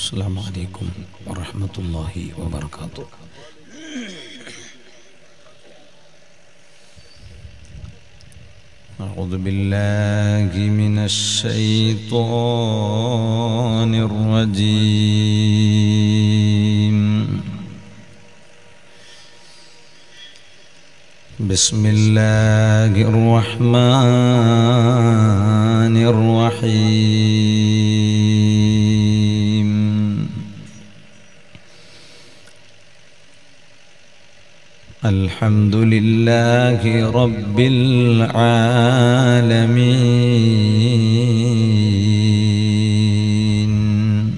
السلام عليكم ورحمة الله وبركاته أعوذ بالله من الشيطان الرجيم بسم الله الرحمن الرحيم الحمد لله رب العالمين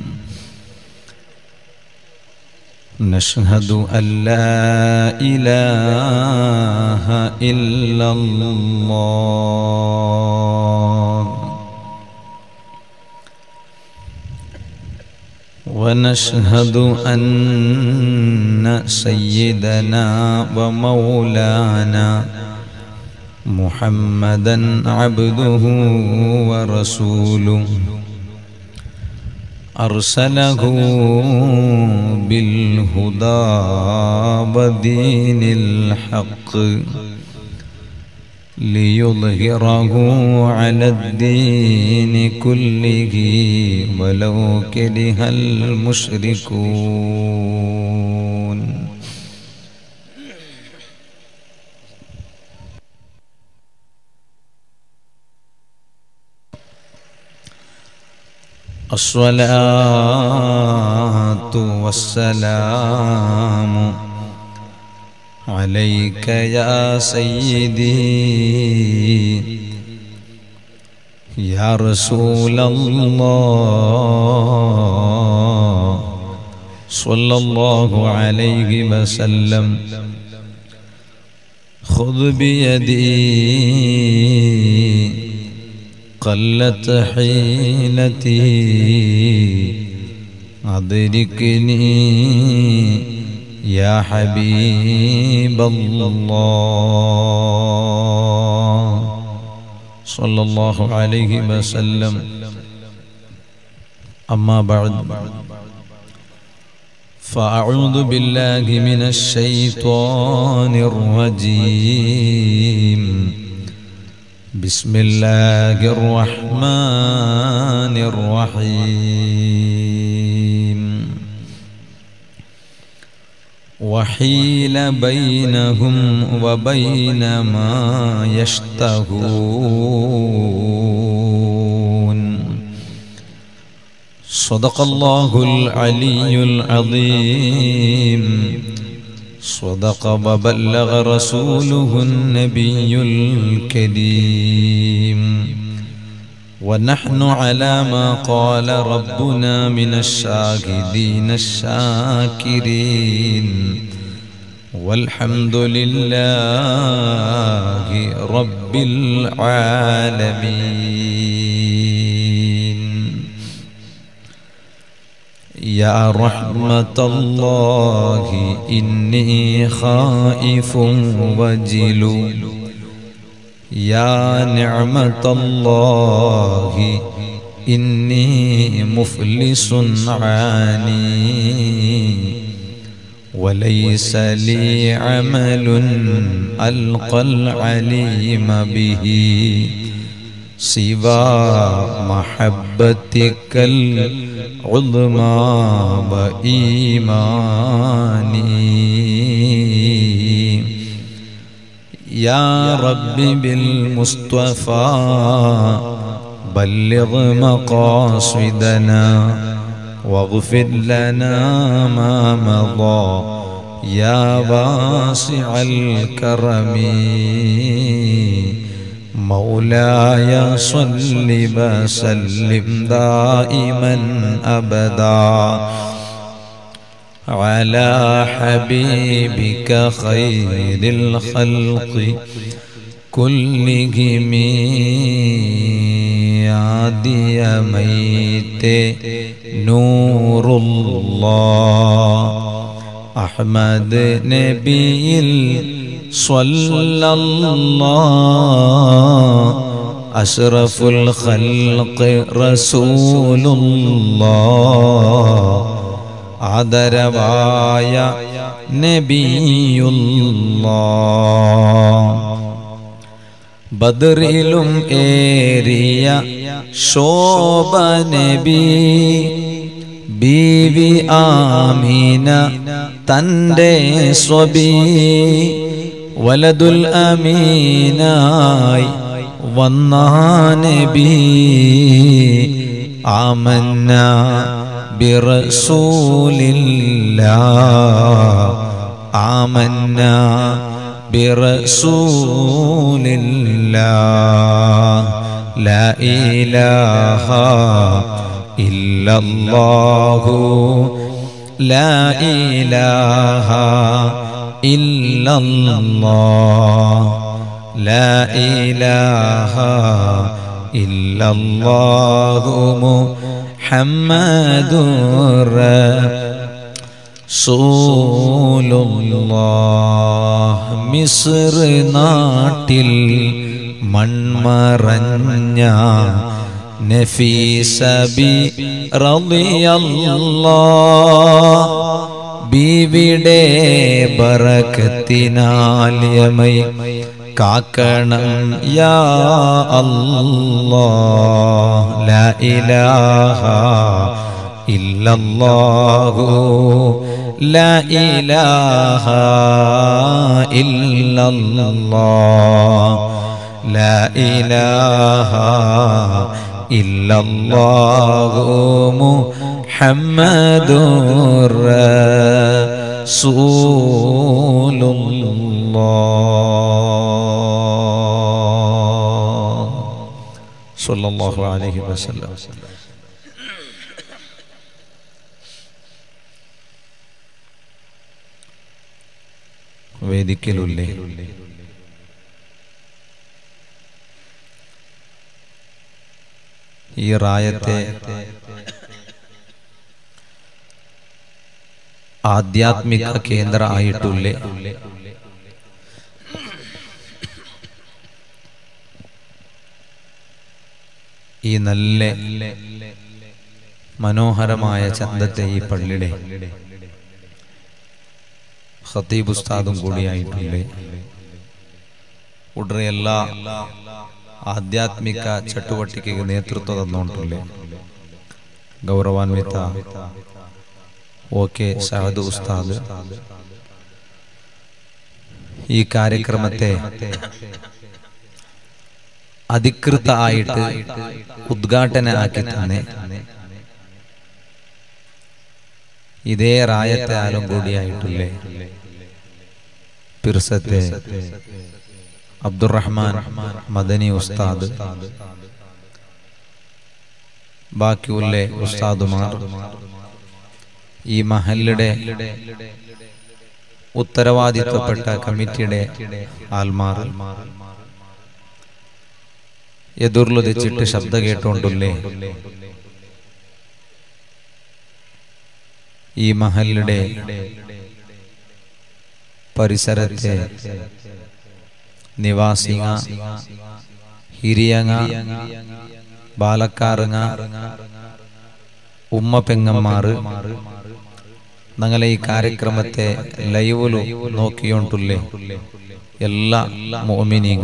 نشهد أن لا إله إلا الله ونشهد أن سيدنا ومولانا محمدا عبده ورسوله أرسله بالهدى ودين الحق ليظهره على الدين كله ولو كره المشركون الصلاة والسلام عليك يا سيدي يا رسول الله صلى الله عليه وسلم خذ بيدي قلت حيلتي أدركني يا حبيب الله صلى الله عليه وسلم أما بعد فأعوذ بالله من الشيطان الرجيم بسم الله الرحمن الرحيم وحيل بينهم وبين ما يشتهون صدق الله العلي العظيم صدق وبلغ رسوله النبي الكريم ونحن على ما قال ربنا من الشاهدين الشاكرين والحمد لله رب العالمين يا رحمة الله إني خائف وجل يا نعمة الله إني مفلس عاني وليس لي عمل ألقى العليم به سوى محبتك العظمى وإيماني يا رب بالمصطفى بلغ مقاصدنا واغفر لنا ما مضى يا واسع الكرم مولاي صل وسلم دائما ابدا على حبيبك خير الخلق كلهم عادي ميت نور الله أحمد نبي صلى الله أشرف الخلق رسول الله ആദരവായ നബിയുള്ള ബദറിലും ഏറിയ ശോഭ നബി ബീവി ആമീന തൻ്റെ സ്വബി വലതുൽ അമീനായി വന്ന നബി ആമന്ന برسول الله آمنا برسول الله لا إله إلا الله لا إله إلا الله لا إله إلا الله محمد رسول الله മിസ്ർ നാട്ടിൽ മൺമറഞ്ഞ നഫീസബി റളിയല്ലാഹ് ബീവിടെ ബറക്കത്തിനാല്യമൈ കാക്കണം യാ അല്ലാഹ് ലാ ഇലാഹ ഇല്ലല്ലാഹു ലാ ഇലാഹ ഇല്ലല്ലാഹ് ലാ ഇലാഹ ഇല്ലല്ലാഹു മുഹമ്മദുർ റസൂലുള്ളാഹ് സ്വല്ലല്ലാഹു അലൈഹി വസല്ലം വേദിക്കലുല്ലേ ഈ റായത്തെ ആധ്യാത്മിക കേന്ദ്ര ആയിട്ടുള്ളേ ഈ നല്ല മനോഹരമായ ചന്തത്തെ ഈ പള്ളിയുടെ ഖത്തീബ് ഉസ്താദും കൂടിയായിട്ടില്ലേ ഉടനെ എല്ലാ ആധ്യാത്മിക ചട്ടുവട്ടിക്ക് നേതൃത്വം തന്നുകൊണ്ടില്ലേ ഗൗരവാൻവിത ഒ കെ ഷഹദ് ഉസ്താദ് ഈ കാര്യക്രമത്തെ അധികൃത ആയിട്ട് ഉദ്ഘാടന ആക്കി തന്നെ ഇതേ റായത്തെ ആലും കൂടിയായിട്ടില്ലേ പിർസത്തെ അബ്ദുറഹ്മാൻ മദനി ഉസ്താദ് ബാക്കിയുള്ള ഉസ്താദുമാർ ഈ മഹല്ലുടെ ഉത്തരവാദിത്വപ്പെട്ട കമ്മിറ്റിയുടെ ആൽമാർ എതിർലുദിച്ചിട്ട് ശബ്ദ കേട്ടുകൊണ്ടുള്ളേ ഈ മഹല്ലുടെ പരിസരത്തെ നിവാസിങ്ങ ഹിരിയങ്ങ ബാലക്കാറുങ്ങ ഉമ്മ പെങ്ങന്മാറ് ഞങ്ങളെ ഈ കാര്യക്രമത്തെ ലൈവിലു നോക്കിയോണ്ടുള്ളേ എല്ലാ മോമിനീങ്ങ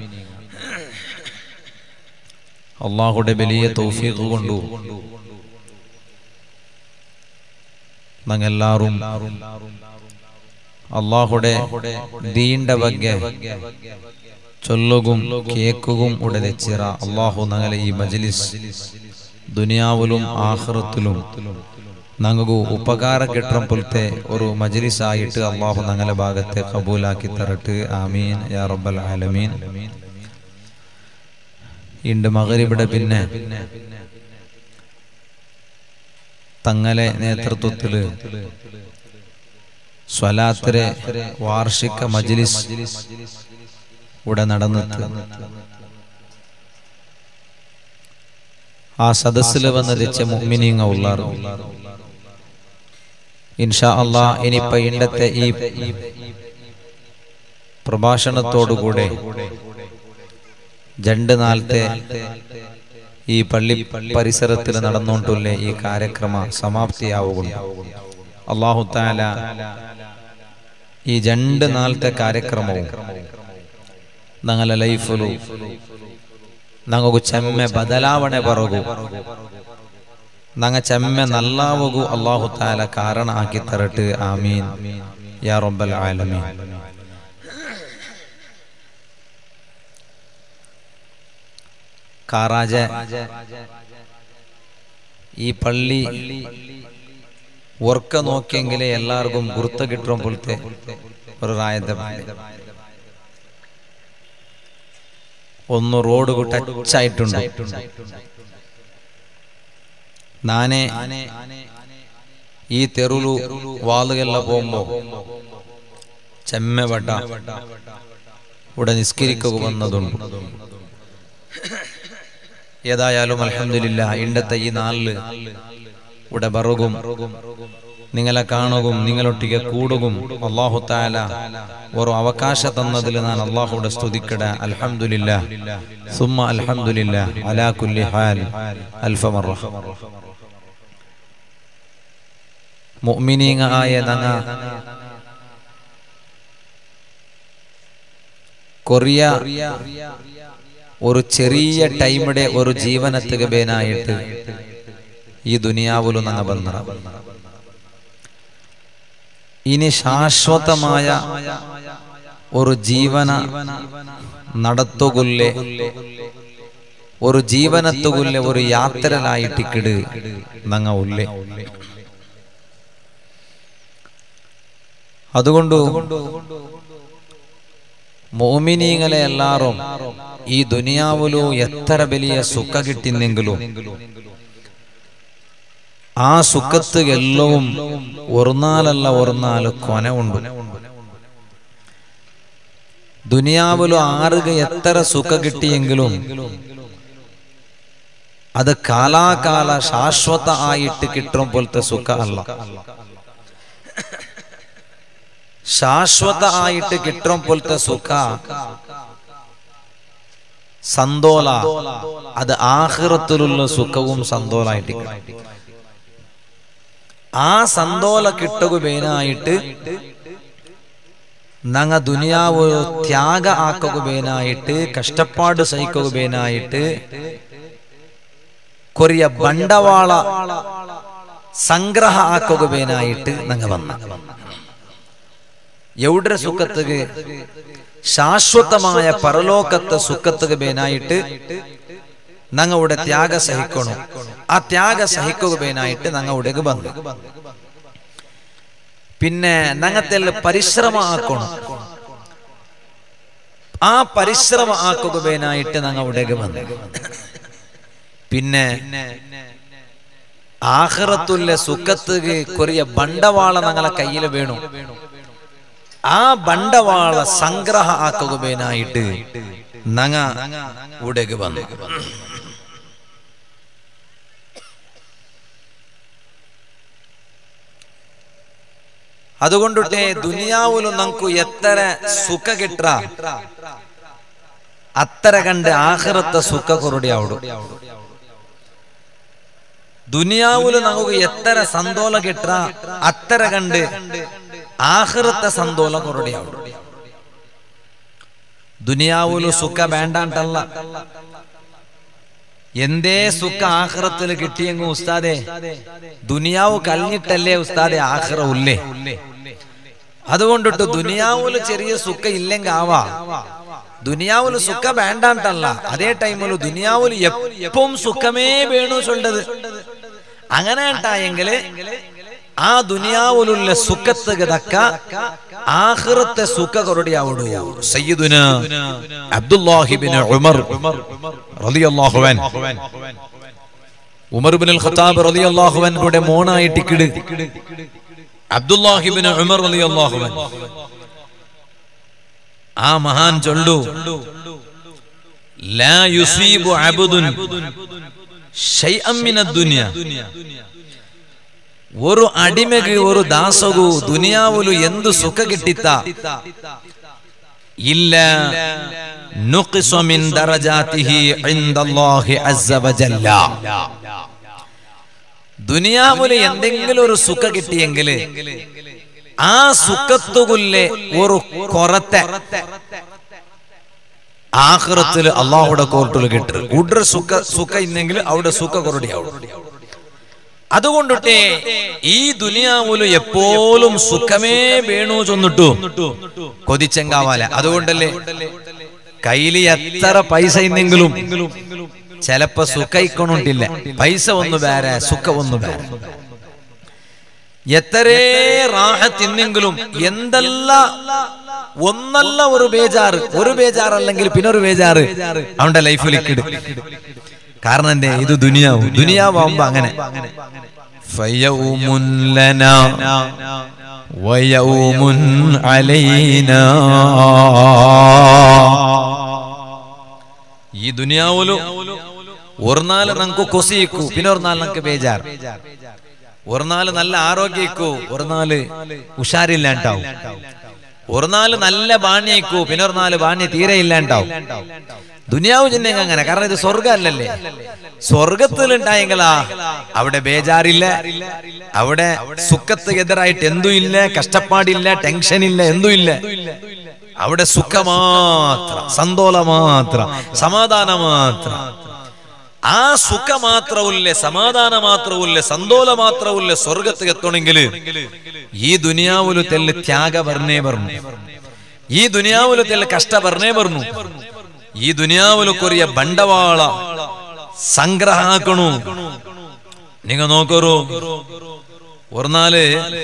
അള്ളാഹുടെ വലിയ തൗഫീഖ് കൊണ്ടു ഞങ്ങെല്ലാരും അള്ളാഹുടെ ദീണ്ട ಬಗ್ಗೆ ചൊല്ലുകും കേക്കുകയും ഉടലെച്ചിറ അള്ളാഹു ഞങ്ങളെ ഈ മജ്ലിസ് ദുനിയാവിലും ആഹ്റത്തിലും ഞങ്ങൾക്ക് ഉപകാരം കിട്ടം പോലത്തെ ഒരു മജ്ലിസ് ആയിട്ട് അള്ളാഹു ഞങ്ങളെ ഭാഗത്തെ കബൂലാക്കി തരട്ട് ആമീൻ യാ റബ്ബൽ ആലമീൻ ഇണ്ട് മകരിവിടെ പിന്നെ തങ്ങളെ നേതൃത്വത്തില് സ്വലാത്തിരെ വാർഷിക മജ്ലിസ് ഇവിടെ നടന്നിട്ട് ആ സദസ്സിൽ വന്ന് രച്ച മുഅ്മിനീങ്ങ ഉള്ളാർ ഇൻഷാ അള്ളാ ഇനിയിപ്പ ഇണ്ടത്തെ ഈ പ്രഭാഷണത്തോടുകൂടെ രണ്ട് നാളത്തെ ഈ പള്ളി പരിസരത്തിൽ നടന്നുകൊണ്ടുള്ള ഈ കാര്യക്രമ സമാപ്തിയാവുകയും അള്ളാഹു താല ഈ രണ്ട് നാളത്തെ കാര്യക്രമവും ഞങ്ങളെ ലൈഫിലും ഞങ്ങൾക്ക് ചെമ്മെ ബദലാവണೆ ಬರಗು ನಂಗ ಚೆಮ್ಮೆ ನಲ್ಲಾವಗು ಅಲ್ಲಾಹು ತಾಲ ಕಾರಣ ಹಾಕಿ ತರട്ട് ಆಮೀನ್ ಯಾ ರಬ್ಬಲ್ ಆಲಮೀನ್ കാറാജ ഈ പള്ളി ഒർക്ക നോക്കിയെങ്കിലേ എല്ലാവർക്കും ഗുർത്ത കിട്ടും പോലത്തെ ഒരു റായത്തെ ഒന്ന് റോഡ് ടച്ച് ആയിട്ടുണ്ട് നാനെ ഈ തെറുലു വാളുകെല്ലാം പോകുമ്പോ ചെമ്മവട്ട ഇവിടെ നിസ്കരിക്കുക വന്നതുണ്ട് ഏതായാലും അലഹമില്ല ഇണ്ടത്തെ ഈ നാളില് ഇവിടെ ബറുകും നിങ്ങളെ കാണുകയും നിങ്ങളൊട്ടിಗೆ കൂടുകയും അള്ളാഹു താല ഒരു അവകാശ തന്നതിൽ ഞാൻ അള്ളാഹുടെ സ്തുതിക്കട അൽഹംദുലില്ല സുമ്മ അൽഹംദുലില്ല അലാ കുല്ലി ഹാൽ അൽഫമറ മുഅ്മിനീങ്ങ ആയ നങ്ങ കൊറിയ ഒരു ചെറിയ ടൈമിടെ ഒരു ജീവനത്തുകബേനായിട്ട് ഈ ദുനിയാവിലും നങ്ങ ബന്ധ ഇനി ശാശ്വതമായ ഒരു ജീവന നടത്തുകൊല്ലേ ഒരു ജീവനത്തുകൊല്ലെ ഒരു യാത്രയിലായിട്ടിക്കിട് നങ്ങ ഉള്ളേ അതുകൊണ്ട് മോമിനീങ്ങളെ എല്ലാരും ഈ ദുനിയാവിലു എത്ര വലിയ സുഖ കിട്ടിന്നെങ്കിലും ആ സുഖത്ത് എല്ലവും ഒരുനാലല്ല ഒരുനാല് കൊന ഉണ്ട് ദുനിയാവിലു ആറുക എത്ര സുഖ കിട്ടിയെങ്കിലും അത് കാലാകാല ശാശ്വത ആയിട്ട് കിട്ടും പോലത്തെ സുഖ അല്ല ശാശ്വത ആയിട്ട് കിട്ടും പോലത്തെ സുഖ സന്തോല അത് ആഹൃത്തിലുള്ള സുഖവും സന്തോലായിട്ട് ആ സന്തോല കിട്ടുകബേനായിട്ട് നങ്ങ ദുനിയാവ് ത്യാഗ ആക്കുകബേനായിട്ട് കഷ്ടപ്പാട് സഹിക്കുകബേനായിട്ട് കൊറിയ ಬಂಡವಾಳ ಸಂಗ್ರಹ ಹಾಕೋಗಬೇನಾയിട്ട് ನಂಗ വന്ന എവിടെ സുഖത്തുക ശാശ്വതമായ പരലോകത്തെ സുഖത്തുക ബേനായിട്ട് ഞങ്ങളുടെ ത്യാഗ സഹിക്കണം ആ ത്യാഗ സഹിക്കുക ബേനായിട്ട് ഞങ്ങളുടെ വന്നു പിന്നെ ഞങ്ങത്തെ പരിശ്രമ ആക്കണം ആ പരിശ്രമ ആക്കുക ബേനായിട്ട് ഞങ്ങളുടെ വന്നു പിന്നെ ആഹ്റത്തുള്ള സുഖത്തുക കൊറിയ ബണ്ടവാള ഞങ്ങളെ കയ്യിൽ വേണു ആ ബണ്ടവാള സംഗ്രഹ ആക്കുകബേനായിട്ട് നങ്ങ ഉടക് വന്നു അതുകൊണ്ടിട്ടേ ദുനിയാവിലും നമുക്ക് എത്ര സുഖ കിട്ട അത്ര കണ്ട് ആഹ്റത്തെ സുഖ കുറുടി അവിടെ ദുനിയാവില് നമുക്ക് എത്ര സന്തോല കിട്ട അത്ര കണ്ട് ആഹ്റത്തെ സന്തോല കുറുടി അവിടെ ദുനിയാവില് സുഖ വേണ്ടാണ്ടല്ല എന്തേ സുഖ ആഹ്റത്തിൽ കിട്ടിയെങ്കിൽ ഉസ്താദെ ദുനിയാവ് കഴിഞ്ഞിട്ടല്ലേ ഉസ്താദെ ആഹ്റ ഉല്ലേ അതുകൊണ്ടിട്ട് ദുനിയാവില് ചെറിയ സുഖ ഇല്ലെങ്കിൽ ആവാ ദുനിയാവില് സുഖ വേണ്ടാണ്ടല്ല അതേ ടൈമില് ദുനിയാവില് എപ്പം സുഖമേ വേണു ചൊല്ലത് അങ്ങനെ ഉണ്ടായെങ്കില് ആ ദുനിയാവിലുള്ള സുഖത്ത് തക്ക ആഖിറത്തെ സുഖ കൊറടിയാവുടു സയ്യിദുന അബ്ദുല്ലാഹിബിൻ ഉമർ റളിയല്ലാഹു അൻ ഉമർ ഇബ്നുൽ ഖത്താബ് റളിയല്ലാഹു അൻഹുടെ മോണായിട്ട് കിട് അബ്ദുല്ലാഹിബിൻ ഉമർ റളിയല്ലാഹു അൻ ആ മഹാൻ ചൊല്ലു ലാ യുസീബു അബ്ദുൻ ഷൈഅൻ മിനദ് ദുനിയ ഒരു അടിമക്ക് ഒരു ദാസകു ദുനിയാവുലു എന്തു സുഖ കിട്ടിത്ത ഇല്ല نقص من درجاته عند الله عز وجل ദുനിയാവില് എന്തെങ്കിലും ഒരു സുഖ കിട്ടിയെങ്കിൽ ആ സുഖത്തുകുല്ലെ ഒരു കൊറത്തെ ആഹ്റത്തില് അള്ളാഹുടെ കോർട്ടിൽ കിട്ടും ഉഡ്ര സുഖ സുഖ ഇന്നെങ്കിൽ അവിടെ സുഖ കൊറടിയാവും അതുകൊണ്ടിട്ടേ ഈ ദുനിയാവുല് എപ്പോഴും സുഖമേ വേണു ചൊന്നിട്ടു കൊതിച്ചെങ്കാവാല അതുകൊണ്ടല്ലേ കയ്യില് എത്ര പൈസ ഇന്നെങ്കിലും ചിലപ്പോ സുഖയിക്കൊണ്ടില്ല പൈസ ഒന്ന് വേറെ സുഖ ഒന്ന് വേറെ എത്രേ റാഹത്തിന്നെങ്കിലും എന്തല്ല ഒന്നല്ല ഒരു ബേജാറ് ഒരു ബേജാറല്ലെങ്കിൽ പിന്നെ ഒരു ബേജാറ് അവന്റെ ലൈഫിൽ ഇക്കിട് കാരണം എന്തേ ഇത് ദുനിയാവും ദുനിയാവുമ്പോ അങ്ങനെ ഫയൗമുൻ ലനാ വയൗമുൻ അലൈനാ ഈ ദുനിയാവുലു ഒരു നാല് നമുക്ക് കൊസിയിക്കൂ പിന്നെ ഒരു നാല് നമുക്ക് ബേജാർ ഒരു നാല് നല്ല ആരോഗ്യിക്കൂ ഒരു നാല് ഉഷാരില്ലാണ്ടാവും ഒരു നാല് നല്ല ബാണ്യക്കൂ പിന്നെ ഒരു നാല് ബാണ്യ തീരെ ഇല്ലാണ്ടാവും ദുനിയാവ് ചിഹ്നം അങ്ങനെ കാരണം ഇത് സ്വർഗമല്ലല്ലേ സ്വർഗത്തിലുണ്ടായെങ്കിലാ അവിടെ ബേജാറില്ല അവിടെ സുഖത്ത് എതിരായിട്ട് എന്തും ഇല്ല കഷ്ടപ്പാടില്ല ടെൻഷൻ ഇല്ല എന്തും ഇല്ല അവിടെ സുഖ മാത്ര സന്തോല മാത്ര സമാധാന മാത്ര ആ സുഖ മാത്രവുമില്ല സമാധാന മാത്രവുമില്ല സന്തോല മാത്രവുമില്ല സ്വർഗത്ത് എത്തണമെങ്കിൽ ഈ ദുനിയാവുല് തെല്ല് ത്യാഗ പറഞ്ഞേ പറഞ്ഞു ഈ ദുനിയാവുല് തെല്ല് കഷ്ട പറഞ്ഞേ പറഞ്ഞു ഈ ദുനിയാവുല് കൊറിയ ಬಂಡವಾಳ സംഗ്രഹ ಹಾಕಣു നിങ്ങ നോക്കറു ഒരു നാല്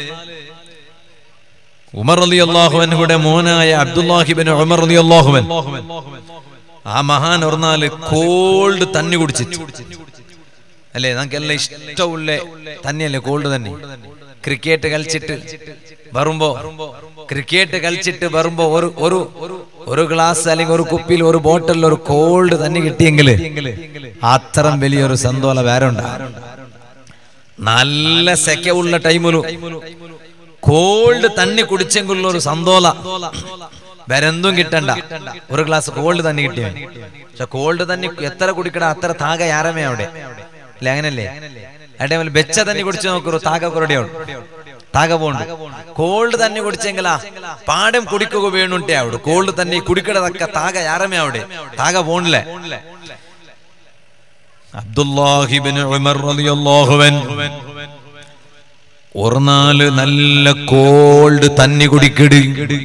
ഉമർ അലി അള്ളാഹുവിന്റെ മോനായ അബ്ദുല്ലാഹിബിൻ ഉമർ അലി അള്ളാഹുവൻ ആ മഹാൻ ഒരു നാല് കോൾഡ് തന്നി കുടിച്ചിട്ട് അല്ലേ നമുക്കെല്ലാം ഇഷ്ടമുള്ള തന്നെയല്ലേ കോൾഡ് തന്നെ ക്രിക്കറ്റ് കളിച്ചിട്ട് വരുമ്പോ ക്രിക്കറ്റ് കളിച്ചിട്ട് വരുമ്പോ ഒരു ഒരു ഒരു ഗ്ലാസ് അല്ലെങ്കിൽ ഒരു കുപ്പിയിൽ ഒരു ബോട്ടിൽ ഒരു കോൾഡ് തന്നെ കിട്ടിയെങ്കിൽ അത്തരം വലിയൊരു സന്തോല വേറെ ഉണ്ടാകും നല്ല സെക്കവുള്ള ടൈമിലു കോൾഡ് തണ്ണി കുടിച്ചെങ്കിലുള്ള ഒരു സന്തോല വേറെ എന്തും കിട്ടണ്ട ഒരു ഗ്ലാസ് കോൾഡ് തന്നെ കിട്ടിയ പക്ഷെ കോൾഡ് തന്നെ എത്ര കുടിക്കട അത്ര താക യാരമേ അവിടെ അല്ലെ അങ്ങനല്ലേ ആ ടൈമിൽ ബെച്ച തന്നെ കുടിച്ചു നോക്കൂ താക കുറടിയോട് താക പോണ്ട് കോൾഡ് തന്നെ കുടിച്ചെങ്കിലാ പാടം കുടിക്കുക വേണുണ്ടേ അവിടെ കോൾഡ് തന്നെ കുടിക്കടതക്ക താക യാരമേ അവിടെ താക പോണില്ലേ അബ്ദുല്ലാഹിബിൻ ഉമർ റളിയല്ലാഹു അൻഹു ഒരു നാല് നല്ല കോൾഡ് തന്നി കുടിക്കിട്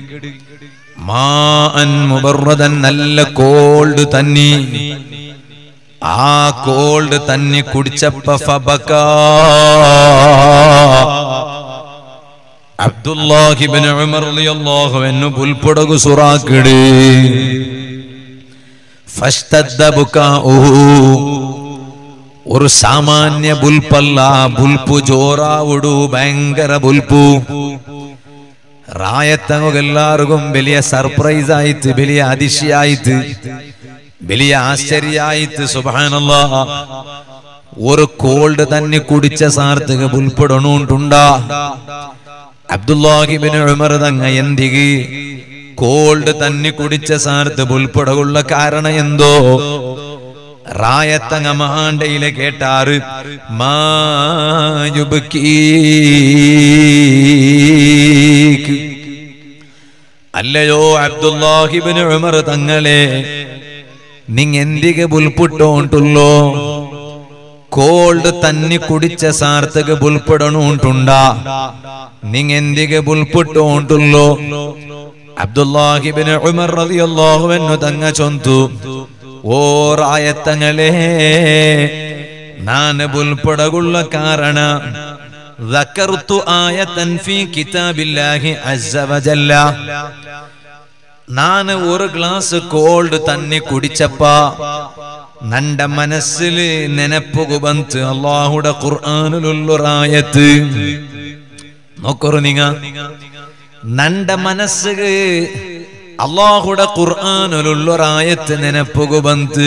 മാൻ മുബറദൻ നല്ല കോൾഡ് തന്നി ആ കോൾഡ് തന്നി കുടിച്ചപ്പ ഫബക അബ്ദുല്ലാഹിബിൻ ഉമർ റളിയല്ലാഹു അൻഹു പുൽപ്പടകു സുറാക്കിട് ഫസ്തദ്ദ ബുകാഉഹു ഒരു സാമാന്യ ബുൽപ്പല്ല ബുൽപ്പു ജോറാവുടു ഭയങ്കര ബുൽപ്പു റായത്തങ്ങുകെല്ലാവർക്കും വലിയ സർപ്രൈസ് ആയിട്ട് വലിയ അതിശയായിട്ട് വലിയ ആശ്ചര്യായിട്ട് സുബാനല്ല ഒരു കോൾഡ് തന്നെ കുടിച്ച സാർത്ഥക ബുൽപ്പെടണുണ്ടാ അബ്ദുല്ലാഹിബിന് ഉമർ തങ്ങ എന്തികി കോൾഡ് തന്നെ കുടിച്ച സാർത്ത് ബുൽപ്പെടകുള്ള കാരണം എന്തോ റായത്തങ്ങ മഹാണ്ടയിലെ കേട്ടാറ് മായുബുക്കീക്ക് അല്ലയോ അബ്ദുല്ലാഹിബിന് ഉമർ തങ്ങളെ നിങ് എന്തിಗೆ ബുൽപുട്ടോണ്ടുള്ളോ കോൾഡ് തന്നെ കുടിച്ച സാർത്ഥക ബുൽപ്പെടണുണ്ടുണ്ടാ നിങ് എന്തിಗೆ ബുൽപുട്ടോണ്ടുള്ളോ അബ്ദുല്ലാഹിബിന് ഉമർ റളിയല്ലാഹു തങ്ങ ചൊന്തു ഓ റായത്തങ്ങളെ ನಾನು ಬುಲ್ಪೊಡಗುಳ್ಳ ಕಾರಣ ذكرت آية في كتاب الله عز وجل ನಾನು ഒരു ഗ്ലാസ് കോൾഡ് തന്നെ കുടിച്ചപ്പ നന്റെ മനസ്സിൽ നെനപ്പുക ബന്ത് അള്ളാഹുടെ ഖുർആാനിലുള്ളൊരായത്ത് നോക്കൊറു നിങ്ങ നന്റെ മനസ്സ് അള്ളാഹുടെ ഖുർആാനിലുള്ളൊരായത്ത് നെനപ്പുക ബന്ത്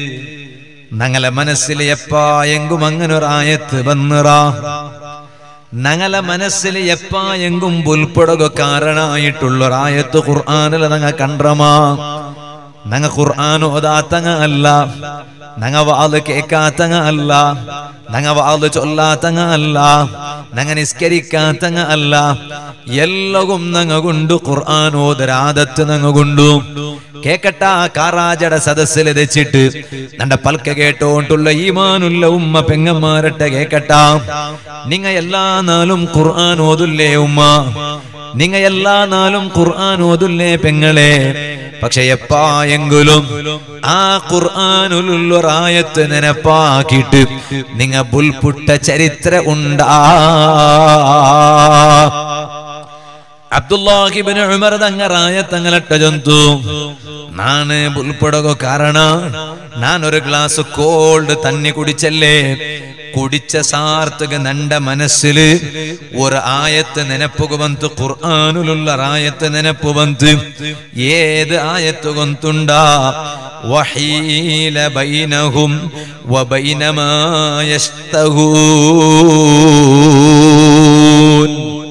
ഞങ്ങളെ മനസ്സിൽ എപ്പായെങ്കും അങ്ങനെ ഒരായത്ത് വന്നിറ ഞങ്ങളെ മനസ്സിൽ എപ്പായെങ്കും പുൽപ്പെടുക കാരണമായിട്ടുള്ള ഒരായത്ത് ഖുർആാനിൽ ഞങ്ങ കണ്ടമാ ഞങ്ങ ഖുർആൻ ഓതാത്തങ്ങ അല്ല ഞങ്ങ വാത് കേക്കാത്തങ്ങ അല്ല ഞങ്ങ വാത് ചൊല്ലാത്തങ്ങ അല്ല ഞങ്ങ നിസ്കരിക്കാത്തങ്ങ അല്ല എല്ലവും ഞങ്ങ കൊണ്ടു ഖുർആൻ ഓതരാദത്ത് ഞങ്ങ കൊണ്ടു കേക്കട്ട കാറാജട സദസ്സിൽ വെച്ചിട്ട് നന്റെ പൽക്ക കേട്ടോണ്ടുള്ള ഈമാനുള്ള ഉമ്മ പെങ്ങന്മാരട്ടെ കേക്കട്ട നിങ്ങ എല്ലാ നാളും ഖുർആൻ ഓതുല്ലേ ഉമ്മ നിങ്ങ എല്ലാ നാളും ഖുർആൻ ഓതുല്ലേ പെങ്ങളെ പക്ഷെ എപ്പായെങ്കിലും ആ ഖുർആാനുള്ളൊരായത്ത് നെനപ്പാക്കിയിട്ട് നിങ്ങ ബുൽപുട്ട ചരിത്ര ഉണ്ടാ ಅಬ್ದುಲ್ಲಾಹಿಬಿನ್ ಉಮರ್ ದಂಗರಾಯ ತಂಗಲಟ್ಟ ಜಂತು ನಾನು ಬುಲ್ಪಡಗೋ ಕಾರಣ ನಾನൊരു ഗ്ലാസ് കോൾഡ് തന്നി കുടിച്ചല്ലേ കുടിച്ച സാർത്ഥക നണ്ട മനസ്സില് ഒരു ആയത്ത് നെനപ്പുക ಬಂತು ഖുർആാനിലുള്ള ആയത്ത് നെനപ്പു ಬಂತು ഏത് ആയത്ത് കൊന്തുണ്ടാ വഹീല ബൈനഹും വബൈന മാ യസ്തഹൂൻ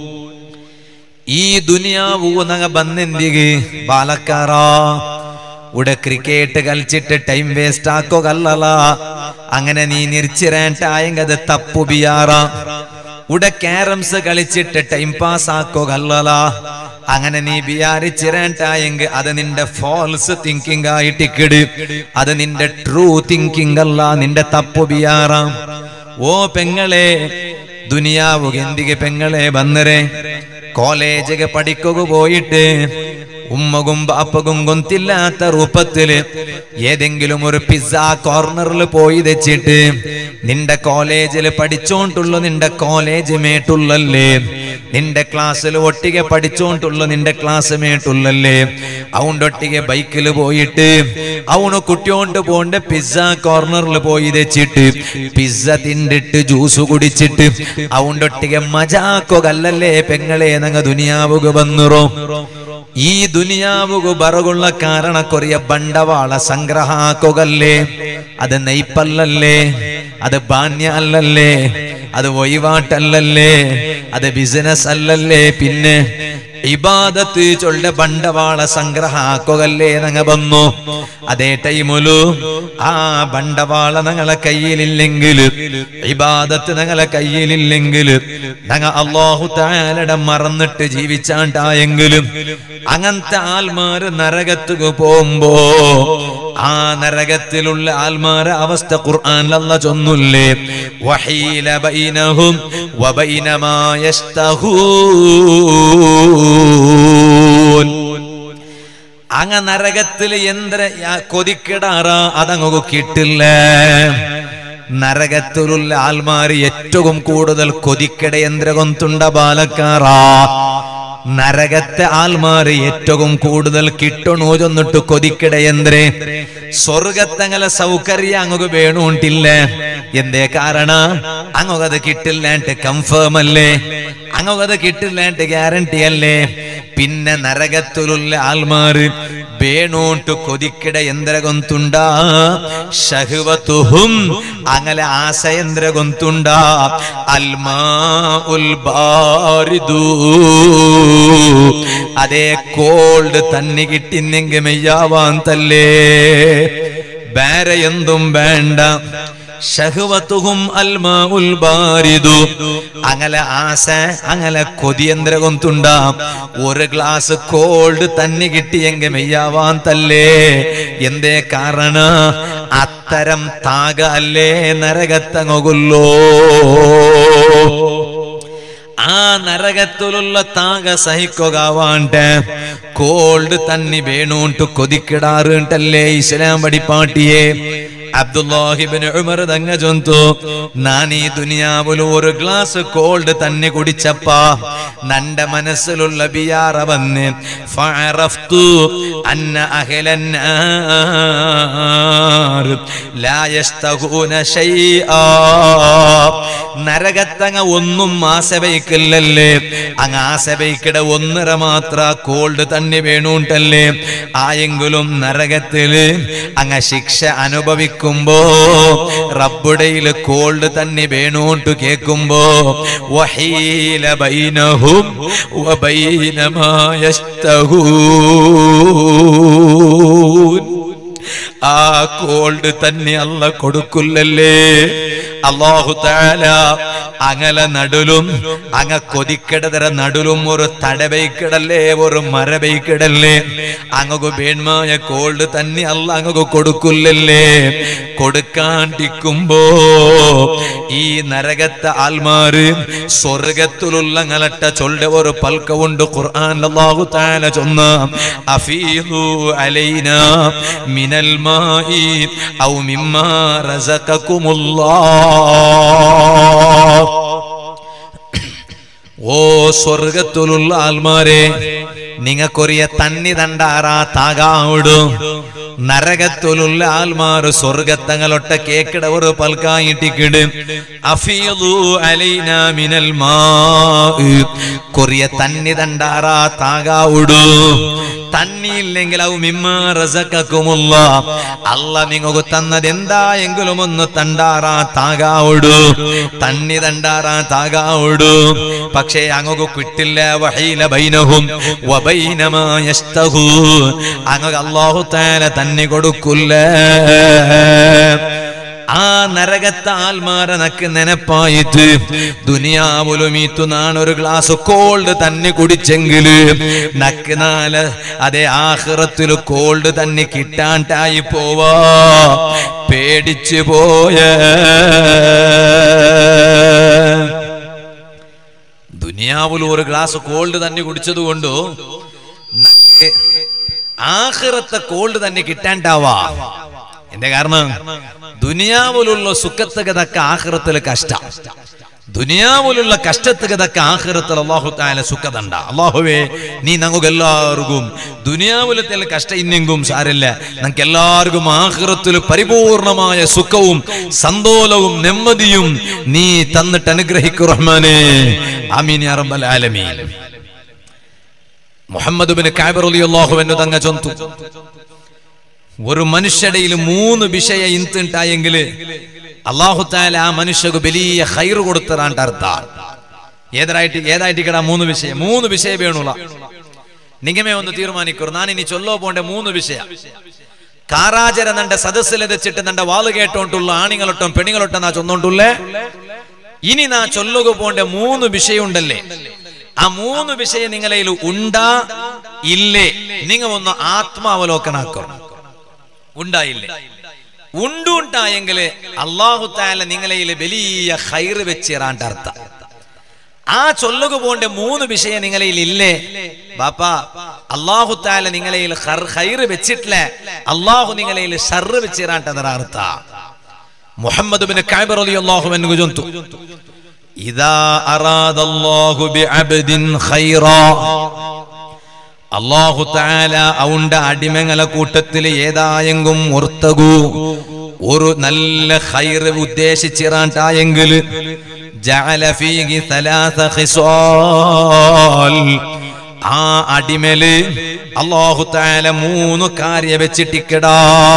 ಈ ದುನಿಯಾವು ನಂಗ ಬಂದೆಂದಿಗೆ ಬಾಲಕಾರ ഉട ക്രിക്കറ്റ് കളിച്ചിട്ട് ടൈം വേസ്റ്റ് ആക്കുകല്ലല്ല അങ്ങനെ നീ നിർച്ചിരേണ്ടായെങ്കിൽ തപ്പു ബിയാറ ഉട ക്യാരംസ് കളിച്ചിട്ട് ടൈം പാസ് ആക്കുകല്ലല്ല അങ്ങനെ നീ വിചാരിച്ചിരേണ്ടായെങ്കിൽ അത് നിന്റെ ഫോൾസ് തിങ്കിങ് ആയിട്ടിക്കിട് അത് നിന്റെ ട്രൂ തിങ്കിങ് അല്ല നിന്റെ തപ്പു ബിയാറ ഓ പെങ്ങളെ ദുനിയാവു എന്തിಗೆ പെങ്ങളെ വന്നരെ കോളേജിಗೆ പഠിക്കുക പോയിട്ട് ഉമ്മകും ബാപ്പകും ഗൊന്തില്ലാത്ത രൂപത്തില് ഏതെങ്കിലും ഒരു പിസ്സ കോർണറിൽ പോയി വെച്ചിട്ട് നിന്റെ കോളേജിൽ പഠിച്ചോണ്ടുള്ള നിന്റെ കോളേജ് മേട്ടുള്ളല്ലേ നിന്റെ ക്ലാസ്സിൽ ഒട്ടിಗೆ പഠിച്ചോണ്ടുള്ള നിന്റെ ക്ലാസ് മേട്ടുള്ളല്ലേ അവണ്ടൊട്ടിಗೆ ബൈക്കിൽ പോയിട്ട് അവന് കുട്ടിയോണ്ട് പോണ്ട് പിസ്സ കോർണറിൽ പോയി വെച്ചിട്ട് പിസ്സ തിണ്ടിട്ട് ജ്യൂസ് കുടിച്ചിട്ട് അവണ്ടൊട്ടിಗೆ മജാക്കൊകല്ലല്ലേ പെങ്ങളെ നങ്ങ ദുനിയാവുക വന്നുറോ ಈ ದುನಿಯಾವುಗು ಬರಗುಳ್ಳ ಕಾರಣ ಕೊರಿಯ ಬಂಡವಾಳ ಸಂಗ್ರಹ ಹಾಕೋಗಲ್ಲೇ ಅದು ನೈಪಲ್ಲಲ್ಲೇ ಅದು ಬಾನ್ಯ ಅಲ್ಲಲ್ಲೇ ಅದು ವಹಿವಾಟಲ್ಲಲ್ಲೇ ಅದು ಬಿಸಿನೆಸ್ ಅಲ್ಲಲ್ಲೇ പിന്നെ ഇബാദത്ത് ചൊല്ല ബണ്ടവാള സംഗ്രഹ ആക്കുകല്ലേ നങ്ങ വന്നു അതേ ടൈമുലു ആ ബണ്ടവാള ഞങ്ങളെ കയ്യിലില്ലെങ്കിൽ ഇബാദത്ത് ഞങ്ങളെ കയ്യിലില്ലെങ്കിൽ ഞങ്ങ അള്ളാഹു താലട മറന്നിട്ട് ജീവിച്ചാണ്ടായെങ്കിലും അങ്ങനത്തെ ആൽമാര് നരകത്തുക പോകുമ്പോ ആ നരകത്തിലുള്ള ആൽമാരെ അവസ്ഥ ഖുർആൻ അല്ല ചൊന്നുല്ലേ വഹീല ബൈനഹും വബൈന മാ യസ്തഹൂൻ അങ്ങ നരകത്തിൽ എന്ത്ര കൊതിക്കിടാറ അതങ്ങ് കിട്ടില്ല നരകത്തിലുള്ള ആൽമാര് ഏറ്റവും കൂടുതൽ കൊതിക്കട യന്ത്രകൊന്തുണ്ട ബാലക്കാറാ നരകത്തെ ആൽമാര് ഏറ്റവും കൂടുതൽ കിട്ടണോ ചൊന്നിട്ട് കൊതിക്കട യന്ത്രേ സ്വർഗത്തങ്ങളെ സൗകര്യം അങ്ങക്ക് വേണോണ്ടില്ല എന്തേ കാരണ അങ്ങത് കിട്ടില്ലാണ്ട് കൺഫേം അല്ലേ അങ്ങത് കിട്ടില്ലാണ്ട് ഗ്യാരണ്ടി അല്ലേ പിന്നെ നരകത്തിലുള്ള ആൽമാര് ಬೇಣೋಂಟು ಕೊದಿಕ್ಕಿಡ ಎಂದ್ರ ಗೊಂತುಂಡ ಶಹವತುಹುಂ ಅಂಗಲೆ ಆಸೆ ಎಂದ್ರ ಗೊಂತುಂಡ ಅಲ್ಮಾ ಉಲ್ ಬಾರಿದು ಅದೇ ಕೋಲ್ಡ್ ತನ್ನಿಗಿಟ್ಟಿನ್ನೆಂಗೆ മെയ്യാവാന്തല്ലേ ಬೇರೆ എന്തും വേണ്ട ഷഹവത്തുഹും അൽമാ ഉൽ ബാരിദു അങ്ങനെ ആസ അങ്ങനെ കൊതിയന്ത്രം കൊന്തുണ്ട ഒരു ഗ്ലാസ് കോൾഡ് തന്നെ കിട്ടിയെങ്കിൽ മെയ്യാവാൻ തല്ലേ എന്തേ കാരണ അത്തരം താക അല്ലേ നരകത്തങ്ങുല്ലോ ആ നരകത്തിലുള്ള താക സഹിക്കുകവാണ്ട് കോൾഡ് തന്നെ വേണൂണ്ട് കൊതിക്കിടാറുണ്ടല്ലേ ഇസ്ലാം പടിപ്പാട്ടിയെ അബ്ദുല്ലാഹിബിന് ഉമർ തങ്ങ ചൊന്തു ഞാൻ ഈ ദുനിയാവിൽ ഒരു ഗ്ലാസ് കോൾഡ് തന്നെ കുടിച്ചപ്പ നന്റെ മനസ്സിലുള്ള ബിയാറ വന്ന് ഫഅറഫ്തു അന്ന അഹ്ലന്നാർ ലാ യസ്തഹൂന ശൈആ നരകത്തങ്ങ ഒന്നും ആസവയ്ക്കില്ലല്ലേ അങ്ങ് ആസവയ്ക്കിട ഒന്നര മാത്ര കോൾഡ് തന്നെ വേണൂണ്ടല്ലേ ആയെങ്കിലും നരകത്തില് അങ്ങ് ശിക്ഷ അനുഭവിക്കും വിളിക്കുമ്പോ റബ്ബുടയിൽ കോൾഡ് തന്നെ വേണോട്ട് കേൾക്കുമ്പോ വഹീല ബൈനഹും വബൈന മാ യസ്തഹൂൻ ആ കോൾഡ് തന്നെ അല്ല കൊടുക്കില്ലല്ലേ അള്ളാഹു താല അങ്ങനെ നടുലും അങ്ങ കൊതിക്കിടതര നടുലും ഒരു തടവയ്ക്കിടല്ലേ ഒരു മരവയ്ക്കിടല്ലേ അങ്ങക്ക് വേൺമായ കോൾഡ് തന്നെ അല്ല അങ്ങക്ക് കൊടുക്കില്ലല്ലേ കൊടുക്കാണ്ടിക്കുമ്പോ ഈ നരകത്തെ ആൽമാര് സ്വർഗത്തിലുള്ള ngലട്ട ചൊല്ല ഒരു പൽക്കവുണ്ട് ഖുർആൻ അല്ലാഹു തആല ചൊന്ന അഫീദു അലൈന മിനൽ മാഇ ഔ മിമ്മാ റസഖകുമുല്ലാഹ് ഓ സ്വർഗത്തിലുള്ള ആൽമാരെ നിങ്ങൾക്കൊറിയ തന്നി തണ്ടാറാ താകാവിടും നരകത്തിലുള്ള ആൽമാർ സ്വർഗത്തങ്ങളൊട്ട കേക്കിട ഒരു പൽക്കായിട്ടിക്കിട് അഫീദു അലൈന മിനൽ മാ കൊറിയ തന്നി തണ്ടാറാ താകാവിടു തന്നിയില്ലെങ്കിൽ ഔ മിമ്മാ റസഖകുമുള്ള അല്ല നിങ്ങൾക്ക് തന്നത് എന്താ എങ്കിലും ഒന്ന് തണ്ടാറാ താകാവിടു തന്നി തണ്ടാറാ താകാവിടു പക്ഷേ അങ്ങക്ക് കിട്ടില്ല വഹീല ബൈനഹും വബൈനമാ യസ്തഹു അങ്ങക്ക് അല്ലാഹു തആല തന്നെ കൊടുക്കില്ല ആ നരകത്തെ ആൽമാരെ നക്ക് നെനപ്പായിട്ട് ദുനിയാവുലും ഈത്തുനാണ് ഒരു ഗ്ലാസ് കോൾഡ് തന്നെ കുടിച്ചെങ്കില് നക്ക് നാല് അതേ ആഹ്റത്തിൽ കോൾഡ് തന്നെ കിട്ടാണ്ടായി പോവാ പേടിച്ചു പോയ ദുനിയാവിൽ ഒരു ഗ്ലാസ് കോൾഡ് തന്നെ കുടിച്ചത് കൊണ്ടു ആഹ്റത്തെ കോൾഡ് തന്നെ കിട്ടാണ്ടാവാ എന്റെ കാരണം ദുനിയാവിലുള്ള സുഖത്തുക തക്ക ആഹ്റത്തിൽ കഷ്ട ദുനിയാവിലുള്ള കഷ്ടത്തുക തക്ക ആഹ്റത്തിൽ അള്ളാഹു താല സുഖതണ്ട അള്ളാഹുവേ നീ നമുക്ക് എല്ലാവർക്കും ദുനിയാവിലത്തെ കഷ്ട ഇന്നെങ്കും സാരില്ല നമുക്ക് എല്ലാവർക്കും ആഹ്റത്തിൽ പരിപൂർണമായ സുഖവും സന്തോലവും നെമ്മതിയും നീ തന്നിട്ട് അനുഗ്രഹിക്കു റഹ്മാനെ ആമീൻ യാ റബ്ബൽ ആലമീൻ മുഹമ്മദ് ബിൻ കാബർ റളിയല്ലാഹു അൻഹു തങ്ങ ചൊന്തു ഒരു മനുഷ്യടയിൽ മൂന്ന് വിഷയ ಇಂತುಂಟಾയെങ്കിൽ അള്ളാഹു താല ആ മനുഷ്യക്ക് വലിയ ഹൈർ കൊടുത്തറാണ്ട് അർത്ഥ ഏതായിട്ട് ഏതായിട്ട് കിടാ മൂന്ന് വിഷയം മൂന്ന് വിഷയ വേണുള്ള നിങ്ങമേ ഒന്ന് തീരുമാനിക്കൂ ഞാൻ ഇനി ചൊല്ലോ പോണ്ട മൂന്ന് വിഷയ കാറാചര നണ്ട സദസ്സിലെതിച്ചിട്ട് നണ്ട വാള് കേട്ടോണ്ടുള്ള ആണികളൊട്ടും പെണികളൊട്ടും നാ ചൊന്നോണ്ടുള്ളേ ഇനി നാ ചൊല്ലുക പോണ്ട മൂന്ന് വിഷയമുണ്ടല്ലേ ആ മൂന്ന് വിഷയം നിങ്ങളയിൽ ഉണ്ടാ ഇല്ലേ നിങ്ങൾ ഒന്ന് ആത്മാവലോകനാക്കണം ഉണ്ടായില്ലേ ഉണ്ടുണ്ടായെങ്കിൽ അള്ളാഹു താല നിങ്ങളയിൽ വലിയ ഹൈറ് വെച്ചിറാണ്ട് അർത്ഥ ആ ചൊല്ലുക പോണ്ട മൂന്ന് വിഷയം നിങ്ങളയിൽ ഇല്ലേ ബാപ്പ അള്ളാഹു താല നിങ്ങളയിൽ ഹൈറ് വെച്ചിട്ടില്ല അള്ളാഹു നിങ്ങളയിൽ ഷർറ് വെച്ചിറാണ്ടതറ അർത്ഥ മുഹമ്മദ് ബിൻ കഅബ് റളിയല്ലാഹു അൻഹു ചൊന്തു ഇദാ അറാദല്ലാഹു ബിഅബ്ദിൻ ഖൈറാ അള്ളാഹു താല അവന്റെ അടിമങ്ങളെ കൂട്ടത്തിൽ ഏതായെങ്കും ഓർത്തകൂ ഒരു നല്ല ഹൈറ് ഉദ്ദേശിച്ചിറാണ്ടായെങ്കിൽ ജഅല ഫീഹി സലാസ ഖിസാൽ ആ അടിമല് അള്ളാഹു താല മൂന്ന് കാര്യ വെച്ചിട്ടിക്കടാ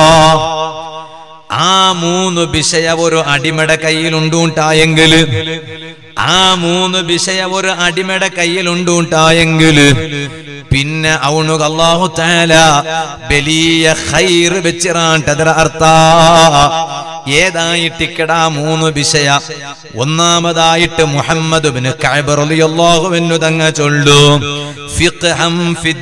ആ മൂന്ന് വിഷയ ഒരു അടിമയുടെ കയ്യിലുണ്ടുണ്ടായെങ്കിൽ ആ മൂന്ന് വിഷയ ഒരു അടിമയുടെ കയ്യിലുണ്ടുണ്ടായെങ്കിൽ പിന്നെ അവണു അള്ളാഹു താല വലിയ ഹൈർ വെച്ചിറാണ്ടതിര അർത്ഥ ഏതായിട്ടിക്കടാ മൂന്ന് വിഷയ ഒന്നാമതായിട്ട് മുഹമ്മദ് ബിൻ കഅബ് റളിയല്ലാഹു അൻഹു തങ്ങ ചൊല്ലു ഫിഖ്ഹം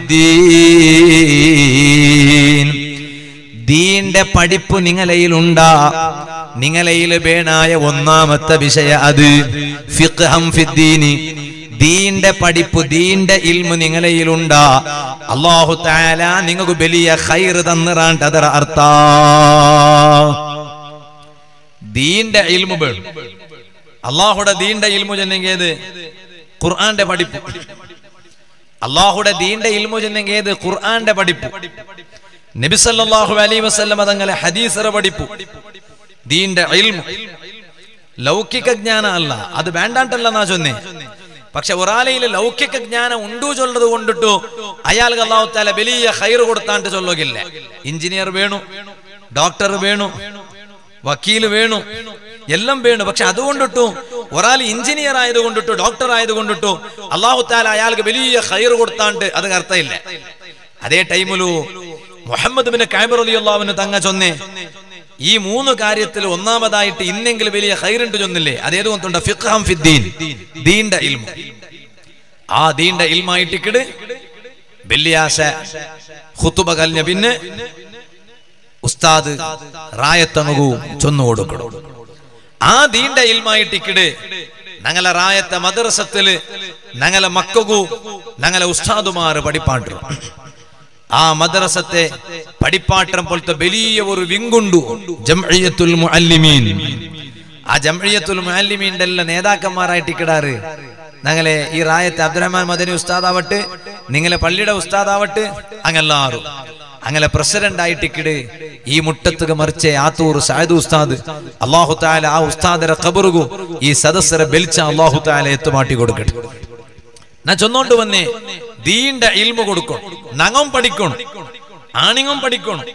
ഫിദ്ദീൻ ദീന്റെ പഠിപ്പ് നിങ്ങളയിലുണ്ടാ നിങ്ങളയിൽ വേണായ ഒന്നാമത്തെ വിഷയ അത് ഫിഖ്ഹം ഫിദ്ദീനി ദീന്റെ പഠിപ്പ് ദീന്റെ ഇൽമു നിങ്ങളയിലുണ്ടാ അള്ളാഹു താല നിങ്ങൾക്ക് വലിയ ഹൈർ തന്നിറാണ്ട് അതര അർത്ഥ ദീന്റെ ഇൽമു വേണം അള്ളാഹുടെ ദീന്റെ ഇൽമു ചെന്നെങ്കിൽ ഏത് ഖുർആന്റെ പഠിപ്പ് അള്ളാഹുടെ ദീന്റെ ഇൽമു ചെന്നെങ്കിൽ ഏത് ഖുർആന്റെ പഠിപ്പ് നബി സല്ലല്ലാഹു അലൈഹി വസല്ലം തങ്ങളെ ഹദീസറ പഠിപ്പു ദീന്റെ ഇൽമു ലൗകിക ജ്ഞാന അല്ല അത് വേണ്ടാണ്ടല്ല നാ ചൊന്നേ പക്ഷെ ഒരാളയിൽ ലൗകിക ജ്ഞാനം ഉണ്ടു ചൊല്ലത് കൊണ്ടിട്ടു അയാൾക്ക് അള്ളാഹു താല വലിയ ഹൈർ കൊടുത്താണ്ട് ചൊല്ലുകില്ല എഞ്ചിനീയർ വേണു ഡോക്ടർ വേണു വക്കീല് വേണു എല്ലാം വേണു പക്ഷെ അതുകൊണ്ടിട്ടു ഒരാൾ എഞ്ചിനീയർ ആയതുകൊണ്ടിട്ടു ഡോക്ടർ ആയതുകൊണ്ടിട്ടു അള്ളാഹു താല അയാൾക്ക് വലിയ ഹൈർ കൊടുത്താണ്ട് അത് അർത്ഥമില്ല അതേ ടൈമിലു മുഹമ്മദ് ബിൻ കാബർ അലി അള്ളാഹുവിന് തങ്ങ ചൊന്നേ ഈ മൂന്ന് കാര്യത്തിൽ ഒന്നാമതായിട്ട് ഇന്നെങ്കിലും വലിയ ഹൈറുണ്ട് ചൊന്നില്ലേ അതേത് കൊണ്ടുണ്ട് ഫിഖ്ഹം ഫിദ്ദീൻ ദീന്റെ ഇൽമു ആ ദീന്റെ ഇൽമായിട്ടിക്കിട് വെള്ളിയാശ ഹുത്തുബ കലിഞ്ഞ പിന്നെ ഉസ്താദ് റായത്തങ്ങു ചൊന്നു കൊടുക്കണം ആ ദീന്റെ ഇൽമായിട്ടിക്കിട് ഞങ്ങളെ റായത്തെ മദ്രസത്തില് ഞങ്ങളെ മക്കകു ഞങ്ങളെ ഉസ്താദുമാർ പഠിപ്പാട്ടു ആ മദ്രസത്തെ പഠിപ്പാട്ടം പോലത്തെ വലിയ ഒരു വിങ്കുണ്ടു ജംഇയ്യത്തുൽ മുഅല്ലിമീൻ ആ ജംഇയ്യത്തുൽ മുഅല്ലിമീന്റെ എല്ലാ നേതാക്കന്മാരായിട്ട് ഇക്കിടാറ് ഞങ്ങളെ ഈ റായത്തെ അബ്ദുറഹ്മാൻ മദനി ഉസ്താദാവട്ടെ നിങ്ങളെ പള്ളിയുടെ ഉസ്താദാവട്ടെ അങ്ങെല്ലാറും അങ്ങനെ പ്രസിഡന്റ് ആയിട്ടിക്കിട് ഈ മുട്ടത്തുക മറിച്ച ആത്തൂർ സായദ് ഉസ്താദ് അള്ളാഹു താല ആ ഉസ്താദരെ ഖബറുകു ഈ സദസ്സരെ ബെൽച്ച അള്ളാഹു താല എത്തുമാട്ടി കൊടുക്കട്ടെ ഞാൻ ചൊന്നോണ്ട് വന്നേ ദീന്റെ ഇൽമ കൊടുക്കണം നങ്ങം പഠിക്കണം ആണിങ്ങും പഠിക്കണം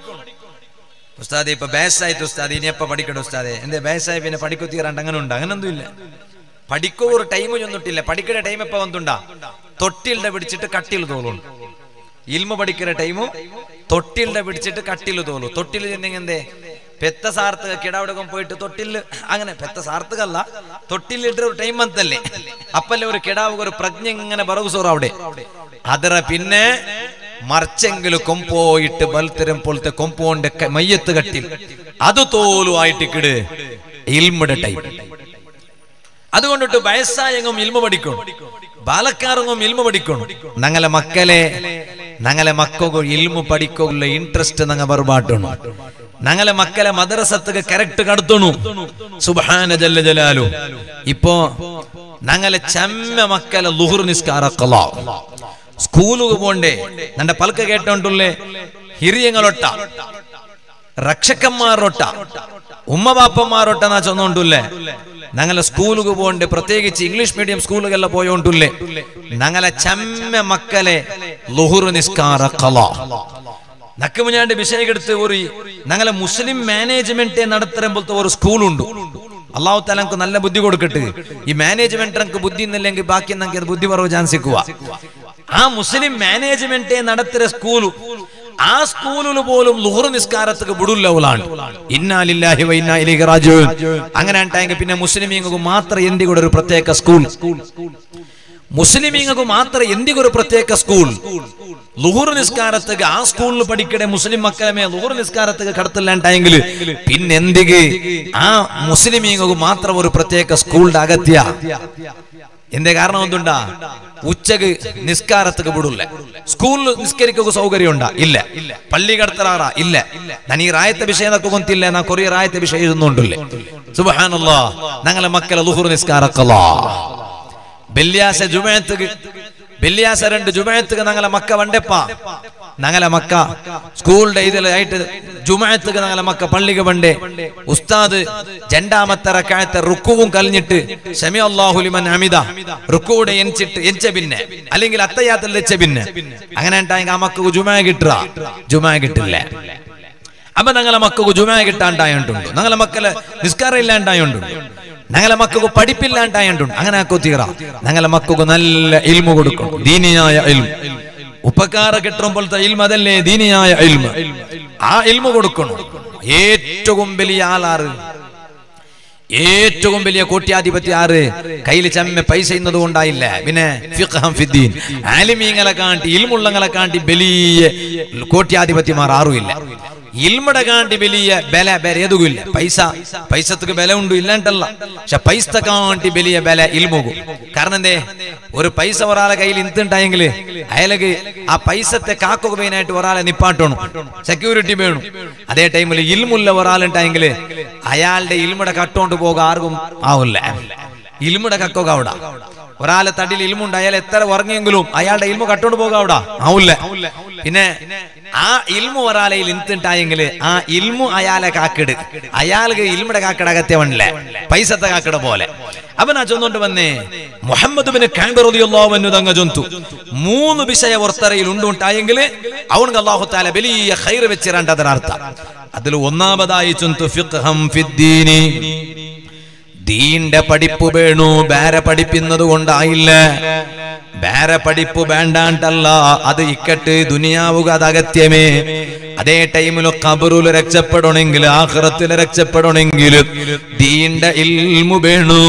ഉസ്താദെ ഇപ്പൊ ബേസായിട്ട് ഉസ്താദ് ഇനി എപ്പ പഠിക്കട്ടെ ഉസ്താദെ എന്തേ ബേസായി പിന്നെ പഠിക്കുത്തീരാണ്ട് അങ്ങനെ ഉണ്ട് അങ്ങനൊന്നും ഇല്ല പഠിക്കോ ഒരു ടൈം ചെന്നിട്ടില്ല പഠിക്കുന്ന ടൈം എപ്പ വന്നുണ്ടാ തൊട്ടിലിന്റെ പിടിച്ചിട്ട് കട്ടിൽ തോളും ഇൽമ പഠിക്കുന്ന ടൈമു തൊട്ടിലിന്റെ പിടിച്ചിട്ട് കട്ടിൽ തോലു തൊട്ടിൽ ചെന്നെങ്കിൽ എന്തേ പെത്ത സാർത്ത് കിടാവിടക്കം പോയിട്ട് തൊട്ടില് അങ്ങനെ പെത്ത സാർത്തുകല്ല തൊട്ടിലിട്ട് ഒരു ടൈം വന്നല്ലേ അപ്പല്ലേ ഒരു കിടാവ് ഒരു പ്രജ്ഞ ഇങ്ങനെ ബറവ് സോറ് അവിടെ അതര പിന്നെ മറിച്ചെങ്കിലും കൊമ്പോയിട്ട് ബൽത്തരം പോലത്തെ കൊമ്പോണ്ട് മയ്യത്ത് കട്ടിൽ അത് തോലു ആയിട്ടിക്കിട് ഇൽമുടെ ടൈം അതുകൊണ്ടിട്ട് വയസ്സായെങ്കും ഇൽമ പഠിക്കണം ബാലക്കാരെങ്കും ഇൽമ പഠിക്കണം ഞങ്ങളെ മക്കളെ ഞങ്ങളെ മക്കൾക്ക് ഇൽമു പഠിക്കുള്ള ഇൻട്രസ്റ്റ് ഞങ്ങ ബർബാട്ടണം ഞങ്ങളെ മക്കളെ മദ്രസത്തുക്ക് കറക്റ്റ് കടത്തണു സുബാന ജല്ല ജലാലു ഇപ്പോ ഞങ്ങളെ ചെമ്മ മക്കളെ ലുഹുർ നിസ്കാരക്കല സ്കൂലുക പോണ്ടേ നന്റെ പൽക്ക കേട്ടോണ്ടുള്ളേ ಹಿರಿಯಗಳೊಟ್ಟ ರಕ್ಷಕന്മാರൊട്ട ഉമ്മ ബാപ്പന്മാരൊട്ട നാ ചൊന്നോണ്ടുല്ലേ ഞങ്ങളെ സ്കൂളുക പോണ്ട് പ്രത്യേകിച്ച് ഇംഗ്ലീഷ് മീഡിയം സ്കൂളുകളിൽ പോയോണ്ടുല്ലേ ഞങ്ങളെ ചമ്മ മക്കളെ ലുഹുറു നിസ്കാര കല നക്കുമുഞ്ഞാണ്ട് വിഷയക്കെടുത്ത് ഒരു ഞങ്ങളെ മുസ്ലിം മാനേജ്മെന്റ് നടത്തരം പോലത്തെ ഒരു സ്കൂളുണ്ട് അള്ളാഹു താലക്ക് നല്ല ബുദ്ധി കൊടുക്കട്ടെ ഈ മാനേജ്മെന്റ് എനിക്ക് ബുദ്ധി ഇന്നില്ലെങ്കിൽ ബാക്കി എനിക്ക് ബുദ്ധി പറവ് ചാൻസിക്കുക ആ മുസ്ലിം മാനേജ്മെന്റ് നടത്തുന്ന സ്കൂള് ആ സ്കൂളിൽ പോലും ലുഹർ നിസ്കാരத்துக்கு വിടില്ലവളാണ് ഇന്നാലില്ലാഹി വ ഇന്നാ ഇലൈഹി റാജിഊൻ അങ്ങനെ ഉണ്ടായെങ്കിൽ പിന്നെ മുസ്ലിമീങ്ങൾക്ക് മാത്രം എന്തികൂടെ ഒരു പ്രത്യേക സ്കൂൾ മുസ്ലിമീങ്ങൾക്ക് മാത്രം എന്തികൂടെ ഒരു പ്രത്യേക സ്കൂൾ ലുഹുർ നിസ്കാരத்துக்கு ആ സ്കൂളിൽ പഠിക്കണേ മുസ്ലിം മക്കളെ ലുഹുർ നിസ്കാരத்துக்கு കടത്തില്ലാണ്ടായെങ്കിൽ പിന്നെ എന്തിക്ക് ആ മുസ്ലിമീങ്ങൾക്ക് മാത്രം ഒരു പ്രത്യേക സ്കൂളിന്റെ അകത്യ എന്തേ കാരണം എന്തുണ്ടാ ഉച്ചക്ക് നിസ്കാരத்துக்கு വിടില്ല സ്കൂളിൽ നിസ്കരിക്കുക സൗകര്യം ഉണ്ടാ ഇല്ല പള്ളി കടത്തലാറ ഇല്ല ഞാൻ ഈ റായത്തെ വിഷയം എന്നൊക്കെ കൊന്തില്ല ഞാൻ കൊറിയ റായത്തെ വിഷയം എഴുതുന്നുണ്ടല്ലേ സുബഹാനല്ലാ ഞങ്ങളെ മക്കളെ ലുഹുർ നിസ്കാരക്കല്ലാ വെള്ളിയാശ ജുമയത്തുക്ക് വെള്ളിയാശ രണ്ട് ജുമയത്തുക്ക് ഞങ്ങളെ മക്ക വണ്ടപ്പ ഞങ്ങളെ മക്ക സ്കൂളിന്റെ ഇതിലായിട്ട് ജുമയത്തുക്ക് ഞങ്ങളെ മക്ക പള്ളിക്ക് വണ്ടേ ഉസ്താദ് രണ്ടാമത്തെ റക്കായത്തെ റുക്കുവും കലിഞ്ഞിട്ട് ഷമി അള്ളാഹുലിമൻ അമിത റുക്കൂടെ എൻച്ചിട്ട് എൻച്ച പിന്നെ അല്ലെങ്കിൽ അത്തയ്യാത്തിൽ വെച്ച പിന്നെ അങ്ങനെ ഉണ്ടായെങ്കിൽ ആ മക്കൾക്ക് ജുമ കിട്ടുക ജുമ കിട്ടില്ല അപ്പൊ ഞങ്ങളെ മക്കൾക്ക് ജുമ കിട്ടാണ്ടായോണ്ടുണ്ട് ഞങ്ങളെ മക്കളെ നിസ്കാരം ഇല്ലാണ്ടായോണ്ടുണ്ട് ഞങ്ങളെ മക്കൾക്ക് പഠിപ്പില്ലാണ്ടായോണ്ടുണ്ട് അങ്ങനെ ആക്കോത്തീറ ഞങ്ങളെ മക്കൾക്ക് നല്ല ഇൽമു കൊടുക്കും ദീനിയായ ഇൽമു ഉപകാര കിട്ടും പോലത്തെ ഇൽമ അതല്ലേ ദീനിയായ ഇൽമ ആ ഇൽമ കൊടുക്കണം ഏറ്റവും വലിയ ആളാറ് ഏറ്റവും വലിയ കോട്യാധിപതി ആറ് കയ്യിൽ ചമ്മ പൈസ ഇന്നത് കൊണ്ടായില്ല പിന്നെ ഫിഖ്ഹം ഫിദ്ദീൻ ആലിമീങ്ങളെ കാണ്ടി ഇൽമുള്ളങ്ങളെ കാണ്ടി വലിയ കോട്യാധിപതിമാർ ആറുമില്ല ഇൽമട കാണ്ടി വലിയ ബല ಬೇರೆ ಎದುಗಿಲ್ಲ ಪೈಸಾ ಪೈಸತ್ಗೆ ಬೆಲೆ ಉಂಟು ಇಲ್ಲ ಅಂತಲ್ಲ പക്ഷെ പൈസ കാണ്ടി വലിയ ബല ഇൽമുകു കാരണം എന്തേ ഒരു പൈസ ഒരാളെ കയ്യിൽ ഇന്തുണ്ടായെങ്കിൽ അയാൾക്ക് ആ പൈസത്തെ കാക്കുക മെയിനായിട്ട് ഒരാളെ നിപ്പാട്ടണം സെക്യൂരിറ്റി വേണം അതേ ടൈമിൽ ഇൽമുള്ള ഒരാളുണ്ടായെങ്കിൽ അയാളുടെ ഇൽമുടെ കട്ടോണ്ട് പോകാൻ ആർക്കും ആവില്ല ഇൽമുടെ കക്കൊക്കെ അവിടെ ഒരാളെ തടിയിൽ ഇൽമുണ്ട് അയാൾ എത്ര ഉറങ്ങിയെങ്കിലും അയാളുടെ ഇൽമു കട്ടോണ്ട് പോകാം അവിടെ ആവില്ല പിന്നെ ആ ഇൽമു ഒരാളെ ഇന്തുണ്ടായെങ്കിൽ ആ ഇൽമു അയാളെ കാക്കിട് അയാൾക്ക് ഇൽമുടെ കാക്കട അകത്യവണല്ലേ പൈസത്തെ കാക്കട പോലെ അപ്പൊ നാ ചൊന്നോണ്ട് വന്നേ മുഹമ്മദ് ബിൻ കാൻബറിയുള്ളവന്നു തങ്ങ ചൊന്തു മൂന്ന് വിഷയ ഒർത്തറയിൽ ഉണ്ടുണ്ടായെങ്കിൽ അവർക്ക് അള്ളാഹു താല വലിയ ഹൈർ വെച്ചിരണ്ട അതിനർത്ഥം അതിൽ ഒന്നാമതായി ചുന്തു ഫിഖ്ഹം ഫിദ്ദീനി ദീന്റെ പഠിപ്പ് വേണു വേറെ പഠിപ്പിക്കുന്നത് കൊണ്ടായില്ല വേറെ പഠിപ്പ് വേണ്ടാണ്ടല്ല അത് ഇക്കട്ട് ദുനിയാവുക അത് അഗത്യമേ അതേ ടൈമിൽ കബറുല് രക്ഷപ്പെടണമെങ്കിൽ ആഹ്റത്തിൽ രക്ഷപ്പെടണമെങ്കിൽ ദീന്റെ ഇൽമു വേണു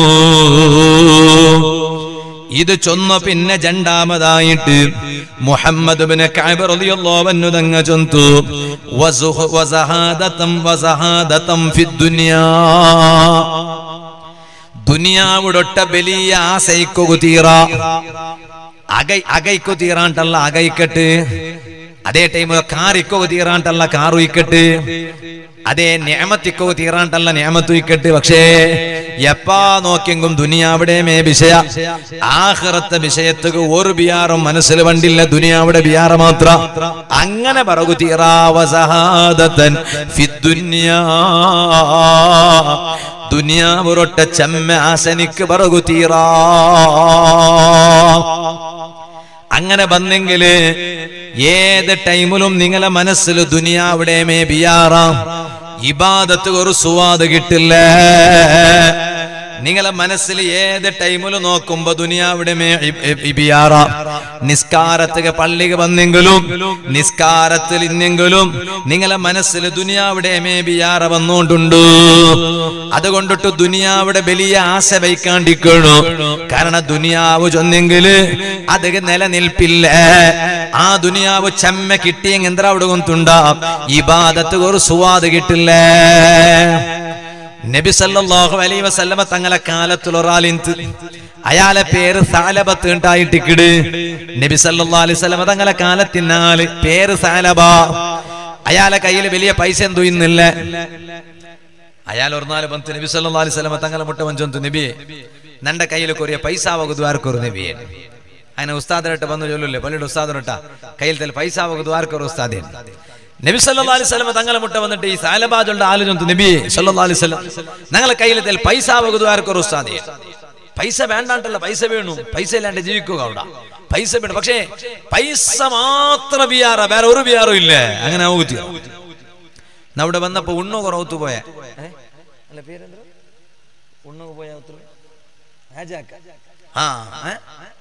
ഇത് ചൊന്ന പിന്നെ രണ്ടാമതായിട്ട് മുഹമ്മദ് ബിൻ കഅബ് റളിയല്ലാഹു അൻഹു തങ്ങ ചൊന്തു വസുഹ വസഹാദതം വസഹാദതം ഫിദ്ദുനിയാ ദുനിയാവിടൊട്ട വലിയ ആശയിക്കു തീറ അകൈ അകൈക്കു തീറാണ്ടല്ല അകൈക്കട്ട് അതേ ടൈം കാറിക്കോ തീറാണ്ടല്ല കാറു ഇക്കട്ട് അതേ നിയമത്തിക്കോ തീറാണ്ടല്ല നിയമത്തു ഇക്കട്ട് പക്ഷേ എപ്പാ നോക്കിയെങ്കും ദുനിയാവിടെ മേ വിഷയ ആഹ്റത്തെ വിഷയത്തുക്ക് ഒരു ബിയാറും മനസ്സിൽ വണ്ടില്ല ദുനിയാവിടെ ബിയാറ മാത്ര അങ്ങനെ പറകു തീറാവസഹാദത്തൻ ഫിദ്ദുന്യാ ദുനിയാവൊരൊട്ട ചെമ്മ ആസനിക്ക് പറകു തീറാ അങ്ങനെ വന്നെങ്കില് ഏത് ടൈമിലും നിങ്ങളെ മനസ്സിൽ ദുനിയാവിടെ മേ ബിയാറാം ഇബാദത്ത് ഒരു സുവാദ് കിട്ടില്ല നിങ്ങളെ മനസ്സിൽ ഏത് ടൈമിൽ നോക്കുമ്പോ ദുനിയാവിടെ മേ ഇബിയാറ നിസ്കാരത്തിന് പള്ളിക്ക് വന്നെങ്കിലും നിസ്കാരത്തിൽ ഇന്നെങ്കിലും നിങ്ങളെ മനസ്സിൽ ദുനിയാവിടെ മേ ബിയാറ വന്നുകൊണ്ടുണ്ട് അതുകൊണ്ടിട്ട് ദുനിയാവിടെ വലിയ ആശ വയ്ക്കാണ്ടിക്കണു കാരണം ദുനിയാവ് ചൊന്നെങ്കില് അത് നിലനിൽപ്പില്ല ആ ദുനിയാവ് ചെമ്മ കിട്ടിയെങ്കിൽ എന്താ അവിടെ കൊണ്ടുണ്ടാ ഇബാദത്ത് ഒരു സുവാദ് കിട്ടില്ല നബി സല്ലല്ലാഹു അലൈഹി വസല്ലമ തങ്ങളെ കാലത്തിൽ ഒരാളിന്ത് അയാളെ പേര് സാലബത്ത് ഉണ്ടായിട്ടിക്കിട് നബി സല്ലല്ലാഹു അലൈഹി വസല്ലമ തങ്ങളെ കാലത്തിനാല് പേര് സാലബ അയാളെ കയ്യിൽ വലിയ പൈസ എന്തു ഇന്നില്ല അയാൾ ഒരു നാല് പന്ത് നബി സല്ലല്ലാഹു അലൈഹി വസല്ലമ തങ്ങളെ മുട്ട വഞ്ചൊന്തു നബിയെ നന്റെ കയ്യിൽ കൊറിയ പൈസ ആവുക നബിയെ അങ്ങനെ ഉസ്താദിരട്ട് വന്നു ചൊല്ലൂല്ലേ പള്ളിയുടെ ഉസ്താദിരട്ട കയ്യിൽ തൽ പൈസ ആവുക ദ്വാരക്കൊരു ഉസ്താദേ നബി സല്ലല്ലാഹു അലൈഹി വസല്ലം തങ്ങളെ മുട്ട വന്നിട്ട് ഈ സാലബാജുള്ള ആലോചന നബിയെ സല്ലല്ലാഹു അലൈഹി വസല്ലം ഞങ്ങളെ കയ്യിൽ തൽ പൈസ ആവുക ദ്വാരക്കൊരു ഉസ്താദേ പൈസ വേണ്ടാണ്ടല്ല പൈസ വേണു പൈസ ഇല്ലാണ്ട് ജീവിക്കുക അവിടെ പൈസ വേണം പക്ഷേ പൈസ മാത്രം ബിയാറ വേറെ ഒരു ബിയാറും ഇല്ല അങ്ങനെ ആവുക അവിടെ വന്നപ്പോ ഉണ്ണു കുറവത്തു പോയ അല്ല പേരെന്താ ഉണ്ണു പോയ ആ ഏ?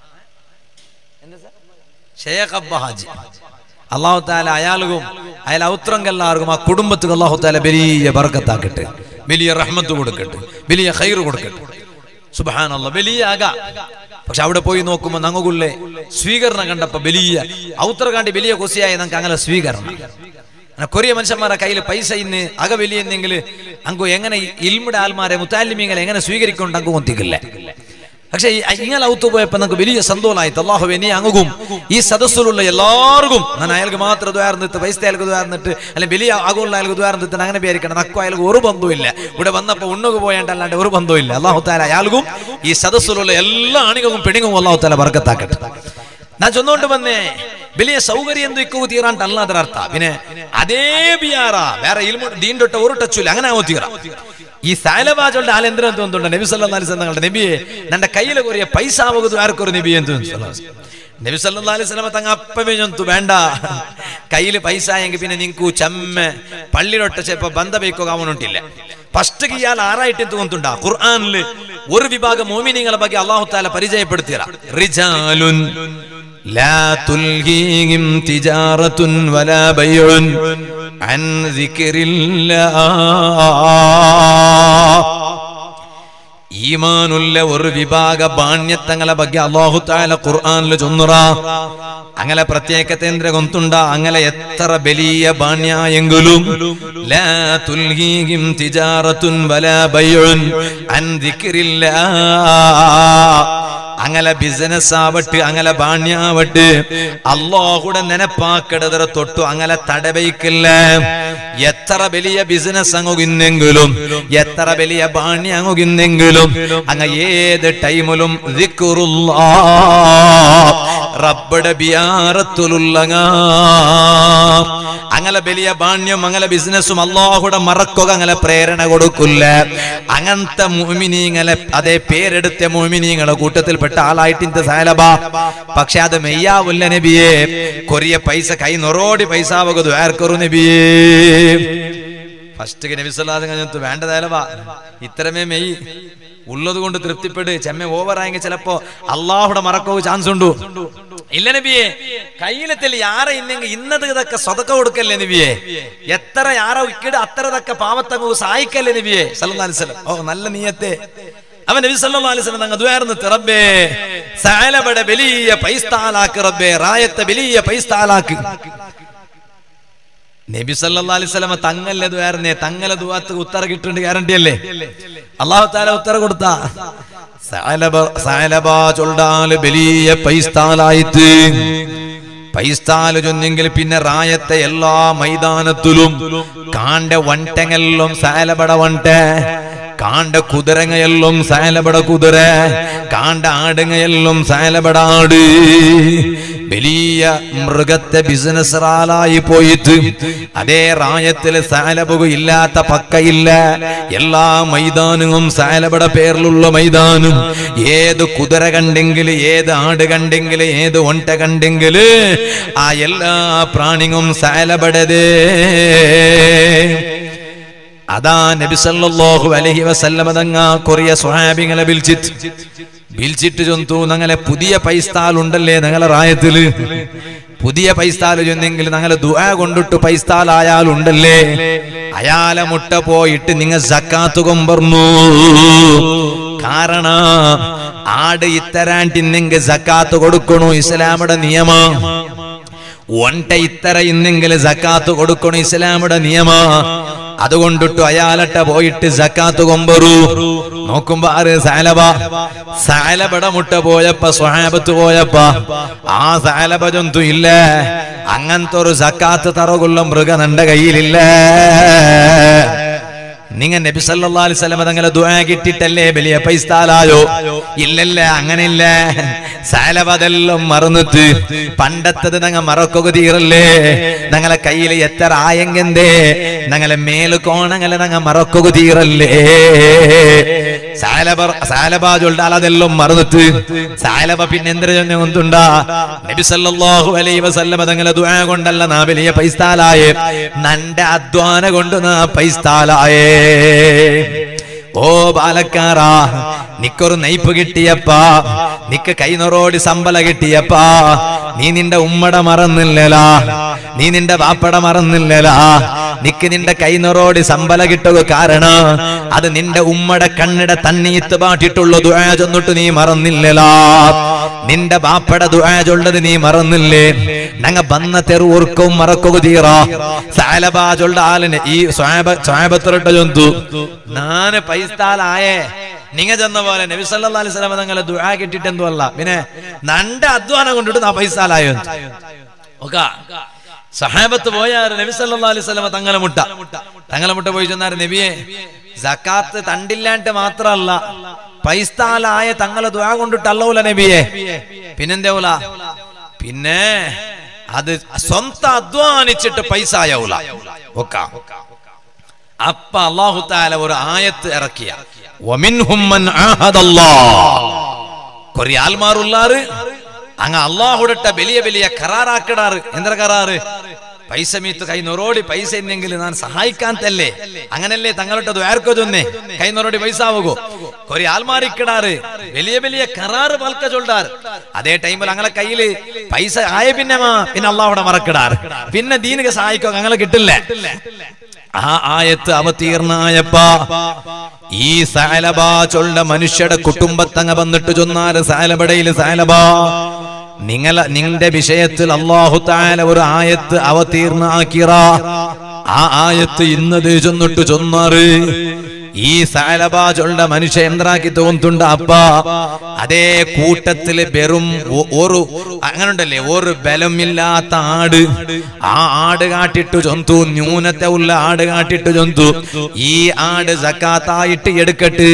ഷേഖ് അബ്ബ ഹാജി അള്ളാഹു താല അയാൾക്കും അയാൾ ഔത്രങ്കെല്ലാവർക്കും ആ കുടുംബത്തിന് അള്ളാഹു താല വലിയ ബർക്കത്താക്കട്ടെ വലിയ റഹ്മത്ത് കൊടുക്കട്ടെ വലിയ ഖൈർ കൊടുക്കട്ടെ സുബാനല്ല വലിയ അക പക്ഷെ അവിടെ പോയി നോക്കുമ്പോ ഞങ്ങൾക്കുള്ളേ സ്വീകരണം കണ്ടപ്പോ വലിയ ഔത്ര കാണ്ടി വലിയ കൊസിയായി ഞങ്ങൾക്ക് അങ്ങനെ സ്വീകരണം അങ്ങനെ കൊറിയ മനുഷ്യന്മാരെ കയ്യിൽ പൈസ ഇന്ന് അക വലിയെന്നെങ്കിൽ അങ്ങ് എങ്ങനെ ഇൽമിടെ ആൽമാരെ മുത്താലിമീങ്ങളെ എങ്ങനെ സ്വീകരിക്കൊണ്ട് അങ്ങ് കൊത്തിക്കില്ല പക്ഷെ ഇങ്ങനെ ഔത്തു പോയപ്പോ നമുക്ക് വലിയ സന്തോഷമായിട്ട് അള്ളാഹു നീ അങ്ങും ഈ സദസ്സിലുള്ള എല്ലാവർക്കും ഞാൻ അയാൾക്ക് മാത്രം ദ്വാർന്നിട്ട് പൈസ അയാൾക്ക് ദ്വാർന്നിട്ട് അല്ലെങ്കിൽ വലിയ ആകുള്ള അയാൾക്ക് ദ്വാർന്നിട്ട് അങ്ങനെ പേരിക്കണം നക്കോ അയാൾക്ക് ഒരു ബന്ധവുമില്ല ഇവിടെ വന്നപ്പോ ഉണ്ണുക പോയാണ്ടല്ലാണ്ട് ഒരു ബന്ധവുമില്ല അള്ളാഹു താല അയാൾക്കും ഈ സദസ്സിലുള്ള എല്ലാ അണികളും പെണിങ്ങും അള്ളാഹു താല വർക്കത്താക്കട്ടെ ഞാൻ ചൊന്നുകൊണ്ട് വന്നേ വലിയ സൗകര്യം എന്തൊക്കെ തീറാണ്ട് അല്ലാതെ അർത്ഥ പിന്നെ അതേ ബിയാറ വേറെ ഇൽമു ദീണ്ടൊട്ട ഒരു ടച്ചില്ല അങ്ങനെ ആവോ തീറ ഈ സാലബാജുള്ള ആലെന്തിനും തോന്നുന്നുണ്ട് നബി സല്ലല്ലാഹു അലൈഹി വസല്ലം തങ്ങളുടെ നബിയെ നന്റെ കയ്യിൽ കൊറിയ പൈസ ആവുന്നത് ആർക്കൊരു നബി എന്ന് നബി സല്ലല്ലാഹു അലൈഹി വസല്ലം തങ്ങ അപ്പമേ ഞൊന്തു വേണ്ട കയ്യിൽ പൈസ എങ്കിൽ പിന്നെ നിങ്ങക്ക് ചമ്മ പള്ളിയിലൊട്ട ചെപ്പ ബന്ധ ബൈക്കോ അവനുണ്ടില്ല ഫസ്റ്റ് ഇയാൾ ആറായിട്ട് തോന്നുന്നുണ്ടാ ഖുർആനില് ഒരു വിഭാഗം മോമിനിങ്ങളെ ಬಗ್ಗೆ അള്ളാഹു താല പരിചയപ്പെടുത്തിയ റിജാലുൻ لا تلهيهم تجارة ولا بيع عن ذكر الله ഈമാനുള്ള ഒരു വിഭാഗ ബാണ്യത്തങ്ങളെ ಬಗ್ಗೆ അള്ളാഹു താല ഖുർആനിൽ ചൊന്നുറ അങ്ങനെ പ്രത്യേകതേന്ദ്ര കൊന്തുണ്ട അങ്ങനെ എത്ര വലിയ ബാണ്യായെങ്കിലും ലാ തുൽഹീഹിം തിജാറത്തുൻ വലാ ബൈഉൻ അൻ ദിക്രില്ലാഹ് അങ്ങനെ ബിസിനസ് ആവട്ടെ അങ്ങനെ ബാണ്യാവട്ടെ അള്ളാഹുടെ നെനപ്പാക്കിടതര തൊട്ടു അങ്ങനെ തടവയ്ക്കില്ല എത്ര വലിയ ബിസിനസ് അങ്ങുകിന്നെങ്കിലും എത്ര വലിയ ബാണ്യ അങ്ങുകിന്നെങ്കിലും അങ്ങ് ഏത് ടൈമിലും റബ്ബടെ ബിയാറത്തുലുള്ളങ്ങ അങ്ങനെ വലിയ ബാണ്യം അങ്ങനെ ബിസിനസ്സും അള്ളാഹുടെ മറക്കുക അങ്ങനെ പ്രേരണ കൊടുക്കില്ല അങ്ങനത്തെ മോമിനീങ്ങളെ അതേ പേരെടുത്ത മോമിനീങ്ങളെ കൂട്ടത്തിൽപ്പെട്ട ആളായിട്ട് ഇന്റെ സാലബ പക്ഷെ അത് മെയ്യാവില്ല നബിയെ കൊറിയ പൈസ കൈ നൊറോടി പൈസ ആവുകതു ആർക്കൊരു നബിയേ ഫസ്റ്റ് നബിസ്വല്ലാതെ കഴിഞ്ഞു വേണ്ടതേലവാ ഇത്രമേ മെയ് ഉള്ളത് കൊണ്ട് തൃപ്തിപ്പെട് ചെമ്മ ഓവറായെങ്കിൽ ചിലപ്പോ അള്ളാഹുടെ മറക്കോ ചാൻസ് ഉണ്ടു ഇല്ല നബിയെ കയ്യിലെത്തിൽ യാറ ഇന്നെങ്കിൽ ഇന്നത് ഇതൊക്കെ സ്വതക്ക കൊടുക്കല്ലേ നബിയെ എത്ര യാറ ഇക്കിട് അത്ര ഇതൊക്കെ പാവത്തങ്ങ് സഹായിക്കല്ലേ നബിയെ സല്ലല്ലാഹു അലൈഹി വസല്ലം ഓ നല്ല നീയത്തെ അവൻ നബി സല്ലല്ലാഹു അലൈഹി വസല്ലം തങ്ങൾ ദുആർന്ന് റബ്ബേ സഅലബടെ വലിയ പൈസ്താലാക്ക് റബ്ബേ റായത്തെ വലിയ പൈസ്താലാക്ക് നബി സല്ലല്ലാഹു അലൈഹി വസല്ലം തങ്ങല്ലേ ദുആർന്നേ തങ്ങലെ ദുആത്ത് ഉത്തര കിട്ടുന്നുണ്ട് ഗ്യാരണ്ടി അല്ലേ അല്ലാഹു തആല ഉത്തര കൊടുത്ത സഅലബ സഅലബ ചൊല്ലാല് വലിയ പൈസ്താലായിട്ട് പൈസ്താല് ചൊന്നെങ്കിൽ പിന്നെ റായത്തെ എല്ലാ മൈതാനത്തിലും കാണ്ട വണ്ടെങ്ങെല്ലാം സാലബട വണ്ടെ കാണ്ട കുതിരങ്ങയെല്ലാം സാലബട കുതിര കാണ്ട ആടുങ്ങയെല്ലാം സാലബട ആട് വലിയ മൃഗത്തെ ബിസിനസ് റാലായി പോയിട്ട് അതേ റായത്തില് സാലബുക ഇല്ലാത്ത പക്കയില്ല എല്ലാ മൈതാനവും സാലബട പേരിലുള്ള മൈതാനും ഏത് കുതിര കണ്ടെങ്കിൽ ഏത് ആട് കണ്ടെങ്കിൽ ഏത് ഒണ്ട കണ്ടെങ്കിൽ ആ എല്ലാ പ്രാണിയും സാലബടതേ അതാ നബി സല്ലല്ലാഹു അലൈഹി വസല്ലമ തങ്ങ കൊറിയ സ്വഹാബികളെ വിളിച്ചിട്ട് വിളിച്ചിട്ട് ചൊന്തു ഞങ്ങളെ പുതിയ പൈസ്താൽ ഉണ്ടല്ലേ ഞങ്ങളെ റായത്തില് പുതിയ പൈസ്താൽ ചൊന്നെങ്കിൽ ഞങ്ങളെ ദുആ കൊണ്ടിട്ട് പൈസ്താലായാൽ ഉണ്ടല്ലേ അയാളെ മുട്ട പോയിട്ട് നിങ്ങൾ സക്കാത്ത് കൊമ്പർന്നു കാരണം ആട് ഇത്തരാണ്ടിന്നെങ്കിൽ സക്കാത്ത് കൊടുക്കണു ഇസ്ലാമുടെ നിയമം ഒണ്ട ഇത്തര ഇന്നെങ്കിൽ സക്കാത്ത് കൊടുക്കണം ഇസ്ലാമുടെ നിയമ അതുകൊണ്ടിട്ടു അയാളട്ട പോയിട്ട് സക്കാത്ത് കൊമ്പറു നോക്കുമ്പോ ആര് സാലബ സാലബട മുട്ട പോയപ്പ സ്വഹാബത്ത് പോയപ്പ ആ സാലബ ജന്തു ഇല്ല അങ്ങനത്തെ ഒരു സക്കാത്ത് തറകുള്ള മൃഗം എന്റെ കയ്യിലില്ല നിങ്ങ നബി സല്ലല്ലാഹു അലൈഹി വസല്ലം തങ്ങളെ ദുആ കിട്ടിട്ടല്ലേ വലിയ പൈസ്താലായോ ഇല്ലല്ല അങ്ങനെയില്ല സാലവതെല്ലാം മറന്നിട്ട് പണ്ടത്തത് ഞങ്ങ മറക്കുക തീരല്ലേ ഞങ്ങളെ കയ്യിൽ എത്ര ആയെങ്കെന്തേ ഞങ്ങളെ മേല് കോണങ്ങളെ ഞങ്ങ മറക്കുക തീരല്ലേ സാലബ സാലബാജുള്ള അതെല്ലാം മറന്നിട്ട് സാലബ പിന്നെ എന്തൊരു ഒന്നുണ്ടാ നബി സല്ലല്ലാഹു അലൈഹി വസല്ലം തങ്ങളെ ദുആ കൊണ്ടല്ല നാ വലിയ പൈസ്താലായേ നന്റെ അധ്വാന കൊണ്ട് നാ പൈസ്താലായേ ഓ ബാലക്കാറാ നിക്കൊരു നയിപ്പ് കിട്ടിയപ്പാ നിക്ക് കൈനൊറോടി സമ്പല കിട്ടിയപ്പാ നീ നിന്റെ ഉമ്മട മറന്നില്ലലാ നീ നിന്റെ വാപ്പട മറന്നില്ലലാ നിക്ക് നിന്റെ കൈനൊറോടി സമ്പല കിട്ടുക കാരണം അത് നിന്റെ ഉമ്മട കണ്ണിട തണ്ണീത്ത് പാട്ടിട്ടുള്ള ദുആ ചൊന്നിട്ട് നീ മറന്നില്ലലാ നിന്റെ ബാപ്പട ദുആ ചൊല്ലത് നീ മറന്നില്ലേ ഞങ്ങ വന്ന തെറുവർക്കും മറക്കുക തീറ സാലബാ ചൊല്ല ആലിന് ഈ സ്വാബത്തിലിട്ട ജന്തു നാന് പൈസ്താലായേ നിങ്ങ ചെന്ന പോലെ നബി സല്ലല്ലാഹു അലൈഹി വസല്ലം തങ്ങളെ ദുആ കിട്ടിട്ട് എന്തോ അല്ല പിന്നെ നണ്ട അധ്വാനം കൊണ്ടിട്ട് നാ പൈസാലായോ ഓക്കാ സഹാബത്ത് പോയാറ് നബി സല്ലല്ലാഹു അലൈഹി വസല്ലം തങ്ങളെ മുട്ട തങ്ങളെ മുട്ട പോയി ചെന്നാറ് നബിയെ സക്കാത്ത് തണ്ടില്ലാണ്ട് മാത്രല്ല പൈസ്താലായ തങ്ങളെ ദുആ കൊണ്ടിട്ടല്ലൂല നബിയെ പിന്നെന്തേവൂല പിന്നെ അത് സ്വന്തം അധ്വാനിച്ചിട്ട് പൈസ ആയൂല ഒക്ക അപ്പ അള്ളാഹു താല ഒരു ആയത്ത് ഇറക്കിയ വമിൻഹും മൻ ആഹദല്ലാഹ് കൊറേ ആൽമാറുള്ളാറ് അങ്ങ് അള്ളാഹുടട്ട വലിയ വലിയ കരാറാക്കിടാറ് എന്താ കരാറ് പൈസ മീത്ത് കൈ നൊറോടി പൈസ ഇല്ലെങ്കിൽ ഞാൻ സഹായിക്കാൻ തല്ലേ അങ്ങനല്ലേ തങ്ങളുടെ ദ്വാരക്കോ ചൊന്നേ കൈ നൊറോടി പൈസ ആവുകോ കൊറേ ആൽമാറിക്കിടാറ് വലിയ വലിയ കരാറ് പൽക്ക ചൊല്ലാറ് അതേ ടൈമിൽ അങ്ങനെ കയ്യില് പൈസ ആയ പിന്നെ പിന്നെ അള്ളാഹുടെ മറക്കിടാറ് പിന്നെ ദീനിക സഹായിക്കോ അങ്ങനെ കിട്ടില്ല ആ ആയത്ത് അവതീർണായപ്പ ഈ സാലബ ചൊല്ല മനുഷ്യയുടെ കുടുംബത്തങ്ങ വന്നിട്ട് ചൊന്നാല് സാലബടയില് സാലബ നിങ്ങള നിന്റെ വിഷയത്തിൽ അള്ളാഹു താല ഒരു ആയത്ത് അവതീർണാക്കിറ ആ ആയത്ത് ഇന്നത് ചൊന്നിട്ട് ചൊന്നാറ് ഈ സാലബാജുള്ള മനുഷ്യ എന്താക്കി തോന്നുന്നുണ്ട് അപ്പ അതേ കൂട്ടത്തില് വെറും ഒ- ഒരു അങ്ങനുണ്ടല്ലേ ഒരു ബലമില്ലാത്ത ആട് ആ ആട് കാട്ടിട്ട് ചൊന്തു ന്യൂനത്തെ ഉള്ള ആട് കാട്ടിട്ട് ചൊന്തു ഈ ആട് സക്കാത്തായിട്ട് എടുക്കട്ട്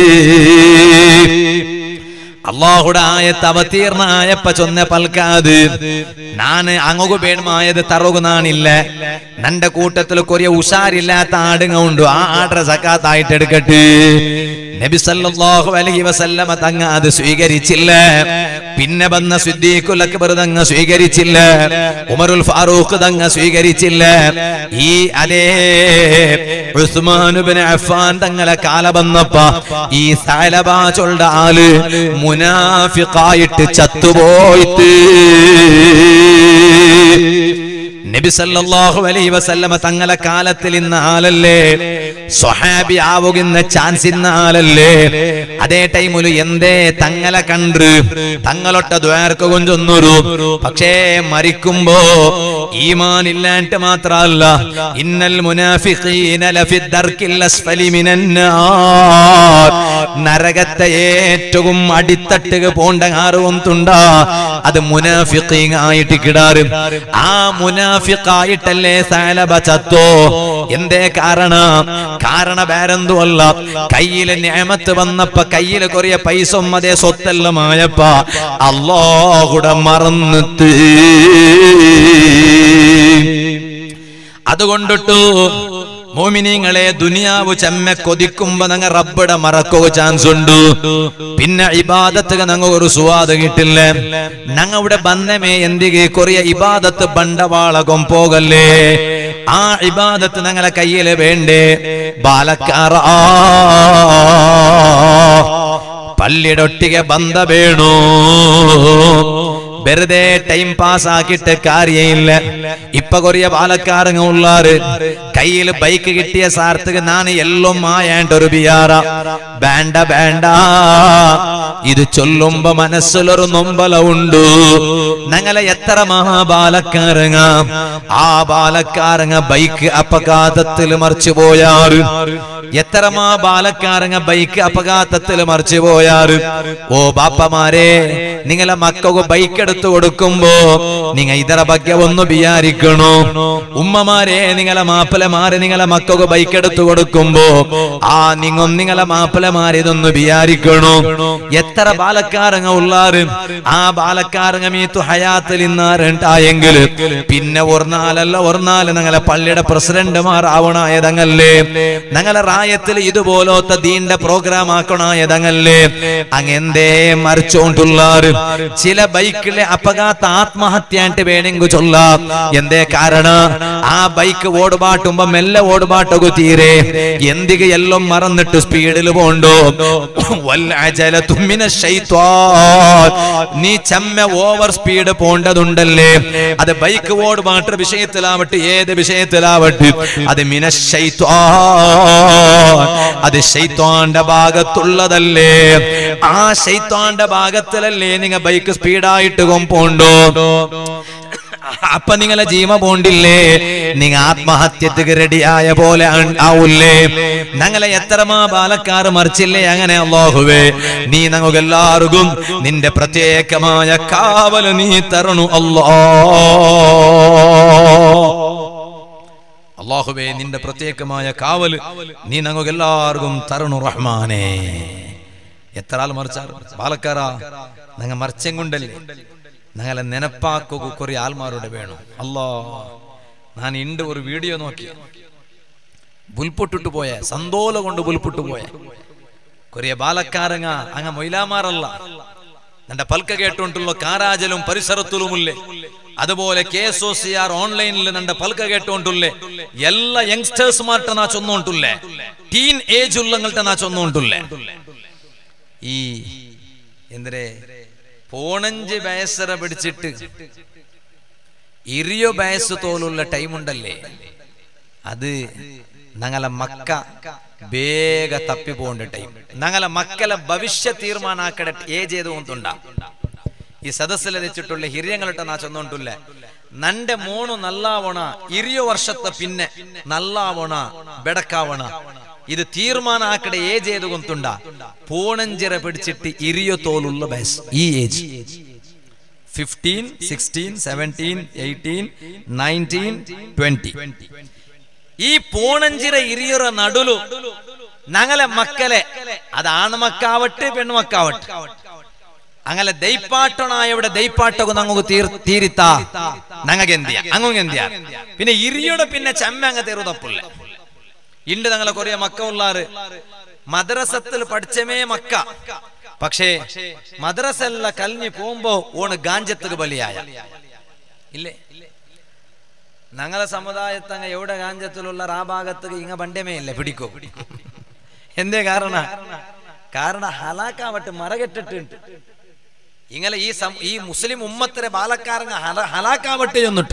അള്ളാഹുടെ ആയത്ത് അവതീർണായപ്പ ചൊന്ന പൽക്കാത് നാന് അങ്ങുകു പേണമായത് തറുകുന്നാണില്ല നന്റെ കൂട്ടത്തിൽ കൊറിയ ഉഷാരില്ലാത്ത ആടുങ്ങ ഉണ്ട് ആ ആടറെ സക്കാത്തായിട്ട് എടുക്കട്ട് നബി സല്ലല്ലാഹു അലൈഹി വസല്ലമ തങ്ങ അത് സ്വീകരിച്ചില്ല പിന്നെ വന്ന സിദ്ദീഖുൽ അക്ബർ തങ്ങ സ്വീകരിച്ചില്ല ഉമറുൽ ഫാറൂഖ് തങ്ങ സ്വീകരിച്ചില്ല ഈ അതേ ഉസ്മാൻ ഇബ്നു അഫ്ഫാൻ തങ്ങളെ കാല വന്നപ്പ ഈ സലബ ചൊണ്ട ആള് മുനാഫിഖായിട്ട് ചത്തുപോയിട്ട് നബി സല്ലല്ലാഹു അലൈഹി വസല്ലമ തങ്ങളെ കാലത്തിൽ ഇന്ന ആളല്ലേ സ്വഹാബി ആവുകുന്ന ചാൻസ് ഇന്ന ആളല്ലേ അതേ ടൈമിൽ എന്തേ തങ്ങളെ കണ്ട് തങ്ങളൊട്ട ദ്വാർക്ക് കൊഞ്ചൊന്നൊരു പക്ഷേ മരിക്കുമ്പോ ഈമാൻ ഇല്ലാണ്ട് മാത്രല്ല ഇന്നൽ മുനാഫിഖീന ലഫി ദർക്കിൽ അസ്ഫലി മിനന്നാർ നരകത്തെ ഏറ്റവും അടിത്തട്ടുക പോണ്ട ആറും തുണ്ടാ അത് മുനാഫിഖീൻ ആയിട്ട് കിടാറ് ആ മുനാഫിഖായിട്ടല്ലേ സാലബ ചത്തോ എന്തേ കാരണം കാരണം വേറെന്തുമല്ല കയ്യില് ഞാമത്ത് വന്നപ്പ കയ്യില് കൊറിയ പൈസ അതേ സ്വത്തെല്ലാം ആയപ്പ അള്ളാഹുടെ മറന്നിട്ട് അതുകൊണ്ടിട്ടു മോമിനിങ്ങളെ ദുനിയാവ് ചെമ്മ കൊതിക്കുമ്പോ നങ്ങ റബ്ബടെ മറക്കുക ചാൻസ് ഉണ്ട് പിന്നെ ഇബാദത്ത് നങ്ങ ഒരു സുവാദ് കിട്ടില്ല നങ്ങ ഇവിടെ ബന്ധമേ എന്തിಗೆ കൊറിയ ഇബാദത്ത് ബണ്ടവാളകം പോകല്ലേ ആ ഇബാദത്ത് ഞങ്ങളെ കയ്യില് വേണ്ടേ ബാലക്കാറ പള്ളിടൊട്ടിಗೆ ബന്ധ വേണു വെറുതെ ടൈം പാസ് ആക്കിയിട്ട് കാര്യമില്ല ഇപ്പൊ കൊറിയ പാലക്കാരങ്ങ ഉള്ളാറ് കയ്യിൽ ബൈക്ക് കിട്ടിയ സാർത്തക്ക് നാണ് എല്ലാം ആയാണ്ട് ഒരു ബിയാറ വേണ്ട വേണ്ട ഇത് ചൊല്ലുമ്പോ മനസ്സിലൊരു നൊമ്പല ഉണ്ട് ഞങ്ങളെ എത്ര മഹാബാലക്കാരങ്ങ ആ ബാലക്കാരങ്ങ ബൈക്ക് അപഘാതത്തിൽ മറിച്ചു പോയാറ് എത്ര മാ ബാലക്കാരങ്ങ ബൈക്ക് അപഘാതത്തിൽ മറിച്ചു പോയാറ് ഓ ബാപ്പമാരെ നിങ്ങളെ മക്കൾക്ക് ബൈക്ക് എടുത്തു കൊടുക്കുമ്പോ നിങ്ങ ഇതര ಬಗ್ಗೆ ഒന്ന് വിചാരിക്കണോ ഉമ്മമാരെ നിങ്ങളെ മാപ്പിളമാരെ നിങ്ങളെ മക്കൾക്ക് ബൈക്ക് എടുത്തു കൊടുക്കുമ്പോ ആ നിങ്ങ നിങ്ങളെ മാപ്പിളമാരെ ഇതൊന്ന് വിചാരിക്കണോ എത്ര ബാലക്കാരങ്ങ ഉള്ളാറ് ആ ബാലക്കാരങ്ങ മീത്തു ഹയാത്തിൽ ഇന്നാറുണ്ടായെങ്കിൽ പിന്നെ ഒരു നാലല്ല ഒരു നാല് ഞങ്ങളെ പള്ളിയുടെ പ്രസിഡന്റുമാർ ആവണായതങ്ങല്ലേ ഞങ്ങളെ റായത്തിൽ ഇതുപോലത്തെ ദീന്റെ പ്രോഗ്രാം ആക്കണായതങ്ങല്ലേ അങ്ങെന്തേ മറിച്ചോണ്ടുള്ളാറ് ചില ബൈക്കിലെ അപഘാത ആത്മഹത്യാണ്ട് വേണമെങ്കിൽ ചൊല്ലാം എന്തേ കാരണം ആ ബൈക്ക് ഓടുപാട്ടുമ്പോ മെല്ലെ ഓടുപാട്ടൊക്കെ തീരെ എന്തിക എല്ലാം മറന്നിട്ട് സ്പീഡിൽ പോണ്ടോ വല്ലജല തുമ്മിന ശൈത്വാൻ നീ ചമ്മ ഓവർ സ്പീഡ് പോണ്ടതുണ്ടല്ലേ അത് ബൈക്ക് ഓടുപാട്ട് വിഷയത്തിലാവട്ടെ ഏത് വിഷയത്തിലാവട്ടെ അത് മിനശൈത്വാൻ അത് ശൈത്വാന്റെ ഭാഗത്തുള്ളതല്ലേ ആ ശൈത്വാന്റെ ഭാഗത്തിലല്ലേ നിങ്ങ ബൈക്ക് സ്പീഡായിട്ട് കൊമ്പോണ്ടോ അപ്പൊ നിങ്ങളെ ജീവ പോണ്ടില്ലേ നിങ്ങ ആത്മഹത്യക്ക് റെഡിയായ പോലെ ആൺ- ആവൂലേ ഞങ്ങളെ എത്രമാ ബാലക്കാർ മറിച്ചില്ലേ അങ്ങനെ അള്ളാഹുവേ നീ ഞങ്ങൾക്ക് എല്ലാവർക്കും നിന്റെ പ്രത്യേകമായ കാവല് നീ തരണു അല്ലോ അള്ളാഹുവേ നിന്റെ പ്രത്യേകമായ കാവല് നീ ഞങ്ങൾക്ക് എല്ലാവർക്കും തരണു റഹ്മാനേ എത്ര ആൾ മറിച്ചാർ പാലക്കാരാ ഞങ്ങ മറിച്ചം കൊണ്ടല്ലേ ഞങ്ങളെ നെനപ്പാക്കുക കുറെ ആൾമാരുടെ വേണം അല്ലോ ഞാൻ ഇണ്ട് ഒരു വീഡിയോ നോക്കി ബുൽപൊട്ടിട്ട് പോയ സന്തോല കൊണ്ട് ബുൽപൊട്ടു പോയ കൊറിയ ബാലക്കാരങ്ങ അങ്ങ മൊയിലാമാറല്ല നിന്റെ പൽക്ക കേട്ടോണ്ടുള്ള കാരാജലും പരിസരത്തിലുമില്ലേ അതുപോലെ K S O C R ഓൺലൈനിൽ നിന്റെ പൽക്ക കേട്ടോണ്ടുള്ളേ എല്ലാ യങ്സ്റ്റേഴ്സ് മാർട്ട നാ ചൊന്നോണ്ടുള്ളേ ടീൻ ഏജ് ഉള്ളങ്ങൾട്ട നാ ചൊന്നോണ്ടുള്ളേ ഈ എന്തിരെ പോണഞ്ച് വയസ്സറ പിടിച്ചിട്ട് ഇറിയോ വയസ്സ് തോലുള്ള ടൈമുണ്ടല്ലേ അത് ഞങ്ങളെ മക്ക ಬೇಗ ತಪ್ಪಿ പോകേണ്ട ಟೈಮ್ ഞങ്ങളെ മക്കളെ ഭവിഷ്യ തീർമാനാക്കട ഏജ് ഏത് ഒന്നുണ്ട ഈ ಸದಸ್ಸಲ വെച്ചിട്ടുള്ള ಹಿರಿಯങ്ങളിട്ട ನಾ ಚಂದೊಂಟುಲ್ಲ ನಂಡೆ ಮೋಣು ನಲ್ಲಾವಣ ಇರಿಯೋ ವರ್ಷದ ಪಿನ್ನೆ ನಲ್ಲಾವಣ ಬೆಡಕಾವಣ ഇത് തീർമാനം ആക്കടെ ഏജ് ഏത് കൊന്തുണ്ട പൂണഞ്ചിറ പിടിച്ചിട്ട് ഇരിയോ തോലുള്ള ബസ് ഈ age fifteen sixteen seventeen eighteen nineteen twenty ഈ പൂണഞ്ചിറ ഇരിയൊറ നടുലു ഞങ്ങളെ മക്കളെ അത് ആൺമക്കാവട്ടെ പെൺമക്കാവട്ടെ അങ്ങനെ ദൈപ്പാട്ടണായവിടെ ദൈപ്പാട്ടൊക്കെ ഞങ്ങൾക്ക് തീർ തീരിത്താ ഞങ്ങൾക്ക് എന്തിയാ അങ്ങ് എന്തിയാ പിന്നെ ഇരിയുടെ പിന്നെ ചെമ്മ അങ്ങ് തീർന്നപ്പില്ല ഇണ്ട് ഞങ്ങളെ കൊറിയ മക്ക ഉള്ളാറ് മദ്രസത്തിൽ പഠിച്ചമേ മക്ക പക്ഷേ മദ്രസ എല്ലാം കലിഞ്ഞു പോകുമ്പോ ഓണ് ഗാഞ്ചത്തുക്ക് ബലിയായ ഇല്ലേ ഞങ്ങളെ സമുദായത്തങ്ങ എവിടെ ഗാഞ്ചത്തിലുള്ള ആ ഭാഗത്ത് ഇങ്ങ പണ്ടമേ ഇല്ല പിടിക്കോ എന്തേ കാരണ കാരണം ഹലാക്കാവട്ട് മറകെട്ടിട്ടുണ്ട് ഇങ്ങനെ ഈ സം- ഈ മുസ്ലിം ഉമ്മത്തിലെ ബാലക്കാരങ്ങ ഹല- ഹലാക്കാവട്ടെ എന്നിട്ട്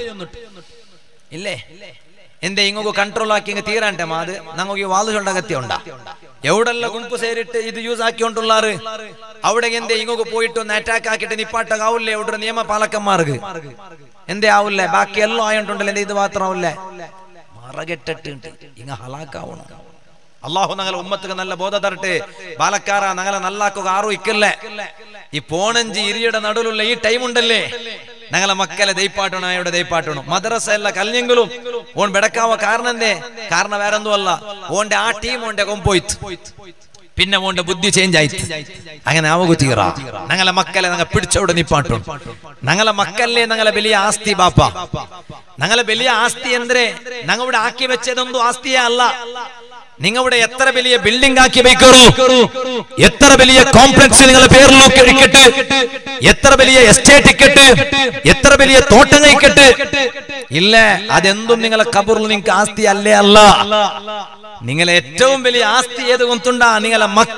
ഇല്ലേ എന്തേ ഇങ്ങോട്ട് കൺട്രോൾ ആക്കി ഇങ്ങ് തീരാണ്ടെ മാത് നമുക്ക് ഈ വാതു ചൊണ്ടകത്തി ഉണ്ടാ എവിടെല്ലാം ഗുംപ് സേരിട്ട് ഇത് യൂസ് ആക്കിക്കൊണ്ടുള്ളാറ് അവിടെ എന്തേ ഇങ്ങോട്ട് പോയിട്ട് ഒന്ന് അറ്റാക്ക് ആക്കിയിട്ട് നിപ്പാട്ടാവൂല്ലേ ഇവിടെ നിയമ പാലക്കന്മാർക്ക് എന്തേ ആവൂല്ലേ ബാക്കി എല്ലാം ആയോണ്ടുണ്ടല്ലോ എന്തേ ഇത് മാത്രമാവൂല്ലേ മറകെട്ടിട്ടുണ്ട് ഇങ്ങ ഹലാക്കാവണം അള്ളാഹു ഞങ്ങളെ ഉമ്മത്തിന് നല്ല ബോധ തരട്ടെ ബാലക്കാര ഞങ്ങളെ നല്ലാക്കുക ആറും ഇക്കല്ലേ ഈ പോണഞ്ചി ഇരിയുടെ നടുവിലുള്ള ഈ ടൈം ഉണ്ടല്ലേ ഞങ്ങളെ മക്കളെ ദൈപ്പാട്ടണോ ഇവിടെ ദൈപ്പാട്ടണോ മദ്രസ അല്ല കല്യെങ്കിലും ഓൺ ബെടക്കാവ കാരണം എന്തേ കാരണം വേറെന്തോ അല്ല ഓന്റെ ആ ടീം ഓന്റെ കൊമ്പോയിത്ത് പിന്നെ ഓന്റെ ബുദ്ധി ചേഞ്ച് ആയി അങ്ങനെ ആവുക തീറ ഞങ്ങളെ മക്കളെ ഞങ്ങൾ പിടിച്ചവിടെ നിപ്പാട്ടും ഞങ്ങളെ മക്കല്ലേ ഞങ്ങളെ വലിയ ആസ്തി ബാപ്പ ഞങ്ങളെ വലിയ ആസ്തി എന്തേ ഞങ്ങളുടെ ആക്കി വെച്ചതൊന്നും ആസ്തിയേ അല്ല നിങ്ങളുടെ എത്ര വലിയ ബിൽഡിംഗ് ആക്കി വെക്കറു എത്ര വലിയ കോംപ്ലക്സ് നിങ്ങളെ പേരിലൊക്കെ ഇരിക്കട്ടെ എത്ര വലിയ എസ്റ്റേറ്റ് ഇക്കട്ട് എത്ര വലിയ തോട്ടങ്ങൾ ഇക്കട്ട് ഇല്ല അതെന്തും നിങ്ങളെ കബറിൽ നിങ്ങൾക്ക് ആസ്തി അല്ലേ അല്ല നിങ്ങളെ ഏറ്റവും വലിയ ആസ്തി ഏത് കൊണ്ടുണ്ടാ നിങ്ങളെ മക്ക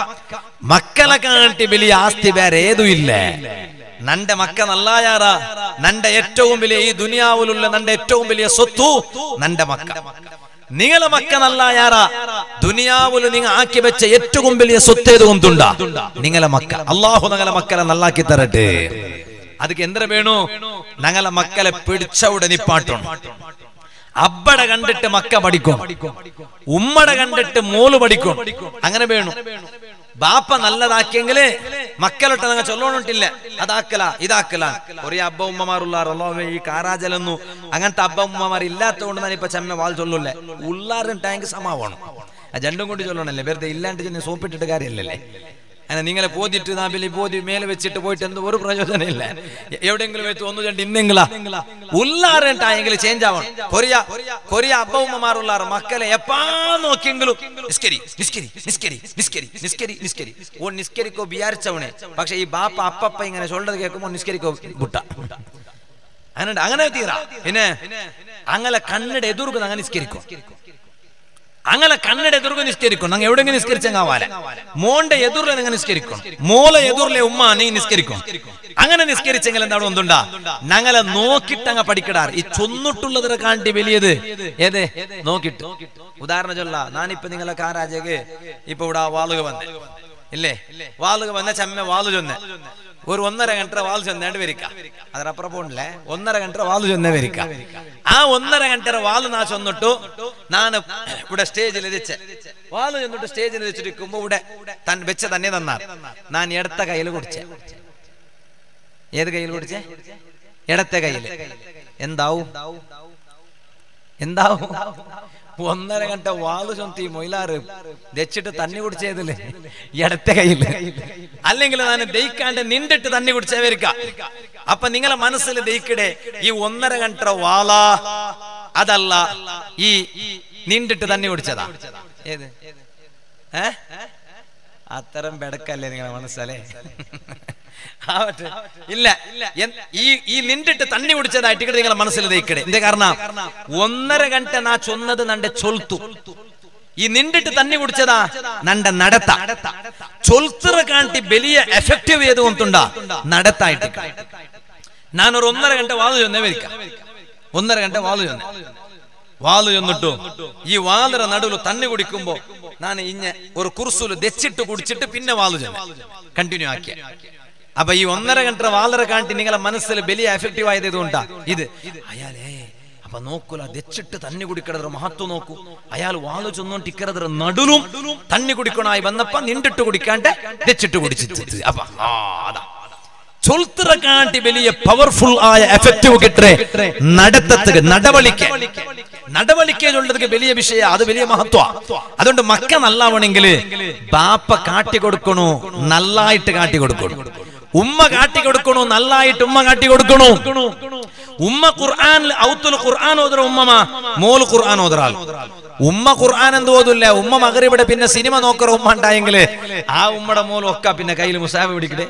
മക്കളെ കാട്ടി വലിയ ആസ്തി വേറെ ഏതും ഇല്ല നന്റെ മക്ക നല്ലായാറ നന്റെ ഏറ്റവും വലിയ ഈ ദുനിയാവിലുള്ള നന്റെ ഏറ്റവും വലിയ സ്വത്തു നന്റെ മക്ക നിങ്ങളെ മക്ക നല്ലായാറ ദുനിയാവിൽ നിങ്ങൾ ആക്കി വെച്ച ഏറ്റവും വലിയ സ്വത്ത് ഏത് കൊണ്ടുണ്ടാ നിങ്ങളെ മക്ക അള്ളാഹു നിങ്ങളെ മക്കളെ നല്ലാക്കി തരട്ടെ ಅದಕ್ಕೆ ಎಂದ್ರ ಬೇಣು ഞങ്ങളെ മക്കളെ പിടിച്ചവിടെ നിപ്പാട്ടണം അബ്ബട കണ്ടിട്ട് മക്ക പഠിക്കും ഉമ്മട കണ്ടിട്ട് മോള് പഠിക്കും അങ്ങനെ വേണു ബാപ്പ നല്ലതാക്കിയെങ്കില് മക്കളൊട്ട് നിങ്ങൾ ചൊല്ലോണിട്ടില്ല അതാക്കല ഇതാക്കല കുറേ അബ്ബ ഉമ്മമാരുള്ളാറല്ലോ ഈ കാരാജലൊന്നും അങ്ങനത്തെ അബ്ബ ഉമ്മമാർ ഇല്ലാത്തതുകൊണ്ട് ഞാൻ ഇപ്പൊ ചെമ്മ വാൾ ചൊല്ലൂല്ലേ ഉള്ളാറും ടാങ്ക് സമാവണം ആ ജണ്ടും കൊണ്ട് ചൊല്ലണല്ലേ വെറുതെ ഇല്ലാണ്ട് ചെന്ന് സോപ്പിട്ടിട്ട് കാര്യമല്ലല്ലേ അങ്ങനെ നിങ്ങളെ പോതിട്ട് നാപ്പിൽ പോതി മേലെ വെച്ചിട്ട് പോയിട്ട് എന്ത് ഒരു പ്രയോജനം ഇല്ല എവിടെയെങ്കിലും വെച്ച് ഒന്ന് രണ്ട് ഇന്നെങ്കിലാ ഉള്ളാറെങ്കിൽ ചേഞ്ച് ആവണം കൊറിയ കൊറിയ അബ്ബ ഉമ്മമാരുള്ളാറ് മക്കളെ എപ്പാ നോക്കിയെങ്കിലും നിസ്കരി നിസ്കരി നിസ്കരി നിസ്കരി നിസ്കരി നിസ്കരി ഓ നിസ്കരിക്കോ വിചാരിച്ചവനെ പക്ഷെ ഈ ബാപ്പ അപ്പപ്പ ഇങ്ങനെ ചൊല്ലത് കേൾക്കുമ്പോ നിസ്കരിക്കോ ബുട്ട അങ്ങനെ അങ്ങനെ തീരാ പിന്നെ അങ്ങനെ കണ്ണിടെ എതിർക്കുന്ന അങ്ങനെ നിസ്കരിക്കും അങ്ങനെ കണ്ണിടെ എതിർക്ക് നിസ്കരിക്കും ഞങ്ങൾ എവിടെയെങ്കിലും നിസ്കരിച്ചങ്ങാവാല മോന്റെ എതിർലെ നിങ്ങൾ നിസ്കരിക്കും മോളെ എതിർലെ ഉമ്മ നീ നിസ്കരിക്കും അങ്ങനെ നിസ്കരിച്ചെങ്കിൽ എന്താണ് ഒന്നുണ്ടാ ഞങ്ങളെ നോക്കിട്ട് അങ്ങ് പഠിക്കടാർ ഈ ചൊന്നിട്ടുള്ളതിനെ കാണ്ടി വലിയത് ഏത് നോക്കിട്ട് ഉദാഹരണം ചൊല്ല ഞാനിപ്പോ നിങ്ങളെ കാരാജക്ക് ഇപ്പൊ ഇവിടെ വാളുക വന്നേ ഇല്ലേ വാളുക വന്ന ചമ്മ വാളു ചൊന്നെ ഒരു ഒന്നര ഗಂಟೆ വാളു ചൊന്നേണ്ട് വരിക ಅದರപ്പുറം പോണില്ലേ ഒന്നര ಗಂಟೆ വാളു ചൊന്നേ വരിക ആ ഒന്നര ಗಂಟೆ വാളു നാ ചൊന്നിട്ടു ನಾನು ഇവിടെ സ്റ്റേജിൽ എതിച്ച് വാളു ചെന്നിട്ട് സ്റ്റേജിൽ വെച്ചിരിക്കുമ്പോ ഇവിടെ തൻ വെച്ച തന്നെ തന്നാർ ഞാൻ ഇടത്ത കയ്യിൽ കുടിച്ചേ ഏത് കയ്യിൽ കുടിച്ചേ ഇടത്തെ കയ്യിൽ എന്താവും എന്താവും ഒന്നര ഗಂಟೆ വാളു ചൊന്തി മൊയിലാറ് വെച്ചിട്ട് തന്നി കുടിച്ചതില് ഇടത്തെ കയ്യില് അല്ലെങ്കിൽ ഞാൻ ദയിക്കാണ്ട് നിണ്ടിട്ട് തന്നി കുടിച്ചവരിക്ക അപ്പൊ നിങ്ങളെ മനസ്സിൽ ദയിക്കടെ ഈ ഒന്നര ഗಂಟೆ വാള അതല്ല ഈ നിണ്ടിട്ട് തന്നി കുടിച്ചതാ ഏത് ഏ അത്തരം ബെടക്കല്ലേ നിങ്ങളെ മനസ്സല്ലേ ആവട്ടെ ഇല്ല എൻ- ഈ ഈ നിണ്ടിട്ട് തണ്ണി കുടിച്ചതായിട്ട് ഇവിടെ നിങ്ങളെ മനസ്സിൽ ദയിക്കടെ എന്തേ കാരണം ഒന്നര ഗಂಟೆ നാ ചൊന്നത് നന്റെ ചൊൽത്തു ഈ നിണ്ടിട്ട് തണ്ണി കുടിച്ചതാ നന്റെ നടത്ത ചൊൽത്തുറ കാണ്ടി വലിയ എഫക്റ്റീവ് ചെയ്ത് കൊണ്ടുണ്ടാ നടത്തായിട്ട് ഞാനൊരു ഒന്നര ഗಂಟೆ വാതു ചെന്നേ വരിക ഒന്നര ഗಂಟೆ വാതു ചെന്നേ വാല് ചെന്നിട്ടു ഈ വാലര നടുവിൽ തണ്ണി കുടിക്കുമ്പോ ഞാൻ ഇഞ്ഞ ഒരു കുർസുല് ദച്ചിട്ട് കുടിച്ചിട്ട് പിന്നെ വാല് ചെന്നു കണ്ടിന്യൂ ആക്കിയ അപ്പൊ ഈ ഒന്നര ഗಂಟೆ വാലര കാണ്ടി നിങ്ങളെ മനസ്സിൽ വലിയ എഫക്റ്റീവ് ആയത് ഇതുകൊണ്ടാ ഇത് അയാളേ അപ്പൊ നോക്കൂല ദച്ചിട്ട് തണ്ണി കുടിക്കണದ್ರ മഹത്വം നോക്കൂ അയാൾ വാല് ചെന്നോണ്ടിക്കറದ್ರ നടുലും തണ്ണി കുടിക്കണായി വന്നപ്പോ നിണ്ടിട്ട് കുടിക്കാണ്ട് ദച്ചിട്ട് കുടിച്ചിട്ട് അപ്പൊ ആ അതാ ചൊൽത്തുറ കാട്ടി വലിയ പവർഫുൾ ആയ എഫക്റ്റീവ് കിട്ടേ നടത്തത്തുക നടവളിക്ക് നടവളിക്ക് ചൊല്ലതുക്ക് വലിയ വിഷയ അത് വലിയ മഹത്വ അതുകൊണ്ട് മക്ക നല്ലാവണെങ്കിൽ ബാപ്പ കാട്ടി കൊടുക്കണു നല്ലായിട്ട് കാട്ടി കൊടുക്കണു ഉമ്മ കാട്ടി കൊടുക്കണു നല്ലായിട്ട് ഉമ്മ കാട്ടി കൊടുക്കണു ഉമ്മ ഖുർആൻ ഔത്തുൽ ഖുർആൻ ഓതുற ഉമ്മമാ മോൾ ഖുർആൻ ഓതുറാൾ ഉമ്മ ഖുർആൻ എന്ത് ഓതില്ല ഉമ്മ മകരിവിടെ പിന്നെ സിനിമ നോക്കറ ഉമ്മ ഉണ്ടായെങ്കില് ആ ഉമ്മയുടെ മോൾ ഒക്കെ പിന്നെ കയ്യിൽ മുസാബ് പിടിക്കട്ടെ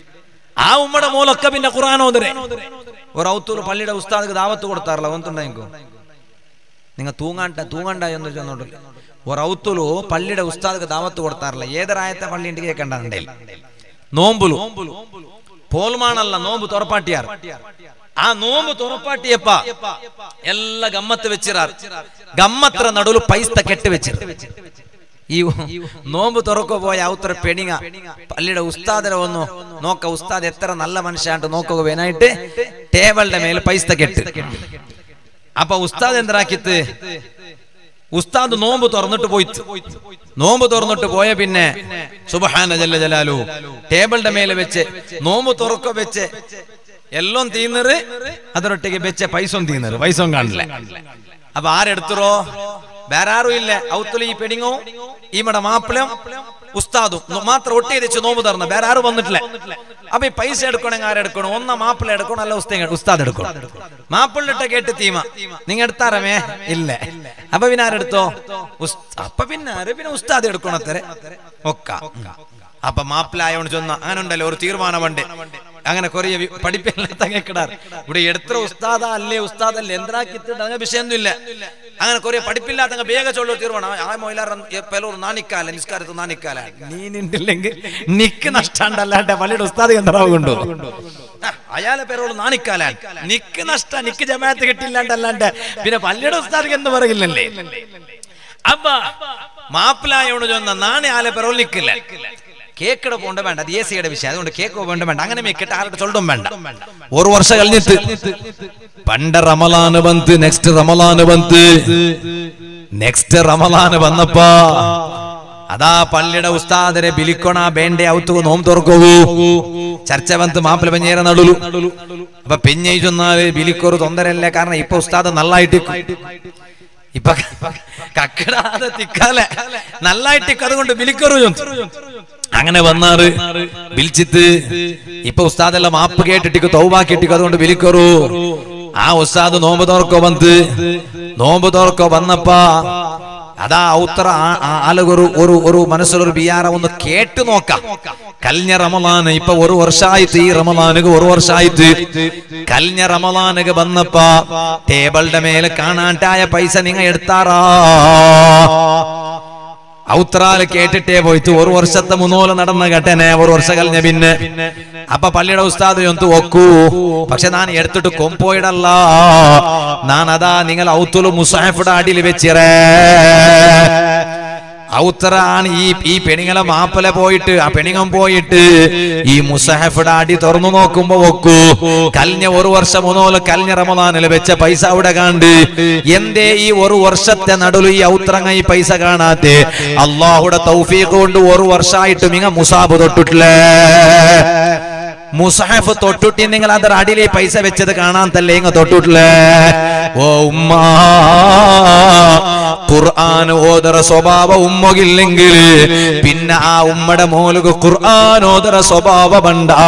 ആ ഉമ്മയുടെ മോളൊക്കെ പിന്നെ ഖുർആൻ ഓതുരെ ഒരു ഔത്തൂർ പള്ളിയുടെ ഉസ്താദ് ദാവത്ത് കൊടുത്താറില്ല ഒന്നുണ്ടായിക്കോ നിങ്ങൾ തൂങ്ങാണ്ട തൂങ്ങണ്ട എന്ന് ചെന്നോട്ടില്ല ഒരു ഔത്തുലു പള്ളിയുടെ ഉസ്താദ് ദാവത്ത് കൊടുത്താറില്ല ഏതൊരായത്തെ പള്ളി ഉണ്ട് കേൾക്കണ്ടേ നോമ്പുലു പോൽമാണല്ല നോമ്പ് തുറപ്പാട്ടിയാർ ആ നോമ്പ് തുറപ്പാട്ടിയപ്പ എല്ലാ ഗമ്മത്ത് വെച്ചിറാർ ഗമ്മത്ര നടുവിൽ പൈസ കെട്ടി വെച്ചിട്ട് ഈ നോമ്പ് തുറക്കോ പോയ ഔത്തര പെണിങ്ങ പള്ളിയുടെ ഉസ്താദിനെ വന്നു നോക്ക ഉസ്താദ് എത്ര നല്ല മനുഷ്യനായിട്ട് നോക്കുക വേനായിട്ട് ടേബിളിന്റെ മേൽ പൈസ കെട്ട് അപ്പൊ ഉസ്താദ് എന്താക്കിത്ത് ഉസ്താദ് നോമ്പ് തുറന്നിട്ട് പോയി നോമ്പ് തുറന്നിട്ട് പോയ പിന്നെ സുബഹാന ജല്ല ജലാലു ടേബിളിന്റെ മേലെ വെച്ച് നോമ്പ് തുറക്ക വെച്ച് എല്ലാം തീന്നറ് അതിനൊട്ടിക്ക് വെച്ച പൈസ തീന്നറ് പൈസ കാണില്ല അപ്പൊ ആരെടുത്തറോ വേറെ ആരും ഇല്ല ഔത്തുല ഈ പെടിങ്ങോ ഈമടെ മാപ്പിളും ഉസ്താദും നോ- മാത്രം ഒട്ടി വെച്ച് നോമ്പ് തുറന്ന വേറെ ആരും വന്നിട്ടില്ല അപ്പൊ ഈ പൈസ എടുക്കണമെങ്കിൽ ആരെടുക്കണം ഒന്ന മാപ്പിള എടുക്കണം അല്ല ഉസ്താദ് ഉസ്താദ് എടുക്കണം മാപ്പിളിട്ട കേട്ട് തീമ നിങ്ങ എടുത്താറമേ ഇല്ല അപ്പൊ പിന്നെ ആരെടുത്തോ ഉസ്- അപ്പൊ പിന്നെ ആര് പിന്നെ ഉസ്താദ് എടുക്കണം അത്ര ഒക്ക അപ്പൊ മാപ്പിളായോണ്ട് ചൊന്ന അങ്ങനെ ഉണ്ടല്ലോ ഒരു തീരുമാനമുണ്ട് അങ്ങനെ കുറെ പഠിപ്പില്ലാത്ത കേക്കിടാർ ഇവിടെ എത്ര ഉസ്താദ അല്ലേ ഉസ്താദല്ലേ എന്താക്കിത്തിട്ട് അങ്ങനെ വിഷയമൊന്നുമില്ല അങ്ങനെ കുറെ പഠിപ്പില്ലാത്ത അങ്ങ് വേഗ ചൊല്ലു തീർമാനം ആ മൊയിലാർ പെലൂർ നാണിക്കാല നിസ്കാരത്ത് നാണിക്കാല നീ നിന്നില്ലെങ്കിൽ നിക്ക് നഷ്ടാണ്ടല്ലാണ്ട് പള്ളിയുടെ ഉസ്താദ് എന്താവുണ്ടോ അയാളെ പേരോട് നാണിക്കാലാൻ നിക്ക് നഷ്ട നിക്ക് ജമാഅത്ത് കിട്ടില്ലാണ്ടല്ലാണ്ട് പിന്നെ പള്ളിയുടെ ഉസ്താദ് എന്ന് പറയില്ലല്ലേ അപ്പ മാപ്പിലായോണ്ട് ചൊന്ന നാണി ആലെ പെറോൾ നിക്കില്ല കേക്കട പോണ്ട വേണ്ട അത് എ സിയുടെ വിഷയം അതുകൊണ്ട് കേക്ക് വേണ്ട വേണ്ട അങ്ങനെ മേക്കിട്ട് ആരുടെ ചൊല്ലും വേണ്ട ഒരു വർഷം കഴിഞ്ഞിട്ട് പണ്ട് റമലാന് വന്ന് നെക്സ്റ്റ് റമലാന് വന്ന് നെക്സ്റ്റ് റമലാന് വന്നപ്പോ അതാ പള്ളിയുടെ ഉസ്താദരെ ബിലിക്കൊണ ബേണ്ടെ ഔത്തു നോം തുറക്കൂ ചർച്ച വന്ന് മാപ്പിള പെഞ്ഞേര നടുലു അപ്പൊ പെഞ്ഞൈ ചൊന്നാല് ബിലിക്കൊരു തൊന്തരല്ലേ കാരണം ഇപ്പൊ ഉസ്താദ് നല്ലായിട്ട് ഇപ്പൊ കക്കിടാതെ തിക്കാലെ നല്ലായിട്ട് അതുകൊണ്ട് ബിലിക്കറു അങ്ങനെ വന്നാറ് വിളിച്ചിട്ട് ഇപ്പൊ ഉസ്താദെല്ലാം മാപ്പ് കേട്ടിട്ടിക്ക് തൗബാക്കിട്ടിക്ക് അതുകൊണ്ട് വിളിക്കറു ആ ഉസ്താദ് നോമ്പ് തോർക്കോ വന്ന് നോമ്പ് തോർക്കോ വന്നപ്പാ അതാ ഔത്ര ആളുകൊരു ഒരു ഒരു മനസ്സിലൊരു ബിയാറ ഒന്ന് കേട്ടു നോക്കാം കൽഞ്ഞ റമലാന് ഇപ്പൊ ഒരു വർഷായിട്ട് ഈ റമലാനുക ഒരു വർഷായിട്ട് കൽഞ്ഞ റമലാനുക വന്നപ്പ ടേബിളുടെ മേലെ കാണാണ്ടായ പൈസ നിങ്ങ എടുത്താറാ ഔത്രാല് കേട്ടിട്ടേ പോയിട്ട് ഒരു വർഷത്തെ മുന്നോല് നടന്ന ഘട്ടനെ ഒരു വർഷം കഴിഞ്ഞ പിന്നെ അപ്പൊ പള്ളിയുടെ ഉസ്താദ് ഒന്ന് ഒക്കൂ പക്ഷെ ഞാൻ എടുത്തിട്ട് കൊമ്പോയിടല്ല ഞാൻ അതാ നിങ്ങൾ ഔത്തുലു മുസാഫിയുടെ അടിയിൽ വെച്ചിറേ ഔത്തറാണ് ഈ ഈ പെണിങ്ങളെ മാപ്പല പോയിട്ട് ആ പെണിങ്ങം പോയിട്ട് ഈ മുസഹഫിയുടെ അടി തുറന്നു നോക്കുമ്പോ വെക്കൂ കലിഞ്ഞ ഒരു വർഷം മൂന്നോല് കലിഞ്ഞ റമദാനിൽ വെച്ച പൈസ അവിടെ കണ്ട് എന്തേ ഈ ഒരു വർഷത്തെ നടുല് ഈ ഔത്രങ്ങ ഈ പൈസ കാണാത്തെ അള്ളാഹുടെ തൗഫീഖ് കൊണ്ട് ഒരു വർഷമായിട്ട് മിങ്ങ മുസാബ് തൊട്ടിട്ടില്ലേ മുസാഫ് തൊട്ടുട്ടി നിങ്ങൾ അതർ അടിയിലെ പൈസ വെച്ചത് കാണാൻ തല്ലേ ഇങ്ങ തൊട്ടിട്ടില്ലേ ഓ ഉമ്മ ഖുർആൻ ഓതറ സ്വഭാവ ഉമ്മകില്ലെങ്കിൽ പിന്നെ ആ ഉമ്മയുടെ മോലുക ഖുർആൻ ഓതറ സ്വഭാവ ബണ്ടാ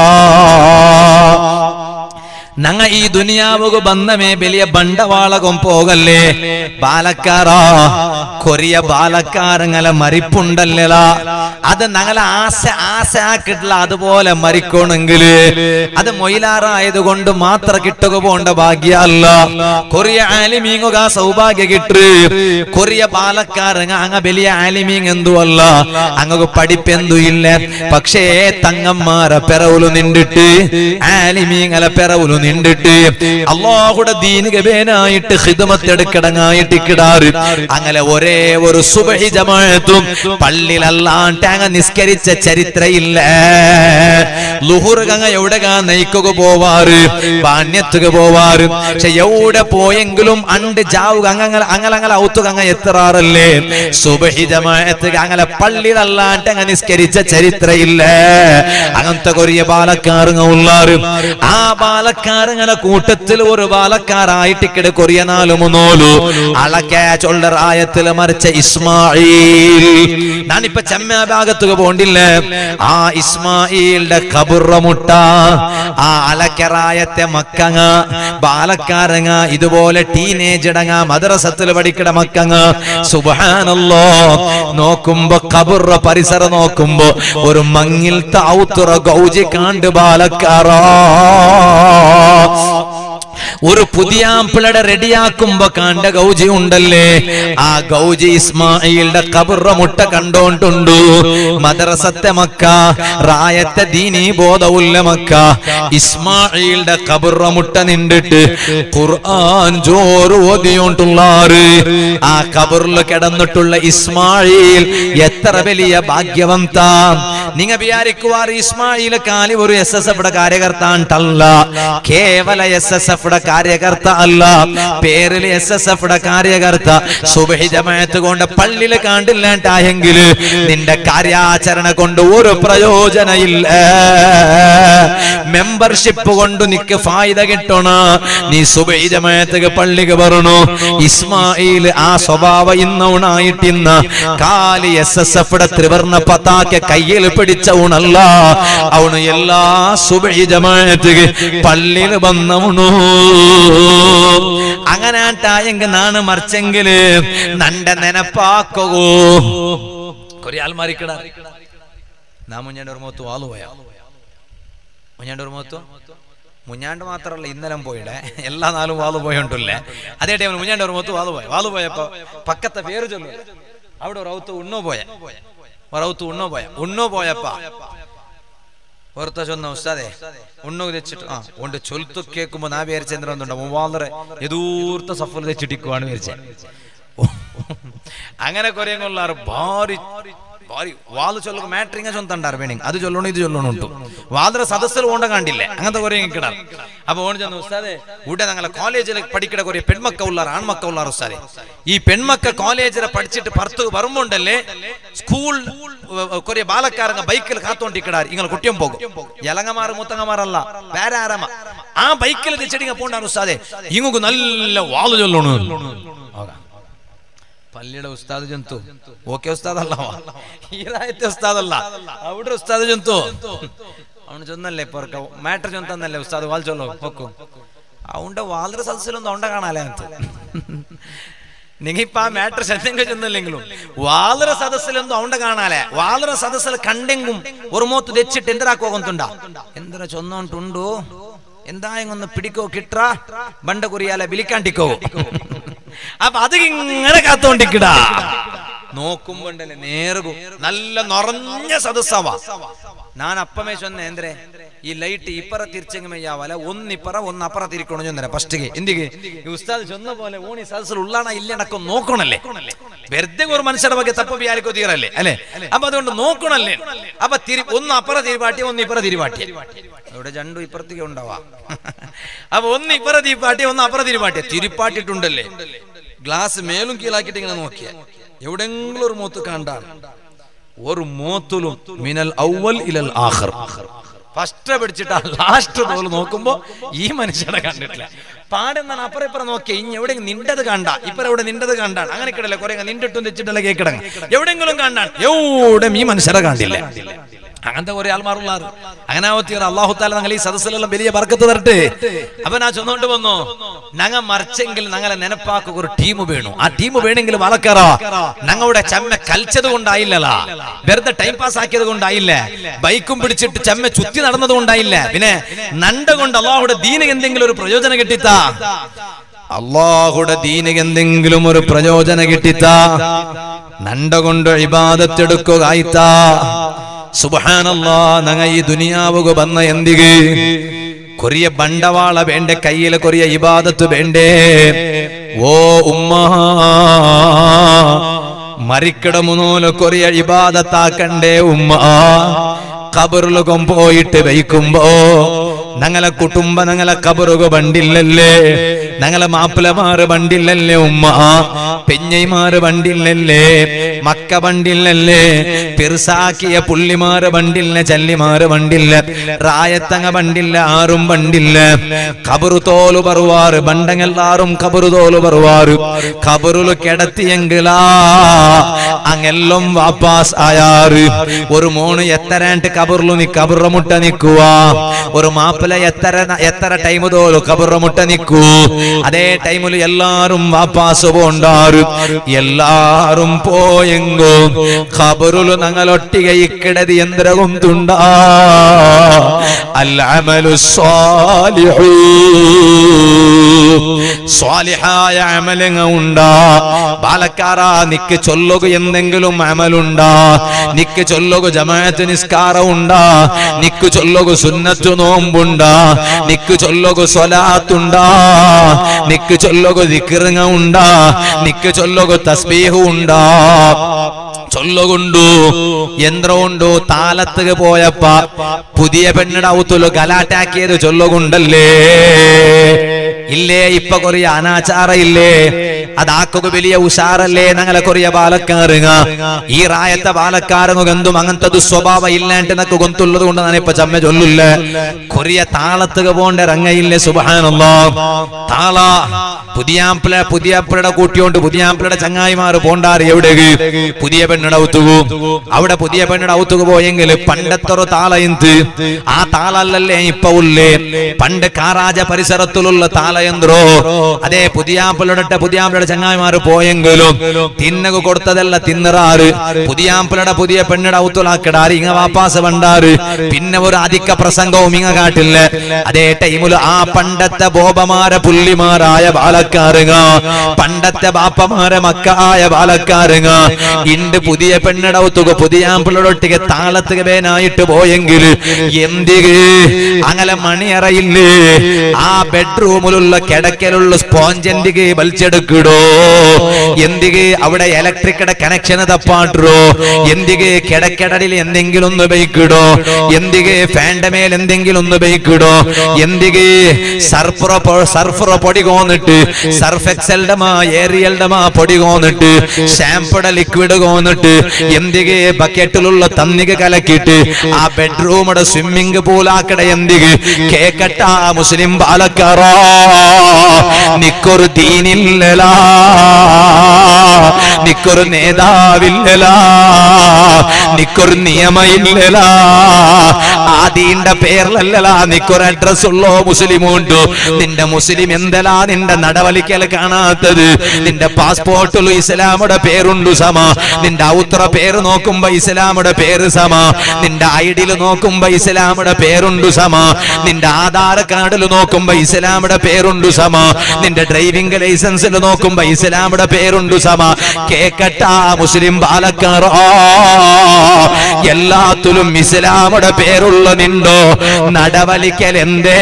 ഞങ്ങ ഈ ദുനിയാവുക ബന്ധമേ വലിയ ബണ്ടവാളകം പോകല്ലേ ബാലക്കാറ കൊറിയ ബാലക്കാരങ്ങളെ മരിപ്പുണ്ടല്ല അത് ഞങ്ങളെ ആശ ആശ ആക്കിട്ടുള്ള അതുപോലെ മരിക്കണമെങ്കിൽ അത് മൊയിലാറായത് കൊണ്ട് മാത്രം കിട്ടുക പോണ്ട ഭാഗ്യല്ല കൊറിയ ആലിമീങ്ങുക സൗഭാഗ്യ കിട്ടു കൊറിയ ബാലക്കാരങ്ങ അങ്ങ വലിയ ആലിമീങ് എന്തു അല്ല അങ്ങക്ക് പഠിപ്പെന്തു ഇല്ല പക്ഷേ തങ്ങന്മാരെ പെറവുലു നിണ്ടിട്ട് ആലിമീങ്ങളെ പെറവുലു നിണ്ടിട്ട് അള്ളാഹുടെ ദീനിക വേനായിട്ട് ഹിതമത്തെടുക്കടങ്ങായിട്ട് കിടാറ് അങ്ങനെ ഒരേ ഒരു സുബഹി ജമാഅത്തും പള്ളിയിലല്ലാണ്ട് അങ്ങ് നിസ്കരിച്ച ചരിത്രയില്ല ലുഹുറുകങ്ങ എവിടെ നയിക്കുക പോവാറ് പാണ്യത്തുക പോവാറ് പക്ഷെ എവിടെ പോയെങ്കിലും അണ്ട് ജാവുക അങ്ങനെ അങ്ങനെ അങ്ങനെ ഔത്തുക അങ്ങ് എത്താറല്ലേ സുബഹി ജമാഅത്ത് അങ്ങനെ പള്ളിയിലല്ലാണ്ട് അങ്ങ് നിസ്കരിച്ച ചരിത്രയില്ല അങ്ങനത്തെ കൊറിയ ബാലക്കാറുങ്ങ ഉള്ളാറ് ആ ബാലക്കാർ ബാലക്കാരങ്ങനെ കൂട്ടത്തിൽ ഒരു ബാലക്കാരായിട്ട് ഇക്കടെ കൊറിയനാലു മുന്നോലു അളക്കെ ചൊല്ലറായത്തില് മറിച്ച ഇസ്മായിൽ ഞാനിപ്പോ ചെമ്മ ഭാഗത്തുക പോണ്ടില്ലേ ആ ഇസ്മായിലിന്റെ കബുറ മുട്ട ആ അലക്കറായത്തെ മക്കങ്ങ ബാലക്കാരങ്ങ ഇതുപോലെ ടീനേജ് ഇടങ്ങ മദ്രസത്തിൽ പഠിക്കണ മക്കങ്ങ സുബാനല്ലോ നോക്കുമ്പോ കബുറ പരിസരം നോക്കുമ്പോ ഒരു മങ്ങിൽ താവുത്തുറ ഗൗജി കാണ്ട് ബാലക്കാറാ ഒരു പുതിയ ആമ്പിളടെ റെഡിയാക്കുമ്പോ കാണ്ട ഗൗജി ഉണ്ടല്ലേ ആ ഗൗജി ഇസ്മായിലിന്റെ കബുറ മുട്ട കണ്ടോണ്ടുണ്ടു മദ്രസത്തെ മക്ക റായത്തെ ദീനി ബോധവുല്ല മക്ക ഇസ്മായിലിന്റെ കബുറ മുട്ട നിണ്ടിട്ട് ഖുർആൻ ജോറ് ഓതിയോണ്ടുള്ളാറ് ആ കബറിൽ കിടന്നിട്ടുള്ള ഇസ്മായിൽ എത്ര വലിയ ഭാഗ്യവന്ത നിങ്ങ വിചാരിക്കുവാർ ഇസ്മായിൽ കാലി ഒരു എസ് എസ് എഫ് കാര്യകർത്താണ്ടല്ല കേവല എസ് എസ് എഫ് കാര്യകർത്ത അല്ല പേരിൽ എസ് എസ് എഫ് കാര്യകർത്ത സുബഹി ജമാഅത്ത് കൊണ്ട് പള്ളിയിൽ കാണ്ടില്ലാണ്ടായെങ്കിൽ നിന്റെ കാര്യാചരണ കൊണ്ട് ഒരു പ്രയോജനയില്ല മെമ്പർഷിപ്പ് കൊണ്ട് നിക്ക് ഫായിദ കിട്ടണ നീ സുബഹി ജമാഅത്ത് പള്ളിക്ക് പറഞ്ഞു ഇസ്മായിൽ ആ സ്വഭാവ ഇന്നവണായിട്ടിന്ന് കാലി എസ് എസ് എഫ് ത്രിവർണ പതാക്ക കയ്യിൽ പിടിച്ച ഉണല്ല അവണ് എല്ലാ സുബഹി ജമാഅത്ത് പള്ളിയിൽ വന്നവണു അങ്ങനെ ആട്ടായെങ്കിൽ നാണ് മറിച്ചെങ്കില് നന്റെ നെനപ്പാക്കോ കൊറേ ആൾമാരിക്കട നാ മുഞ്ഞാണ്ട് ഒരു മുഖത്ത് വാളു പോയാ മുഞ്ഞാണ്ട് ഒരു മുഖത്തു മുഞ്ഞാണ്ട് മാത്രമല്ല ഇന്നലെ പോയിടെ എല്ലാ നാളും വാളു പോയോണ്ടല്ലേ അതേ ടൈമിൽ മുഞ്ഞാണ്ട് ഒരു മുഖത്ത് വാളു പോയ വാളു പോയപ്പോ പക്കത്തെ പേര് ചൊല്ലു അവിടെ റൗത്ത് ഉണ്ണോ പോയ റൗത്ത് ഉണ്ണോ പോയ ഉണ്ണോ പോയപ്പാ ഓർത്ത ചൊന്ന ഉസ്താദെ ഉണ്ണു തെച്ചിട്ട് ആ ഉണ്ട് ചൊൽത്തു കേൾക്കുമ്പോ നാ വിചാരിച്ചെന്താ ഒന്നുണ്ടോ വളരെ എതൂർത്ത സഫൽ തെച്ചിട്ടിക്കുവാണ് വിചാരിച്ചേ അങ്ങനെ കൊറേ കൊള്ളാറ് ഭാരി ഭാരി വാല് ചൊല്ലുക മാട്രിങ്ങ ചൊന്തണ്ടാറ് വേണമെങ്കിൽ അത് ചൊല്ലണം ഇത് ചൊല്ലണം ഉണ്ടു വാദര സദസ്സിൽ ഓണ്ട കണ്ടില്ലേ അങ്ങനത്തെ കൊറേ കിടാർ അപ്പൊ ഓൺ ചെന്ന് ഉസ്താദെ ഇവിടെ ഞങ്ങളെ കോളേജിൽ പഠിക്കണ കൊറേ പെൺമക്ക ഉള്ളാർ ആൺമക്ക ഉള്ളാർ ഉസ്താദെ ഈ പെൺമക്ക കോളേജിൽ പഠിച്ചിട്ട് പുറത്ത് വരുമ്പോണ്ടല്ലേ സ്കൂൾ കൊറേ ബാലക്കാരങ്ങ ബൈക്കിൽ കാത്തോണ്ടിക്കിടാർ ഇങ്ങനെ കുട്ടിയും പോകും ഇലങ്ങമാറ് മുത്തങ്ങമാറല്ല വേറെ ആരമ ആ ബൈക്കിൽ തെച്ചടിങ്ങ പോണ്ടാർ ഉസ്താദെ ഇങ്ങക്ക് നല്ല വാല് ചൊല്ലണു പള്ളിയുടെ ഉസ്താദ് ജന്തു ഓക്കെ ഉസ്താദ് അല്ല ഈറായത്തെ ഉസ്താദ് അല്ല അവിടെ ഉസ്താദ് ജന്തു അവന് ചൊന്നല്ലേ പൊറക്ക മാറ്റർ ചൊന്തന്നല്ലേ ഉസ്താദ് വാൽ ചൊല്ലോ നോക്കൂ അവന്റെ വാലര സദസ്സിലൊന്നും അവണ്ട കാണാലേ ಅಂತ നിങ്ങിപ്പ ആ മാറ്റർ ചെന്നെങ്കിൽ ചെന്നില്ലെങ്കിലും വാലര സദസ്സിലൊന്നും അവണ്ട കാണാലേ വാലര സദസ്സിൽ കണ്ടെങ്കും ഒരു മോത്ത് തെച്ചിട്ട് എന്തിനാക്കോകുന്നുണ്ട എന്തിനാ ചൊന്നോണ്ടുണ്ടു എന്തായെങ്ങൊന്ന് പിടിക്കോ കിട്ടാ ബണ്ട കുറിയാലെ വിളിക്കാണ്ടിക്കോ അപ്പൊ അത് ഇങ്ങനെ കാത്തോണ്ടിക്കടാ നോക്കുമ്പോണ്ടല്ലേ നേറുകും നല്ല നിറഞ്ഞ സദസ്സവാ ഞാൻ അപ്പമേ ചൊന്ന എന്തേ ഈ ലൈറ്റ് ഇപ്പറ തിരിച്ചെങ്ങമയ്യാവല ഒന്നിപ്പറ ഒന്ന് അപ്പറ തിരിക്കണം ചൊന്നര ഫസ്റ്റ് എന്തിക്ക് ഈ ഉസ്താദ് ചൊന്ന പോലെ ഓണി സദസ്സിൽ ഉള്ളാണ ഇല്ലണക്കം നോക്കണല്ലേ വെറുതെ ഒരു മനുഷ്യരുടെ ಬಗ್ಗೆ തപ്പ വിചാരിക്കോ തീരല്ലേ അല്ലെ അപ്പൊ അതുകൊണ്ട് നോക്കണല്ലേ അപ്പൊ തിരി ഒന്ന് അപ്പറ തിരിപാട്ടി ഒന്ന് ഇപ്പറ തിരിപാട്ടി ഇവിടെ രണ്ടും ഇപ്പുറത്തേക്ക് ഉണ്ടാവാ അപ്പൊ ഒന്ന് ഇപ്പറ തിരിപ്പാട്ടി ഒന്ന് അപ്പറ തിരിപ്പാട്ടി തിരിപ്പാട്ടിട്ടുണ്ടല്ലേ ഗ്ലാസ് മേലും കീഴാക്കിട്ട് ഇങ്ങനെ നോക്കിയ എവിടെങ്കിലും ഒരു മൂത്ത് കണ്ടാണ് ഒരു മൂത്തിലും മിനൽ ഔവൽ ഇലൽ ആഖർ ഫസ്റ്റ് പിടിച്ചിട്ട് ലാസ്റ്റ് തോല് നോക്കുമ്പോ ഈ മനുഷ്യനെ കണ്ടിട്ടില്ല പാടെന്നാണ് അപ്പുറം ഇപ്പുറം നോക്കിയ ഇനി എവിടെ നിന്റത് കണ്ട ഇപ്പറ എവിടെ നിന്റത് കണ്ടാണ് അങ്ങനെ കിടല്ലേ കുറെ നിന്നിട്ടും തെച്ചിട്ടല്ലേ കേക്കിടങ്ങ എവിടെങ്കിലും കണ്ടാണ് എവിടെ ഈ മനുഷ്യരെ കണ്ടില്ല അങ്ങനത്തെ കുറെ ആൾമാറുള്ളാറ് അങ്ങനെ ആവത്തിയാണ് അള്ളാഹു താല ഞങ്ങൾ ഈ സദസ്സിലെല്ലാം വലിയ ബർക്കത്ത് തരട്ടെ അപ്പൊ ഞാൻ ചൊന്നോണ്ട് വന്നു ഞങ്ങ മറിച്ചെങ്കിൽ ഞങ്ങളെ നെനപ്പാക്കുക ഒരു ടീം വേണു ആ ടീം വേണമെങ്കിൽ വളക്കറ ഞങ്ങളുടെ ചമ്മ കൽച്ചത് കൊണ്ടായില്ലല്ല വെറുതെ ടൈം പാസ് ആക്കിയത് കൊണ്ടായില്ല ബൈക്കും പിടിച്ചിട്ട് ചമ്മ ചുറ്റി നടന്നത് കൊണ്ടായില്ല പിന്നെ നണ്ട കൊണ്ട് അള്ളാഹുടെ ദീന എന്തെങ്കിലും ഒരു പ്രയോജനം കിട്ടിത്താ അള്ളാഹുടെ ദീനിക്ക് എന്തെങ്കിലും ഒരു പ്രയോജനം കിട്ടിത്താ നണ്ട കൊണ്ട് ഇബാദത്തെടുക്കുക ആയിത്താ സുബഹാനല്ലാ നങ്ങ ഈ ദുനിയാവുക വന്ന എന്തിಗೆ കൊറിയ ബണ്ടവാള വേണ്ട കയ്യില് കൊറിയ ഇബാദത്ത് വേണ്ടേ ഓ ഉമ്മ മരിക്കട മുന്നോല് കൊറിയ ഇബാദത്താക്കണ്ടേ ഉമ്മ കബറിലുകം പോയിട്ട് വയ്ക്കുമ്പോ ഞങ്ങളെ കുടുംബ ഞങ്ങളെ കബറുക ബണ്ടില്ലല്ലേ ഞങ്ങളെ മാപ്പിളമാറ് ബണ്ടില്ലല്ലേ ഉമ്മ പെഞ്ഞൈമാറ് ബണ്ടില്ലല്ലേ മക്ക ബണ്ടില്ലല്ലേ പെരുസാക്കിയ പുള്ളിമാറ് ബണ്ടില്ല ചല്ലിമാറ് ബണ്ടില്ല റായത്തങ്ങ ബണ്ടില്ല ആറും ബണ്ടില്ല കബറു തോലു പറവാറ് ബണ്ടങ്ങെല്ലാറും കബറു തോലു പറവാറ് കബറുలు കിടത്തിയെങ്കിലാ അങ്ങെല്ലാം വാപ്പാസ് ആയാറ് ഒരു മോണ് എത്തരാണ്ട് കബറിലു നി കബറ മുട്ട നിക്കുക ഒരു മാപ്പിള എത്ര എത്ര ടൈം തോലു കബറ മുട്ട നിക്കൂ അതേ ടൈമിൽ എല്ലാരും വാപ്പാസ് പോണ്ടാറ് എല്ലാരും പോയെങ്കോ ഖബറുలు ഞങ്ങളൊട്ടിക ഇക്കിടതി യന്ത്രവും തുണ്ടാ അൽഅമലു സ്വാലിഹു സ്വാലിഹായ അമലങ്ങ ഉണ്ടാ ബാലക്കാര നിക്ക് ചൊല്ലുക എന്തെങ്കിലും അമലുണ്ടാ നിക്ക് ചൊല്ലുക ജമാഅത്ത് നിസ്കാരം ഉണ്ടാ നിക്ക് ചൊല്ലുക സുന്നത്തു നോമ്പുണ്ടാ നിക്ക് ചൊല്ലുക സ്വലാത്തുണ്ടാ നിക്ക് ചൊല്ലുക ദിക്റിങ്ങ ഉണ്ടാ നിക്ക് ചൊല്ലുക തസ്ബീഹു ഉണ്ടാ ചൊല്ലുകൊണ്ടു യന്ത്രമുണ്ടു താലത്തുക പോയപ്പ പുതിയ പെണ്ണിടെ ഔത്തുല് ഗലാറ്റാക്കിയത് ചൊല്ലുകൊണ്ടല്ലേ ഇല്ലേ ഇപ്പൊ കൊറിയ അനാചാര ഇല്ലേ അതാക്കുക വലിയ ഉഷാറല്ലേ ഞങ്ങളെ കൊറിയ പാലക്കാറുങ്ങ ഈ റായത്തെ പാലക്കാരങ്ങ ഗന്തും അങ്ങനത്തെ ദുസ്വഭാവം ഇല്ലാണ്ട് നക്ക് ഗൊന്തുള്ളത് കൊണ്ട് ഞാനിപ്പോ ചമ്മ ചൊല്ലില്ല കൊറിയ താളത്തുക പോണ്ട രംഗയില്ലേ സുബാനല്ലോ താള പുതിയാപ്പിള പുതിയാപ്പിളയുടെ കൂട്ടിയോണ്ട് പുതിയാപ്പിളയുടെ ചങ്ങായിമാര് പോണ്ടാറ് എവിടെ പുതിയ പെണ്ണിടെ ഔത്തുകു അവിടെ പുതിയ പെണ്ണിടെ ഔത്തുക പോയെങ്കിൽ പണ്ടത്തൊരു താളയന്ത് ആ താളല്ലല്ലേ ഇപ്പൊ ഉള്ളേ പണ്ട് കാറാജ പരിസരത്തിലുള്ള താളയന്ത്രോ അതേ പുതിയാപ്പിളുടെ പുതിയാപ്പിളുടെ ചങ്ങായിമാര് പോയെങ്കിലും തിന്നക കൊടുത്തതല്ല തിന്നറാറ് പുതിയാപ്പിളുടെ പുതിയ പെണ്ണിടെ ഔത്തുലാക്കിടാറ് ഇങ്ങ വാപ്പാസ് പണ്ടാറ് പിന്നെ ഒരു അധിക പ്രസംഗവും ഇങ്ങ കാട്ടില്ല അതേ ടൈമില് ആ പണ്ടത്തെ ബോബമാരെ പുള്ളിമാരായ ബാലക്കാരുങ്ങ പണ്ടത്തെ ബാപ്പമാരെ മക്കായ ബാലക്കാരുങ്ങ ഇണ്ട് പുതിയ പെണ്ണിടവത്തുക പുതിയ ആമ്പിളൊട്ടിക താളത്തുക വേനായിട്ട് പോയെങ്കിൽ എന്തിക് അങ്ങനെ മണിയറയില്ലേ ആ ബെഡ്റൂമിലുള്ള കിടക്കലുള്ള സ്പോഞ്ചന്റിക്ക് വലിച്ചെടുക്കിടോ എന്തിക് അവിടെ ഇലക്ട്രിക്കയുടെ കണക്ഷൻ തപ്പാട്ടോ എന്തിക് കിടക്കടലിൽ എന്തെങ്കിലും ഒന്ന് ബൈക്കിടോ എന്തിക് ഫാന്റെ മേൽ എന്തെങ്കിലും ഒന്ന് ബൈക്കിടോ എന്തിക് സർഫറ സർഫറ പൊടി കോന്നിട്ട് സർഫ് എക്സൽയുടെ മാ ഏരിയലുടെ മാ പൊടി കോന്നിട്ട് ഷാമ്പുടെ ലിക്വിഡ് കോന്നിട്ട് എന്തികെ ബക്കറ്റിലുള്ള തന്നിക കലക്കിയിട്ട് ആ ബെഡ്റൂമുടെ സ്വിമ്മിംഗ് പൂലാക്കട എന്തിക് കേക്കട്ട മുസ്ലിം ബാലക്കാറോ നിക്കൊരു ദീനില്ലലാ നിക്കൊരു നേതാവില്ലലാ നിക്കൊരു നിയമയില്ലലാ ആദീന്റെ പേരിലല്ലലാ നിക്കൊരു അഡ്രസ് ഉള്ളോ മുസ്ലിമുണ്ടോ നിന്റെ മുസ്ലിം എന്തലാ നിന്റെ നടവലിക്കൽ കാണാത്തത് നിന്റെ പാസ്പോർട്ടിലും ഇസ്ലാമുടെ പേരുണ്ടു സമ നിന്റെ ഔത്ര പേര് നോക്കുമ്പോ ഇസ്ലാമുടെ പേര് സമ നിന്റെ ഐഡിയിൽ നോക്കുമ്പോ ഇസ്ലാമുടെ പേരുണ്ടു സമ നിന്റെ ആധാർ കാർഡിൽ നോക്കുമ്പോ ഇസ്ലാമുടെ പേരുണ്ടു സമ നിന്റെ ഡ്രൈവിംഗ് ലൈസൻസിൽ നോക്കുമ്പോ ഇസ്ലാമുടെ പേരുണ്ടു സമ കേക്കട്ട മുസ്ലിം ബാലക്കാറോ എല്ലാത്തിലും ഇസ്ലാമുടെ പേരുള്ള നിണ്ടോ നടവലിക്കൽ എന്തേ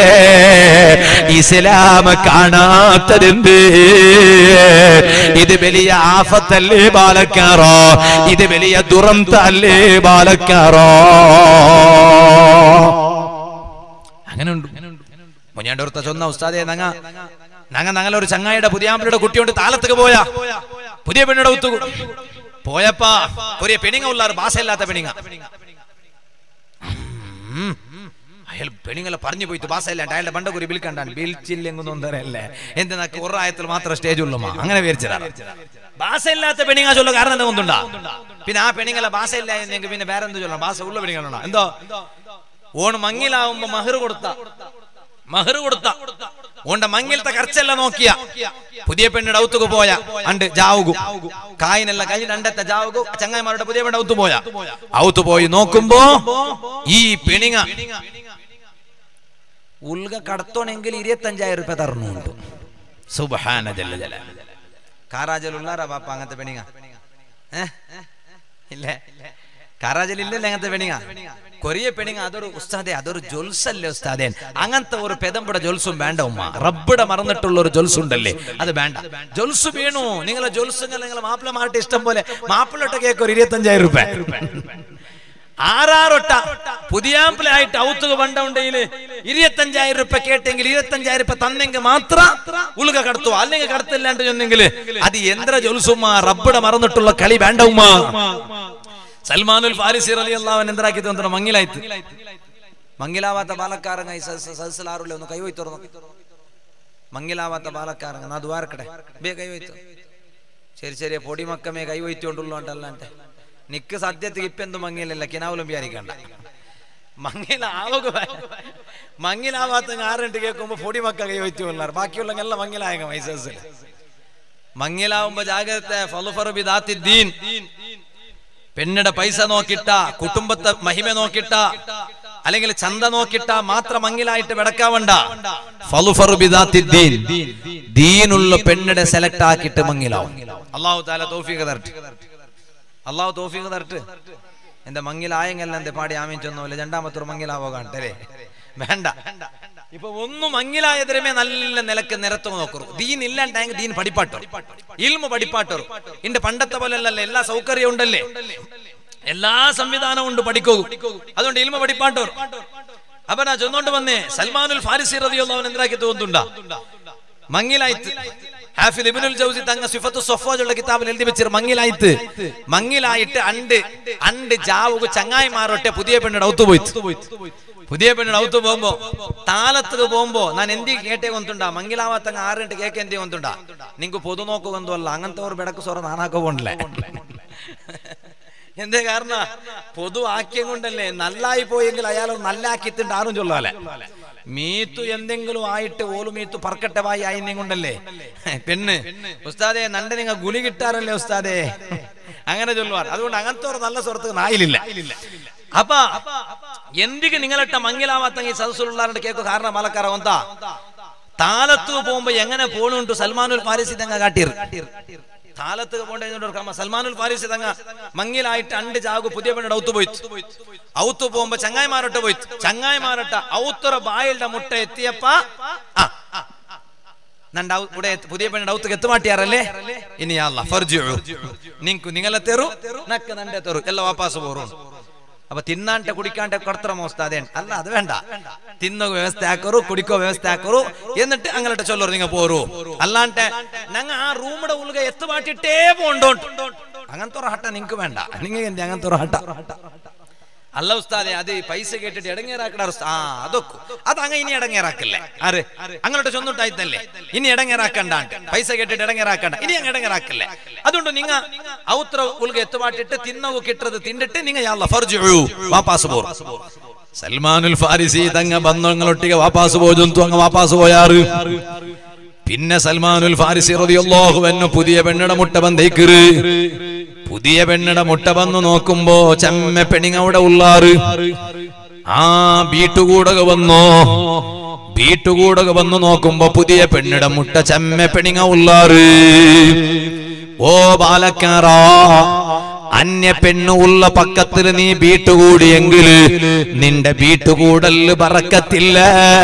ഇസ്ലാം കാണാത്തതെന്ത് ഇത് വലിയ ആഫത്തല്ലേ ബാലക്കാറോ ഇത് വലിയ ദുരന്തല്ലേ ബാലക്കാറോ അങ്ങനെ ഉണ്ട് മുഞ്ഞാണ്ടോർത്ത ചൊന്ന ഉസ്താദെ നങ്ങ നങ്ങ ഞങ്ങളെ ഒരു ചങ്ങായിയുടെ പുതിയാമ്പിയുടെ കുട്ടിയോണ്ട് താലത്തേക്ക് പോയാ പുതിയ പെണ്ണിയുടെ ഒത്തു പോയപ്പാ ഒരു പെണിങ്ങ ഉള്ളാറ് ഭാഷയില്ലാത്ത പെണിങ്ങ ഉം. അയാൾ പെണ്ണുങ്ങളെ പറഞ്ഞു പോയിട്ട് ബാസയില്ലാണ്ട് അയാളുടെ പണ്ട കുറി ബിൽക്കണ്ടാണ് ബിൽച്ചില്ലെങ്കുന്നൊന്നരല്ലേ എന്ത് നക്ക് ഒരായത്തിൽ മാത്രം സ്റ്റേജ് ഉള്ളുമാ അങ്ങനെ വിചാരിച്ചതാണ് ബാസയില്ലാത്ത പെണ്ണുങ്ങ ചൊല്ല കാരണം എന്താ കൊണ്ടുണ്ടാ പിന്നെ ആ പെണ്ണുങ്ങളെ ബാസയില്ല എന്നെങ്കിൽ പിന്നെ വേറെ എന്ത് ചൊല്ലണം ബാസ ഉള്ള പെണ്ണുങ്ങളുണ്ടോ എന്തോ ഓണ് മങ്ങിലാവുമ്പോ മഹർ കൊടുത്ത മഹർ കൊടുത്ത ഓണ്ട മങ്ങിലത്തെ ఖర్చెല്ലാം നോക്കിയ പുതിയ പെണ്ണിന്റെ ഔത്തുക്ക് പോയ അണ്ട് ജാവുകു കായിനെല്ലാം കഴിഞ്ഞിട്ട് അണ്ടത്തെ ജാവുകു ചങ്ങായിമാരുടെ പുതിയ പെണ്ണ് ഔത്തു പോയ ഔത്തു പോയി നോക്കുമ്പോ ഈ പെണിങ്ങ ഉൽഗ കടത്തോണെങ്കിൽ ഇരുപത്തഞ്ചായിരം രൂപ തരണുണ്ട് സുബഹാന ജല്ല ജല കാറാജലുള്ളാരാ പാപ്പ അങ്ങനത്തെ പെണിങ്ങ ഏ? ഇല്ലേ കാറാജൽ ഇല്ലല്ലേ അങ്ങനത്തെ പെണിങ്ങ കൊറിയ പെണിങ്ങ അതൊരു ഉസ്താദെ അതൊരു ജൊൽസല്ലേ ഉസ്താദേ അങ്ങനത്തെ ഒരു പെതമ്പുടെ ജൊൽസും വേണ്ട ഉമ്മ റബ്ബിടെ മറന്നിട്ടുള്ള ഒരു ജൊൽസ് ഉണ്ടല്ലേ അത് വേണ്ട ജൊൽസ് വീണു നിങ്ങളെ ജൊൽസുങ്ങൾ നിങ്ങൾ മാപ്പിളമാരുടെ ഇഷ്ടം പോലെ മാപ്പിളോട്ട് കേക്ക് ഒരു ഇരുപത്തഞ്ചായിരം രൂപ ആറാറൊട്ട പുതിയാമ്പിലായിട്ട് ഔത്തുക പണ്ടുണ്ടെങ്കിൽ ഇരുപത്തഞ്ചായിരം രൂപ കേട്ടെങ്കിൽ ഇരുപത്തഞ്ചായിരം രൂപ തന്നെങ്കിൽ മാത്ര ഉളുക കടത്തു അല്ലെങ്കിൽ കടത്തില്ലാണ്ട് ചെന്നെങ്കിൽ അത് യന്ത്ര ജൊൽസുമ്മ റബ്ബിടെ മറന്നിട്ടുള്ള കളി വേണ്ട ഉമ്മ സൽമാനുൽ ഫാരിസി അലി അള്ളാഹൻ എന്താക്കി തോന്നണം മങ്ങിലായിട്ട് മങ്ങിലാവാത്ത ബാലക്കാരങ്ങ ഈ സദസ്സിലാറുള്ള ഒന്ന് കൈവൈ തുറന്നു മങ്ങിലാവാത്ത ബാലക്കാരങ്ങ നാ ദ്വാരക്കടെ ബേ കൈവൈത്തു ശരി ശരി പൊടി മക്കമേ കൈവൈറ്റുകൊണ്ടുള്ളോണ്ടല്ലാണ്ട് നിക്ക് സദ്യത്തിൽ ഇപ്പൊ എന്ത് മങ്ങിയില്ലല്ല കിനാവിലും വിചാരിക്കണ്ട മങ്ങിലാവുക മങ്ങിലാവാത്ത ആറിട്ട് കേൾക്കുമ്പോ പൊടി മക്ക കൈവച്ചു കൊള്ളാറ് ബാക്കിയുള്ള എല്ലാം മങ്ങിലായങ്ങ മൈസസിൽ മങ്ങിലാവുമ്പോ ജാഗ്രത ഫലുഫറുബിദാത്തിദ്ദീൻ പെണ്ണിടെ പൈസ നോക്കിട്ട കുടുംബത്തെ മഹിമ നോക്കിട്ട അല്ലെങ്കിൽ ചന്ത നോക്കിട്ട മാത്രം മങ്ങിലായിട്ട് വെടക്കാവണ്ട ഫലുഫറുബിദാത്തിദ്ദീൻ ദീനുള്ള പെണ്ണിടെ സെലക്ട് ആക്കിയിട്ട് മങ്ങിലാവും അള്ളാഹു താല തോഫിക്ക് തരട്ടെ അള്ളാഹു തോഫിക്ക് തരട്ടെ എന്റെ മങ്ങിലായെങ്കല്ല എന്റെ പാടി ആമിച്ചൊന്നുമില്ല രണ്ടാമത്തെ മങ്ങിലാവോ കാണട്ടെ വേണ്ട ഇപ്പൊ ഒന്നും മങ്ങിലായതിരമേ നല്ല നിലക്ക് നിരത്ത് നോക്കൂ ദീൻ ഇല്ലാണ്ടായെങ്കിൽ ദീൻ പഠിപ്പാട്ടോർ ഇൽമ പഠിപ്പാട്ടോർ ഇന്റെ പണ്ടത്തെ പോലെയല്ല എല്ലാ സൗകര്യം ഉണ്ടല്ലേ എല്ലാ സംവിധാനവും ഉണ്ട് പഠിക്കൂ അതുകൊണ്ട് ഇൽമ പഠിപ്പാട്ടോർ അപ്പൊ ഞാൻ ചൊന്നോണ്ട് വന്നേ സൽമാനുൽ ഫാരിസി റതിയുള്ള അവൻ എന്താക്കി തോന്നുന്നുണ്ടാ മങ്ങിലായിട്ട് ഹാഫിദ് ഇബ്നുൽ ജൗസി തങ്ങ സിഫത്തു സഫ്വാജുള്ള കിതാബിൽ എഴുതി വെച്ചിട്ട് മങ്ങിലായിട്ട് മങ്ങിലായിട്ട് അണ്ട് അണ്ട് ജാവുക ചങ്ങായിമാറൊട്ടെ പുതിയ പെണ്ണിടെ ഔത്ത് പോയി പുതിയ പെണ്ണിടെ ഔത്ത് പോകുമ്പോ താലത്ത് പോകുമ്പോ ഞാൻ എന്തി കേട്ടേ കൊണ്ടുണ്ടാ മങ്ങിലാവാത്തങ്ങ ആറിട്ട് കേക്ക് എന്തി കൊണ്ടുണ്ടാ നിങ്ങക്ക് പൊതു നോക്കുകൊണ്ടോ അല്ല അങ്ങനത്തെ ഒരു ബെടക്ക് സൊറ നാനാക്ക പോണ്ടല്ലേ എന്തേ കാരണ പൊതു ആക്കിയം കൊണ്ടല്ലേ നല്ലായി പോയെങ്കിൽ അയാൾ നല്ലാക്കിയിട്ടുണ്ട് ആരും ചൊല്ലാലെ മീത്തു എന്തെങ്കിലും ആയിട്ട് ഓലു മീത്തു പറക്കട്ടെ വായി ആയിന്നെ കൊണ്ടല്ലേ പെണ്ണ് ഉസ്താദെ നണ്ട നിങ്ങൾ ഗുലി കിട്ടാറല്ലേ ഉസ്താദെ അങ്ങനെ ചൊല്ലുവാർ അതുകൊണ്ട് അങ്ങനത്തെ ഒരു നല്ല സുഹൃത്ത് നായിലില്ല അപ്പ എന്തിക്ക് നിങ്ങളിട്ട മങ്ങിലാവാത്ത ഈ സദസ്സിലുള്ള കേക്ക് കാരണം മലക്കാര ഒന്താ താലത്ത് പോകുമ്പോ എങ്ങനെ പോണുണ്ട് സൽമാനുൽ ഫാരിസി തങ്ങ കാട്ടിർ താലത്ത് പോകേണ്ട സൽമാനുൽ ഫാരിസി തങ്ങ മങ്ങിലായിട്ട് അണ്ട് ചാകു പുതിയ പെണ്ണിടെ ഔത്ത് പോയി ഔത്ത് പോകുമ്പോ ചങ്ങായിമാരൊട്ട് പോയി ചങ്ങായിമാരൊട്ട ഔത്തുറ ബായിയുടെ മുട്ട എത്തിയപ്പ ആ നണ്ട ഇവിടെ പുതിയ പെണ്ണിന്റെ ഔത്ത് എത്തുമാട്ടിയാറല്ലേ ഇനി അല്ല ഫർജിഉ നിങ്ങക്ക് നിങ്ങളെ തെറു നക്ക നന്റെ തെറു ಎಲ್ಲ ವಾಪಸ್ പോറും അപ്പൊ തിന്നാണ്ട കുടിക്കാണ്ട കടത്തറ മോസ്താദേൻ അല്ല അത് വേണ്ട തിന്ന വ്യവസ്ഥ ആക്കറു കുടിക്കോ വ്യവസ്ഥ ആക്കറു എന്നിട്ട് അങ്ങോട്ട് ചൊല്ലറു നിങ്ങൾ പോറു അല്ലാണ്ട് ഞങ്ങ ആ റൂമിടെ ഉള്ളുക എത്തുമാട്ടിട്ടേ പോണ്ടോണ്ട് അങ്ങനത്തെ ഒരു ഹട്ട നിങ്ങക്ക് വേണ്ട നിങ്ങൾ എന്ത് അങ്ങനത്തെ ഒരു ഹട്ട അല്ല ഉസ്താദെ അത് പൈസ കേട്ടിട്ട് ഇടങ്ങേറാക്കട ആ അതൊക്കെ അത് അങ്ങ ഇനി ഇടങ്ങേറാക്കല്ലേ ആര് അങ്ങോട്ട് ചൊന്നിട്ടായിത്തല്ലേ ഇനി ഇടങ്ങേറാക്കണ്ടാണ്ട് പൈസ കേട്ടിട്ട് ഇടങ്ങേറാക്കണ്ട ഇനി അങ്ങ് ഇടങ്ങേറാക്കല്ലേ അതുകൊണ്ട് നിങ്ങ ഔത്ര ഉൽക എത്തുമാട്ടിട്ട് തിന്നവു കിട്ടത് തിന്നിട്ട് നിങ്ങ യാള്ള ഫർജു വാപ്പാസ് പോർ സൽമാനുൽ ഫാരിസി തങ്ങ ബന്ധങ്ങളൊട്ടിക വാപ്പാസ് പോജും അങ്ങ് വാപ്പാസ് പോയാറ് പിന്നെ സൽമാനുൽ ഫാരിസി റളിയല്ലാഹു അൻഹു പുതിയ പെണ്ണിടെ മുട്ട ബന്ധേക്കറ് പുതിയ പെണ്ണിടെ മുട്ട വന്നു നോക്കുമ്പോ ചമ്മ പെണിങ് അവിടെ ഉള്ളാറ് ആ വീട്ടുകൂടക വന്നോ വീട്ടുകൂടക വന്നു നോക്കുമ്പോ പുതിയ പെണ്ണിടെ മുട്ട ചമ്മ പെണിങ്ങ ഉള്ളാറ് ഓ ബാലക്കാറാ അന്യ പെണ്ണു ഉള്ള പക്കത്തിൽ നീ വീട്ടുകൂടിയെങ്കില് നിന്റെ വീട്ടുകൂടല് പറക്കത്തില്ല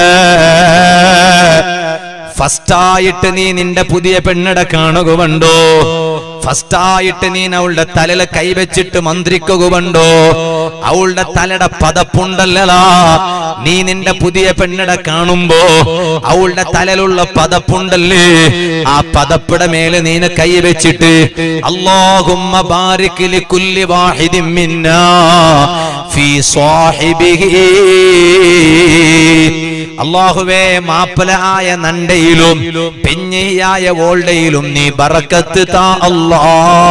ഫസ്റ്റായിട്ട് നീ നിന്റെ പുതിയ പെണ്ണിടെ കാണുകയുണ്ടോ ഫസ്റ്റായിട്ട് നീ അവളുടെ തലയിൽ കൈവച്ചിട്ട് മന്ത്രിക്കുകയുണ്ടോ അവളുടെ തലയുടെ പതപ്പുണ്ടല്ലലാ നീ നിന്റെ പുതിയ പെണ്ണിടെ കാണുമ്പോ അവളുടെ തലയിലുള്ള പതപ്പുണ്ടല്ലേ ആ പതപ്പിടെ മേലെ നീന കൈവച്ചിട്ട് അള്ളാഹുമ്മ ബാരിക് ലികുല്ലി വാഹിദിൻ മിന്നാ ഫീ സ്വാഹിബിഹി അള്ളാഹുവേ മാപ്പലായ നണ്ടയിലും പെഞ്ഞയായ ഓൾഡയിലും നീ ബറക്കത്ത് താ അല്ലാ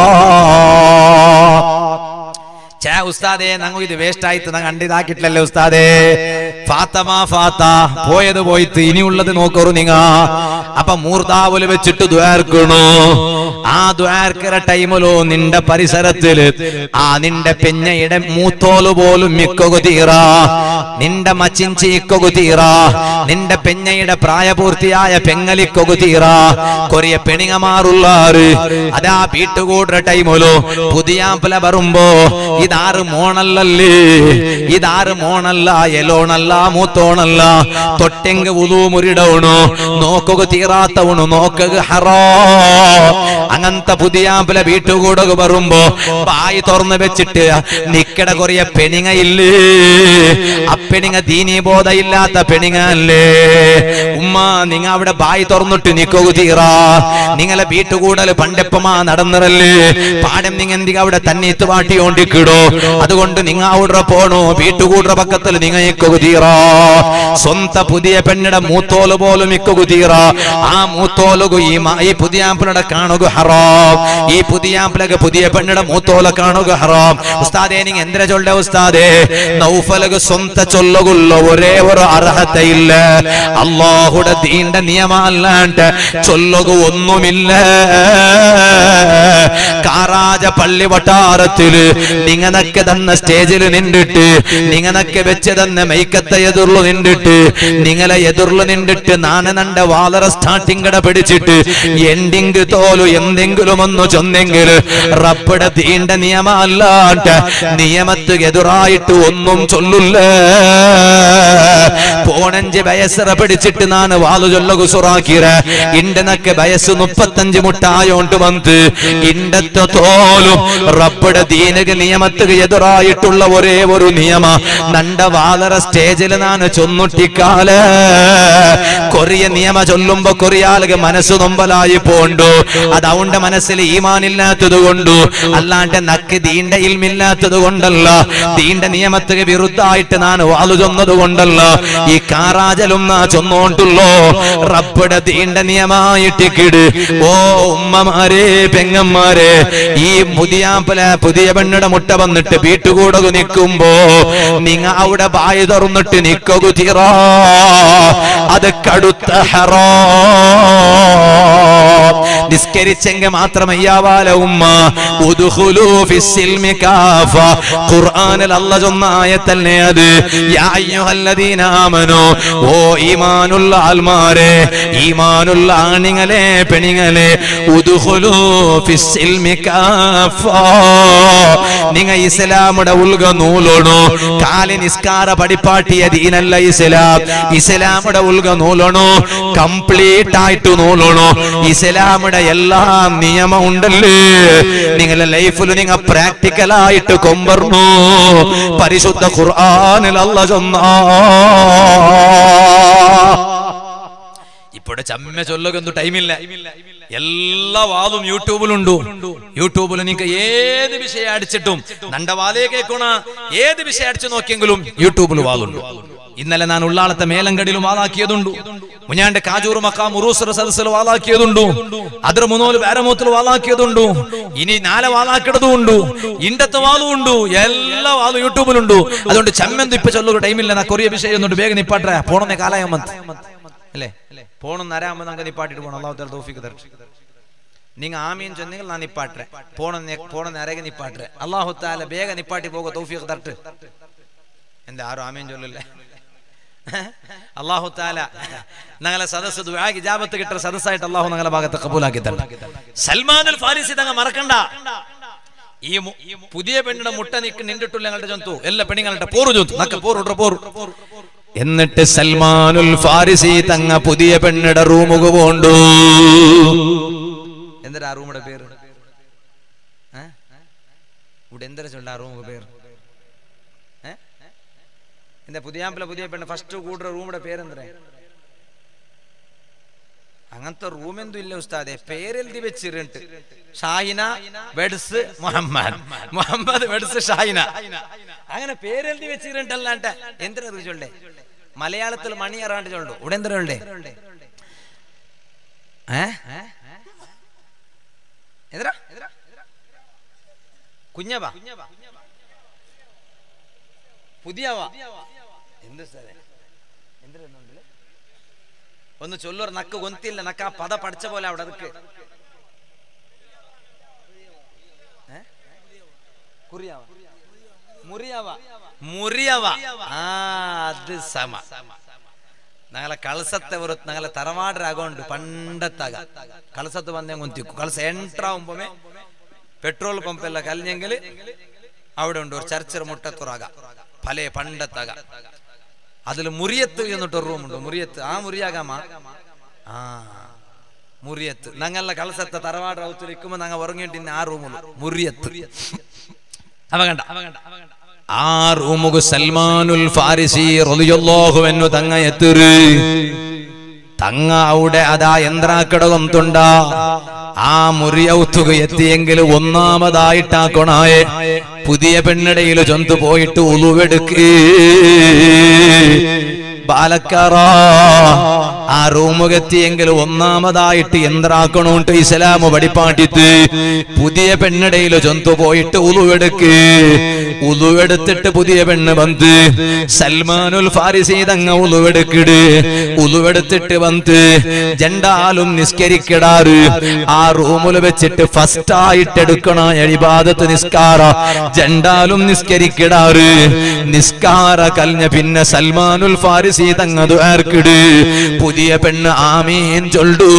ചേ ഉസ്താദേ ഞങ്ങൾ ഇത് വേസ്റ്റ് ആയിട്ട് ഞങ്ങൾ കണ്ടിതാക്കിട്ടില്ലല്ലേ ഉസ്താദേ ഫാത്തമ ഫാത്ത പോയത് പോയിട്ട് ഇനിയുള്ളത് നോക്കറു നിങ്ങ അപ്പൊ മൂർദാവല് വെച്ചിട്ട് ദ്വാർക്കണു ആ ദ്വാർക്കര ടൈമിലോ നിന്റെ പരിസരത്തില് ആ നിന്റെ പെഞ്ഞയുടെ മൂത്തോല് പോലും മിക്കൊകു തീറ നിന്റെ മച്ചിഞ്ചി ഇക്കൊകു തീറ നിന്റെ പെഞ്ഞയുടെ പ്രായപൂർത്തിയായ പെങ്ങലിക്കൊകു തീറ കൊറിയ പെണിങ്ങമാറുള്ളാറ് അതാ വീട്ടുകൂടുற ടൈമിലോ പുതിയാമ്പല വരുമ്പോ ഇതാറ് മോണല്ലല്ലേ ഇതാറ് മോണല്ല എലോണല്ല മൂത്തോണല്ല തൊട്ടെങ്ക് ഉതു മുരിടവണു നോക്കുക തീറാത്തവണു നോക്കുക ഹറോ അങ്ങനത്തെ പുതിയാമ്പല വീട്ടുകൂടക വരുമ്പോ ബായി തുറന്ന് വെച്ചിട്ട് നിക്കട കൊറിയ പെണിങ്ങ ഇല്ലേ ആ പെണിങ്ങ ദീനീ ബോധയില്ലാത്ത പെണിങ്ങ അല്ലേ ഉമ്മ നിങ്ങ അവിടെ ബായി തുറന്നിട്ട് നിക്കോ തീറ നിങ്ങളെ വീട്ടുകൂടൽ പണ്ടെപ്പമാ നടന്നിറല്ലേ പാടം നിങ്ങ എന്തിക അവിടെ തന്നീത്ത് വാട്ടിയോണ്ടിക്കിടോ അതുകൊണ്ട് നിങ്ങ അവിടെ പോണോ വീട്ടുകൂട പക്കത്തിൽ നിങ്ങ നിക്കോ തീറ സ്വന്ത പുതിയ പെണ്ണിടെ മൂത്തോല് പോലും നിക്കോ തീറ ആ മൂത്തോലുകു ഈ മ- ഈ പുതിയ ആപ്പിളുടെ കാണുക ഹറാം ഈ പുതിയ ആപ്പിളക്ക് പുതിയ പെണ്ണിടെ മൂത്തോല കാണുക ഹറാം ഉസ്താദേ നിങ്ങ എന്തിനാ ചൊല്ല ഉസ്താദേ നൗഫലക്ക് സ്വന്ത ചൊല്ലുകുള്ള ഒരേ ഒരു അർഹതയില്ല അള്ളാഹുടെ ദീണ്ട നിയമ അല്ലാണ്ട് ചൊല്ലുക ഒന്നുമില്ല കാറാജ പള്ളി വട്ടാരത്തില് നിങ്ങനക്ക് തന്ന സ്റ്റേജിൽ നിന്നിട്ട് നിങ്ങനക്ക് വെച്ച് തന്ന മൈക്കത്തെ എതിർಲು നിന്നിട്ട് നിങ്ങളെ എതിർಲು നിന്നിട്ട് നാനനണ്ട വാലറ സ്റ്റാർട്ടിംഗ് കട പിടിച്ചിട്ട് എൻഡിങ് തോലു എന്തെങ്കിലും ഒന്ന് ചൊന്നെങ്കിൽ റബ്ബടെ തീണ്ട നിയമ അല്ലാണ്ട് നിയമത്ത് എതിരായിട്ട് ഒന്നും ചൊല്ലില്ല പോണഞ്ച് വയസ്സറ പിടിച്ചിട്ട് നാന് വാലു ചൊല്ല കുസുറാക്കിറ ഇണ്ടനക്ക് വയസ്സ് മുപ്പത്തഞ്ച് മുട്ടായോണ്ട് വന്ന് ഇണ്ടത്തെ തോലും റബ്ബടെ ദീനക നിയമത്തിന് എതിരായിട്ടുള്ള ഒരേ ഒരു നിയമ നണ്ട വാലറ സ്റ്റേജിൽ നാന് ചൊന്നുട്ടിക്കാല കൊറിയ നിയമ ചൊല്ലുമ്പോ കൊറിയാളുക മനസ്സ് നൊമ്പലായി പോണ്ടു അത് അവന്റെ മനസ്സിൽ ഈമാനില്ലാത്തത് കൊണ്ടു അല്ലാണ്ട് നക്ക് ദീണ്ട ഇൽമില്ലാത്തത് കൊണ്ടല്ല ദീണ്ട നിയമത്തിന് വിരുദ്ധായിട്ട് ഞാൻ വാലു ചൊന്നത് കൊണ്ടല്ല ഈ കാറാജലും നാ ചൊന്നോണ്ടുള്ളോ റബ്ബടെ ദീണ്ട നിയമായിട്ട് കിട് ഓ ഉമ്മമാരെ പെങ്ങന്മാരെ ഈ പുതിയാപ്പല പുതിയ പെണ്ണിടെ മുട്ട വന്നിട്ട് വീട്ടുകൂടക നിൽക്കുമ്പോ നിങ്ങ അവിടെ ബായി തുറന്നിട്ട് നിക്കകു തീറ അത് കടുത്ത ഹറോ നിസ്കരിച്ചെങ്കിൽ മാത്രമയ്യാവാല ഉമ്മ ഉദ്ഖുലൂ ഫിസ്സിൽമി കാഫ ഖുർആനിൽ അല്ല ചൊന്ന ആയത്തല്ലേ അത് യാ അയ്യുഹല്ലദീന ആമനു ഓ ഈമാനുള്ള ആൽമാരെ ഈമാനുള്ള ആണിങ്ങളെ പെണിങ്ങളെ ഉദ്ഖുലൂ ഫിസ്സിൽമി കാഫ നിങ്ങ ഇസ്ലാമുടെ ഉൽഗ നൂലണോ കാലി നിസ്കാര പഠിപ്പാട്ടിയ ദീനല്ല ഇസ്ലാം ഇസ്ലാമുടെ ഉൽഗ നൂലണോ കംപ്ലീറ്റ് ആയിട്ട് നൂലണോ ഇസ്ലാമുടെ എല്ലാ നിയമം ഉണ്ടല്ലേ നിങ്ങളെ ലൈഫിൽ നിങ്ങ പ്രാക്ടിക്കൽ ആയിട്ട് കൊമ്പർന്നു പരിശുദ്ധ ഖുർആനിൽ അല്ല ചൊന്നാ ഇപ്പോടെ ചമ്മ ചൊല്ലൊക്കെ ടൈമില്ല എല്ലാ വാദും യൂട്യൂബിലുണ്ടു യൂട്യൂബിൽ നിങ്ങൾക്ക് ഏത് വിഷയം അടിച്ചിട്ടും നണ്ട വാലേ കേൾക്കണ ഏത് വിഷയം അടിച്ചു നോക്കിയെങ്കിലും യൂട്യൂബിൽ വാദുണ്ട് ഇന്നലെ ഞാൻ ഉള്ളാളത്തെ മേലങ്കടിയിലും വാതാക്കിയതുണ്ടു മുഞ്ഞാണ്ട് കാജൂർ മക്കാം ഉറൂസർ സദസ്സിൽ വാതാക്കിയതുണ്ടു അതിർ മുന്നോല് വേരമൂത്തിൽ വാതാക്കിയതുണ്ടു ഇനി നാലെ വാതാക്കിയതുണ്ട് ഇണ്ടത്തെ വാദം ഉണ്ട് എല്ലാ വാദം യൂട്യൂബിലുണ്ട് അതുകൊണ്ട് ചമ്മെന്ത് ഇപ്പൊ ചൊല്ലുക ടൈമില്ല നാ കൊറിയ വിഷയം ഒന്നുണ്ട് വേഗം നിപ്പാട്ടെ പോണെന്നേ കാലായം വന്ന് അല്ലേ പോണെന്ന് അരാകുമ്പോൾ നമുക്ക് നിപ്പാട്ടിട്ട് പോകണം അള്ളാഹു തല തോഫിക്ക് തരട്ടെ നിങ്ങൾ ആമീൻ ചെന്നെങ്കിൽ ഞാൻ നിപ്പാട്ടെ പോണെന്ന് പോണെന്ന് അരകെ നിപ്പാട്ടെ അള്ളാഹു താല ಬೇಗ ನಿಪ್ಪಾಟಿ ಹೋಗೋ ತೌಫೀಕ್ ತರ್ಟ್ എന്താ ആരും ആമീൻ ചൊല്ലല്ലേ അള്ളാഹു താല ഞങ്ങളെ സദസ് ദുആക്ക് ഇജാബത്ത് കിട്ടുന്ന സദസ്സായിട്ട് അള്ളാഹു ഞങ്ങളെ ഭാഗത്ത് കബൂലാക്കി തരണം സൽമാൻ അൽ ഫാരിസി തങ്ങ മറക്കണ്ട ഈ മു- പുതിയ പെണ്ണിന്റെ മുട്ട നിക്ക് നിന്നിട്ടില്ല ഞങ്ങളുടെ ജന്തു എല്ലാ പെണ്ണുങ്ങളുടെ പോറു ജന്തു നക്ക പോറു പോറു എന്നിട്ട് സൽമാനുൽ ഫാരിസി തങ്ങ പുതിയ പെണ്ണിടെ റൂമുക പോണ്ടു എന്തൊരു ആ റൂമിന്റെ പേര് ഏ? ഇവിടെ എന്തൊരു ചൊല്ല ആ റൂമുക പേര് ഏ? എന്താ പുതിയാമ്പല പുതിയ പെണ്ണ് ഫസ്റ്റ് കൂടുന്ന റൂമിന്റെ പേരെന്തര അങ്ങനത്തെ റൂം എന്തും ഇല്ല ഉസ്താദെ പേരെഴുതി വെച്ചിരുണ്ട് ഷാഹിന വെഡ്സ് മുഹമ്മദ് മുഹമ്മദ് വെഡ്സ് ഷാഹിന അങ്ങനെ പേരെഴുതി വെച്ചിരുണ്ടല്ലാണ്ട് എന്തിനാ ചൊല്ലേ മലയാളത്തിൽ മണി അറിയാണ്ട് ചൊല്ലു ഇവിടെ എന്തിനാ ചൊല്ലേ ഏ എതിരാ കുഞ്ഞവ പുതിയവ എന്ത് സാറേ എന്തിനുണ്ടല്ലേ ഒന്ന് ചൊല്ലൂർ നക്ക് ഗൊന്തില്ല നക്ക് ആ പദ പഠിച്ച പോലെ അവിടെ അതൊക്കെ മുറിയവ ആ അത് സമ ഞങ്ങളെ കളസത്തെ ഒരു ഞങ്ങളെ തറവാടരാകൊണ്ട് പണ്ടത്താക കളസത്ത് വന്നേ കൊന്തിക്കും കളസ ಎಂಟ್ರ್ ആവുമ്പോമേ പെട്രോൾ പമ്പ് എല്ലാം കലിഞ്ഞെങ്കിൽ അവിടെ ഉണ്ട് ഒരു ചർച്ചർ മുട്ടത്തുറാക പല പണ്ടത്താക അതിൽ മുറിയത്ത് എന്നിട്ട് ഒരു റൂമുണ്ട് മുറിയത്ത് ആ മുറിയാകാമ ആ മുറിയത്ത് ഞങ്ങളുടെ കളസത്തെ തറവാട് റൗത്തിലിരിക്കുമ്പോ ഞങ്ങൾ ഉറങ്ങിയിട്ട് ആ റൂമിൽ മുറിയത്ത് അവ കണ്ട ആ റൂമുകു സൽമാനുൽ ഫാരിസി റളിയല്ലാഹു അൻഹു തങ്ങ എത്തിറ് തങ്ങ അവിടെ അതാ യന്ത്രാക്കടകം തുണ്ട ആ മുറിയൗത്തുക എത്തിയെങ്കിൽ ഒന്നാമതായിട്ടാ കൊണായെ പുതിയ പെണ്ണിടയിൽ ചൊന്തു പോയിട്ട് ഉളുവെടുക്ക് ബാലക്കാറ ആ റൂമുകെത്തിയെങ്കിൽ ഒന്നാമതായിട്ട് യന്ത്രാക്കണോണ്ട് ഇസ്ലാമ് പഠിപ്പാട്ടിത്ത് പുതിയ പെണ്ണിടയിൽ ചൊന്തു പോയിട്ട് ഉളുവെടുക്ക് ഉളുവെടുത്തിട്ട് പുതിയ പെണ്ണ് വന്ന് സൽമാനുൽ ഫാരിസി തങ്ങ ഉളുവെടുക്കിട് ഉളുവെടുത്തിട്ട് വന്ന് ജണ്ടാലും നിസ്കരിക്കിടാറ് ആ റൂമിൽ വെച്ചിട്ട് ഫസ്റ്റ് ആയിട്ട് എടുക്കണ എഴിബാദത്ത് നിസ്കാര ജണ്ടാലും നിസ്കരിക്കിടാറ് നിസ്കാര കലിഞ്ഞ പിന്നെ സൽമാനുൽ ഫാരിസി തങ്ങ ദ്വാർക്കിട് പുതിയ പെണ്ണ് ആമീൻ ചൊല്ലു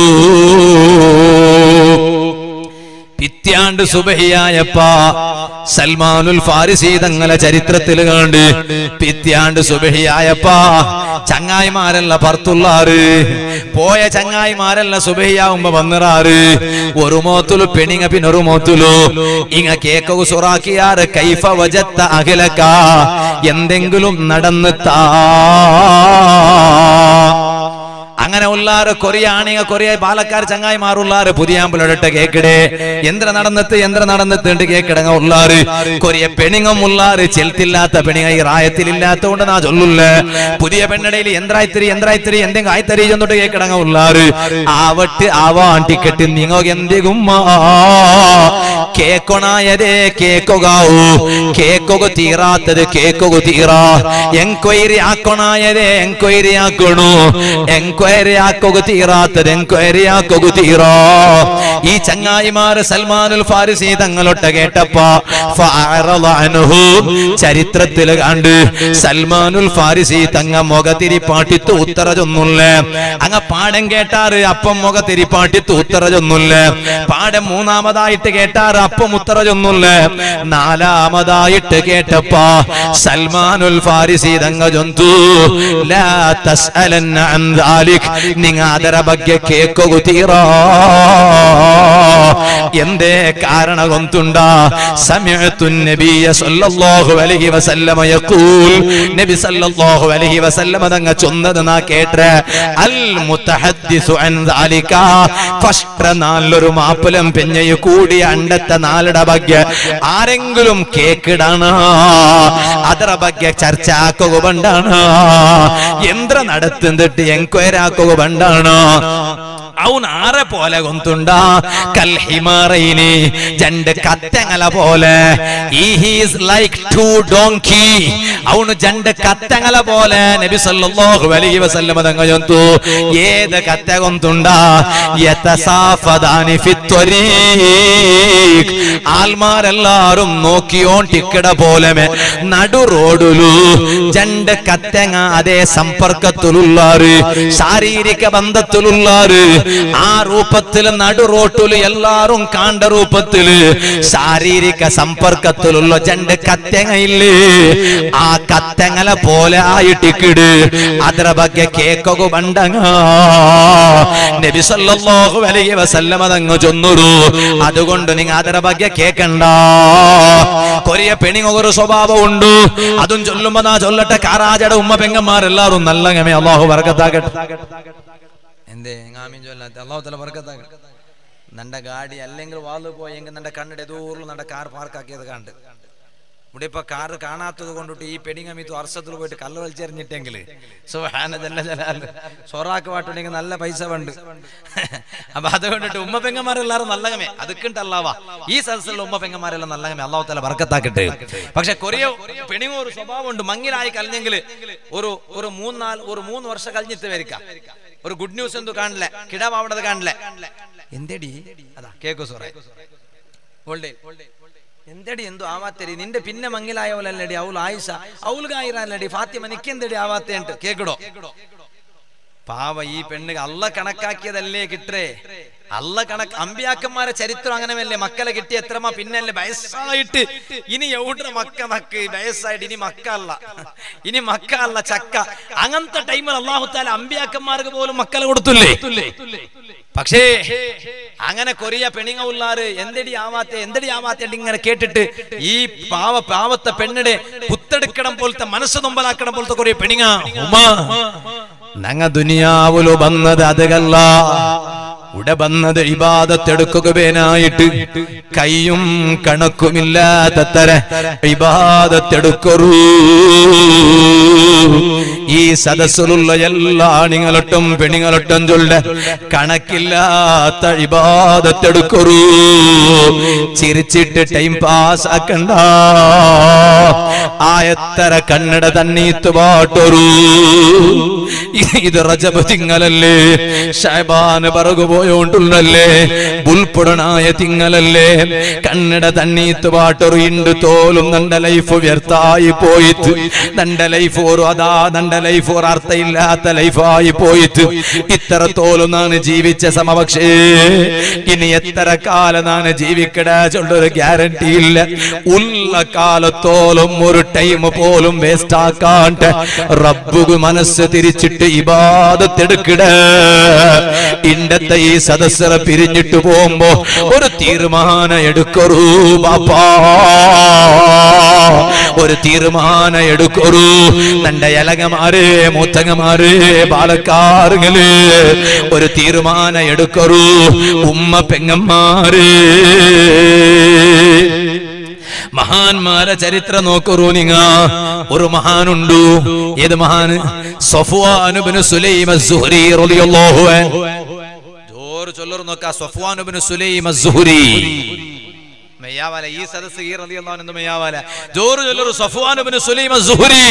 പിത്യാണ്ട് സുബഹിയായപ്പാ സൽമാനുൽ ഫാരിസി തങ്ങളെ ചരിത്രത്തിൽ കണ്ട് പിത്യാണ്ട് സുബഹിയായപ്പാ ചങ്ങായിമാരല്ല പുറത്തുള്ളാറ് പോയ ചങ്ങായിമാരല്ല സുബഹിയാവുമ്പോ വന്നിറാറ് ഒരു മോത്തുലു പെണിങ്ങ പിന്നൊരു മോത്തുലു ഇങ്ങ കേക്കു സുറാക്കിയാറ് കൈഫ വജത്ത അഖിലക്ക എന്തെങ്കിലും നടന്നെത്താ അങ്ങനെ ഉള്ളാറ് കൊറിയാണിങ്ങ കൊറിയ പാലക്കാർ ചങ്ങായിമാറുള്ളാറ് പുതിയാമ്പലോട്ട് കേക്കിടേ എന്ത്ര നടന്നെത്ത് എന്ത്ര നടന്നെത്തുണ്ട് കേക്കിടങ്ങ ഉള്ളാറ് കൊറിയ പെണിങ്ങം ഉള്ളാറ് ചെലുത്തില്ലാത്ത പെണിങ്ങ ഈ റായത്തിലില്ലാത്ത കൊണ്ട് നാ ചൊല്ലുല്ല പുതിയ പെണ്ണിടയിൽ യന്ത്രായിത്തിരി യന്ത്രായിത്തിരി എന്തെങ്കിലും ആയിത്തരി ചെന്നിട്ട് കേക്കിടങ്ങ ഉള്ളാറ് ആവട്ട് ആവാൻ ടിക്കറ്റ് നിങ്ങ എന്തെങ്കിലും കേക്കൊണായതേ കേക്കൊകാവൂ കേക്കൊക തീറാത്തത് കേക്കൊക തീറാ എൻക്വയറി ആക്കണായതേ എൻക്വയറി ആക്കണു എൻക്വയറി ആക്കുക തീറാത്തത് എൻക്വയറി ആക്കുക തീറാ ഈ ചങ്ങായിമാര് സൽമാനുൽ ഫാരിസി തങ്ങളൊട്ട കേട്ടപ്പ ചരിത്രത്തിൽ കണ്ട് സൽമാനുൽ ഫാരിസി തങ്ങ മുഖത്തിരിപ്പാട്ടിത്ത് ഉത്തര ചൊന്നുല്ല അങ്ങ പാടം കേട്ടാറ് അപ്പം മുഖത്തിരിപ്പാട്ടിത്ത് ഉത്തര ചൊന്നുല്ല പാടം മൂന്നാമതായിട്ട് കേട്ടാറ് അപ്പം ഉത്തര ചൊന്നുല്ല നാലാമതായിട്ട് കേട്ടപ്പ സൽമാനുൽ ഫാരിസി തങ്ങ ചൊന്തു ലാ തസ്അലന്ന അൻ ذلك നിങ്ങ ಅದರ ಬಗ್ಗೆ കേക്കൊകുതീറാ എന്തേ കാരണ കൊന്തുണ്ട സമയത്തു നബിയ സല്ലല്ലാഹു അലൈഹി വസല്ലമ യഖൂൽ നബി സല്ലല്ലാഹു അലൈഹി വസല്ലമ തങ്ങ ചൊന്നത് നാ കേട്ടെ അൽ മുതഹദ്ദിസു അൻ ദാലിക ഫസ്റ്റ് നാലൊരു മാപ്പലം പെഞ്ഞയു കൂടി അണ്ടത്തെ നാലുടെ ಬಗ್ಗೆ ആരെങ്കിലും കേക്കിടണ ಅದರ ಬಗ್ಗೆ ಚರ್ಚೆ ಹಾಕುವ ಬಂಡಾಣ ಯಂತ್ರ നടത്തുന്നിട്ട് എൻക്വയറി ആക്കുക ಬಂಡಾಣ അവൻ ആരെ പോലെ കൊന്തുണ്ട കൽഹിമാറയിനി രണ്ട് കത്തങ്ങല പോലെ ഈസ് ലൈക്ക് ടു ഡോങ്കി അവന് രണ്ട് കത്തങ്ങല പോലെ നബി സല്ലല്ലാഹു അലൈഹി വസല്ലമ തങ്ങ ചൊന്തു ഏത് കത്ത കൊന്തുണ്ട യതസാഫദാനി ഫിത്വരീഖ് ആൽമാരെല്ലാരും നോക്കിയോൺ ടിക്കട പോലെ നടു റോഡിലു രണ്ട് കത്തങ്ങ അതേ സമ്പർക്കത്തിലുള്ളാറ് ശാരീരിക ബന്ധത്തിലുള്ളാറ് ആ രൂപത്തില് നടു റോട്ടില് എല്ലാരും കാണ്ട രൂപത്തില് ശാരീരിക സമ്പർക്കത്തിലുള്ള രണ്ട് കത്തങ്ങയില്ലേ ആ കത്തങ്ങല പോലെ ആയിട്ടിക്കിട് ಅದರ ಬಗ್ಗೆ കേക്കൊക്കെ ബണ്ടങ്ങ നബി സല്ലല്ലാഹു അലൈഹി വസല്ലമ തങ്ങ ചൊന്നുരു അതുകൊണ്ട് നിങ്ങൾ ಅದರ ಬಗ್ಗೆ കേക്കണ്ട കൊറിയ പെണിങ്ങ ഒരു സ്വഭാവം ഉണ്ട് അതും ചൊല്ലുമ്പോ നാ ചൊല്ലട്ടെ കാറാജയുടെ ഉമ്മ പെങ്ങന്മാരെല്ലാരും നല്ല ഗമേ അള്ളാഹു വർക്കത്താക്കട്ടെ എന്തേ ആമീൻ ചൊല്ലാത്ത അള്ളാഹു തല വർക്കത്താക്കട്ടെ നന്റെ ഗാഡി അല്ലെങ്കിൽ വാല് പോയെങ്കിൽ നന്റെ കണ്ണിടെ ദൂറിൽ നന്റെ കാർ പാർക്കാക്കിയത് കണ്ട് ഇവിടെ ഇപ്പൊ കാറ് കാണാത്തത് കൊണ്ടിട്ട് ഈ പെടിങ്ങമിത്തു അർഷത്തിൽ പോയിട്ട് കല്ല് വലിച്ചെറിഞ്ഞിട്ടെങ്കിൽ സുഹാന ജല്ല ജലാല് സൊറാക്ക് പാട്ടുണ്ടെങ്കിൽ നല്ല പൈസ ഉണ്ട് അപ്പൊ അതുകൊണ്ടിട്ട് ഉമ്മ പെങ്ങന്മാരെല്ലാരും നല്ലകമേ അതുക്കിട്ടല്ലാവാ ഈ സദസ്സിലുള്ള ഉമ്മ പെങ്ങന്മാരെല്ലാം നല്ലകമേ അള്ളാഹു തല വർക്കത്താക്കിട്ട് പക്ഷെ കൊറിയ പെണിങ്ങ ഒരു സ്വഭാവമുണ്ട് മങ്ങിലായി കഴിഞ്ഞെങ്കിൽ ഒരു ഒരു മൂന്നാല് ഒരു മൂന്ന് വർഷം കഴിഞ്ഞിട്ട് വരിക്കാം ഒരു ഗുഡ് ന്യൂസ് എന്തു കാണില്ല കിടാവാവണത് കാണില്ല എന്തേടി അതാ കേക്കു സോറേ ഓൾഡേ എന്തടി എന്തോ ആവാത്തരി നിന്റെ പിന്നെ മങ്ങിലായവലല്ലടി അവൾ ആയിഷ അവൾಗಾയിರಲ್ಲടി ഫാത്തിമ നിക്കെന്തടി ആവാത്തേണ്ട് കേക്കടോ പാവ ഈ പെണ്ണ് അല്ല കണക്കാക്കിയതല്ലേ കിട്ടേ അല്ല കണക്ക് അമ്പിയാക്കന്മാരെ ചരിത്രം അങ്ങനെയല്ലേ മക്കളെ കിട്ടി എത്രമാ പിന്നല്ലേ വയസ്സായിട്ട് ഇനി എവിടെ മക്ക നക്ക് വയസ്സായിട്ട് ഇനി മക്ക അല്ല ഇനി മക്ക അല്ല ചക്ക അങ്ങനത്തെ ടൈമിൽ അള്ളാഹുത്താല അമ്പിയാക്കന്മാർക്ക് പോലും മക്കളെ കൊടുത്തില്ലേ പക്ഷേ അങ്ങനെ കൊറിയ പെണിങ്ങ ഉള്ളാറ് എന്തടി ആവാത്തെ എന്തടി ആവാത്തെ ഇങ്ങനെ കേട്ടിട്ട് ഈ പാവ പാവത്തെ പെണ്ണിടെ പുത്തെടുക്കണം പോലത്തെ മനസ്സ് നൊമ്പലാക്കണം പോലത്തെ കൊറിയ പെണിങ്ങ ഉമ്മ ഞങ്ങ ദുനിയാവുലു വന്നത് അതകല്ല ഉട വന്നത് ഇബാദത്തെടുക്കുകനായിട്ട് കൈയും കണക്കുമില്ലാത്ത തര ഇബാദത്തെടുക്കറൂ ഈ സദസ്സിലുള്ള എല്ലാ ആണിങ്ങളൊട്ടും പെണിങ്ങളൊട്ടും ചൊല്ല കണക്കില്ലാത്ത ഇബാദത്തെടുക്കറൂ ചിരിച്ചിട്ട് ടൈം പാസ് ആക്കണ്ട ആയത്തര കണ്ണട തണ്ണീത്ത് പാട്ടൊരു ഇത് റജബ് തിങ്ങലല്ലേ ഷാബാന് പറകു പോയോണ്ടുള്ളല്ലേ ഉൾപ്പെടണായ തിങ്ങലല്ലേ കണ്ണട തണ്ണീത്ത് പാട്ടൊരു ഇണ്ട് തോലും നണ്ട ലൈഫ് വ്യർത്ഥായി പോയിട്ട് നണ്ട ലൈഫ് ഒരു അതാ നണ്ട ലൈഫ് ഒരു അർത്ഥമില്ലാത്ത ലൈഫായി പോയിട്ട് ഇത്ര തോലും നാണ് ജീവിച്ച സമപക്ഷേ ഇനി എത്ര കാലം നാണ് ജീവിക്കട ചൊല്ലൊരു ഗ്യാരണ്ടി ഇല്ല ഉള്ള കാലത്തോളം ഒരു ടൈം പോലും വേസ്റ്റ് ആക്കാണ്ട് റബ്ബുക്ക് മനസ്സ് തിരിച്ചിട്ട് ഇബാദത്തെടുക്കിട ഇണ്ടത്തെ ഈ സദസ്സറ പിരിഞ്ഞിട്ട് പോകുമ്പോ ഒരു തീരുമാനം എടുക്കറൂ ബാപ്പാ ഒരു തീരുമാനം എടുക്കറൂ നന്റെ ഇലങ്ങമാര് മൂത്തങ്ങമാര് ബാലക്കാറുകള് ഒരു തീരുമാനം എടുക്കറൂ ഉമ്മ പെങ്ങന്മാര് മഹാന്മാരെ ചരിത്രം നോക്കറൂ നിങ്ങ ഒരു മഹാനുണ്ടു ഏത് മഹാന് സഫ്വാനുബിന് സുലൈമ സുഹരി റളിയല്ലാഹു അൻഹു ജോറ് ചൊല്ലറു നോക്ക സഫ്വാനുബിന് സുലൈമ സുഹരി മെയ്യാവാല ഈ സദസ് ഈ റളിയല്ലാഹു അൻഹു മെയ്യാവാല ജോറ് ചൊല്ലറു സഫ്വാനുബിന് സുലൈമ സുഹരി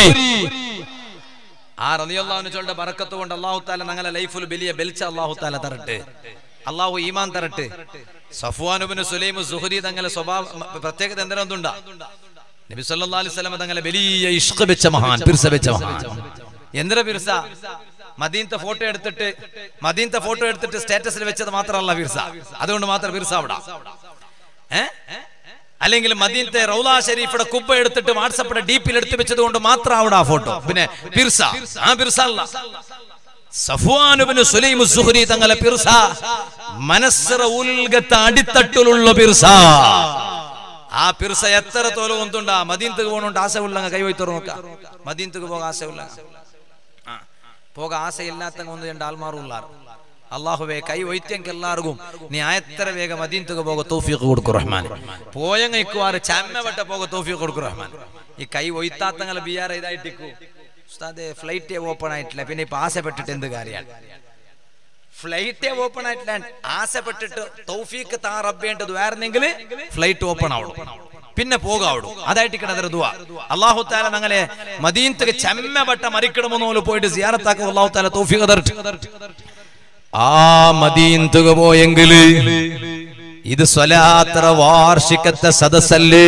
ആ റളിയല്ലാഹു ചൊല്ലുടെ ബറക്കത്ത് കൊണ്ട് അല്ലാഹു തആല ഞങ്ങളെ ലൈഫിൽ വലിയ ബെൽച്ച അല്ലാഹു തആല തരട്ടെ അല്ലാഹു ഈമാൻ തരട്ടെ സഫ്വാനുബിന് സുലൈം സുഹരി തങ്ങളെ സ്വഭാവ പ്രത്യേകത എന്തിനാ നബി സല്ലല്ലാഹു അലൈഹി വസല്ലം തങ്ങളെ വലിയ ഇഷ്ക വെച്ച മഹാൻ പിർസ വെച്ച മഹാൻ എന്തിനാ പിർസ മദീനത്തെ ഫോട്ടോ എടുത്തിട്ട് മദീനത്തെ ഫോട്ടോ എടുത്തിട്ട് സ്റ്റാറ്റസിൽ വെച്ചത് മാത്രമല്ല പിർസ അതുകൊണ്ട് മാത്രം പിർസ അവിടെ ഏ അല്ലെങ്കിൽ മദീനത്തെ റൗല ഷരീഫിയുടെ കുബ്ബ എടുത്തിട്ട് വാട്സപ്പിന്റെ ഡീപ്പിൽ എടുത്ത് വെച്ചത് കൊണ്ട് മാത്രം അവിടെ ആ ഫോട്ടോ പിന്നെ പിർസ ആ പിർസ അല്ല സഫ്വാനുബിന് സുലൈമു സുഹരി തങ്ങളെ പിർസ മനസ്സറ ഉൽഗത്ത അടിത്തട്ടിലുള്ള പിർസ ആ പിർസ എത്ര തോലും ഒന്നുണ്ടാ മദീനത്തേക്ക് പോകണോണ്ട് ആശ ഉള്ളങ്ങ കൈ വയ്ത്തോറ് നോക്ക മദീനത്തേക്ക് പോകാൻ ആശ ഉള്ള പോക ആശയില്ലാത്ത ഒന്ന് രണ്ട് ആൾമാറുള്ളാർ അള്ളാഹുവേ കൈ ഒയ്ത്തെങ്കിൽ എല്ലാവർക്കും നീ ആയത്ര വേഗം മദീനത്തേക്ക് പോക തോഫിയൊക്കെ കൊടുക്കും റഹ്മാൻ പോയങ്ങയ്ക്കുവാറ് ചമ്മവട്ട പോക തോഫിയൊക്കെ കൊടുക്കും റഹ്മാൻ ഈ കൈ ഒയ്ത്താത്തങ്ങളെ ബിയാർ ഇതായിട്ടിക്കൂ ഉസ്താദ് ഫ്ലൈറ്റ് ഓപ്പൺ ആയിട്ടില്ല പിന്നെ ഇപ്പൊ ആശപ്പെട്ടിട്ട് എന്ത് കാര്യമാണ് ഫ്ലൈറ്റ് ഓപ്പൺ ആയിട്ടില്ല ആശപ്പെട്ടിട്ട് തൗഫീക്ക് താ റബ്ബേണ്ടത് വേറെന്നെങ്കിൽ ഫ്ലൈറ്റ് ഓപ്പൺ ആവണം പിന്നെ പോകാവിടും അതായിട്ട് കിടന്നൊരു ദുവാ അള്ളാഹു താല ഞങ്ങളെ മദീനത്തേക്ക് ചെമ്മപ്പെട്ട മരിക്കണമെന്ന് പോലെ പോയിട്ട് സിയാറത്താക്കും അള്ളാഹു താല തൗഫീഖ് തരട്ടെ ആ മദീനത്തുക പോയെങ്കിൽ ഇത് സ്വലാത്ര വാർഷികത്തെ സദസ്സല്ലേ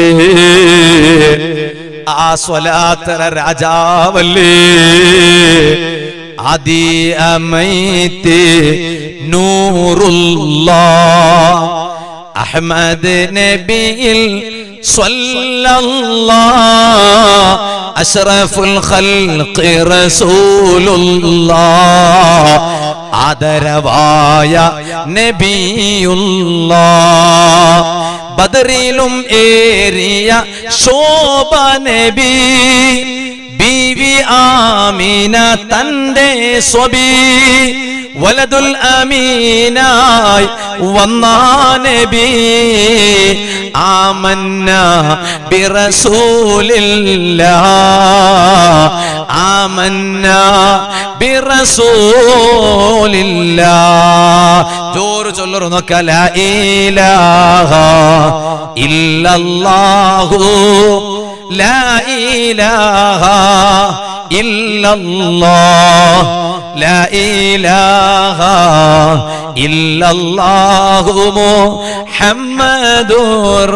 ആ സ്വലാത്തര രാജാവല്ലേ അതി അമൈത്ത് നൂറുള്ള അഹമ്മദ് നബിയിൽ സ്വല്ലല്ലാ അഷ്റഫുൽ ഖൽഖി റസൂലുള്ളാ ആദരവായ നബിയുള്ളാ ബദറിലും ഏറിയ ശോഭ നബി ബീവി ആമീന തന്റെ സ്വബി വലതുൽ അമീനായി വന്നാ നബി ആമന്ന ബിറസൂലില്ലാ ആമന്ന ബിറസൂലില്ലാ ജോറ് ചൊല്ലറു നോക്ക ലാ ഇലാഹ ഇല്ലല്ലാഹു ലാ ഇലാഹ ഇല്ലല്ലാഹ് ലാ ഇലാഹ ഇല്ലല്ലാഹു മുഹമ്മദുർ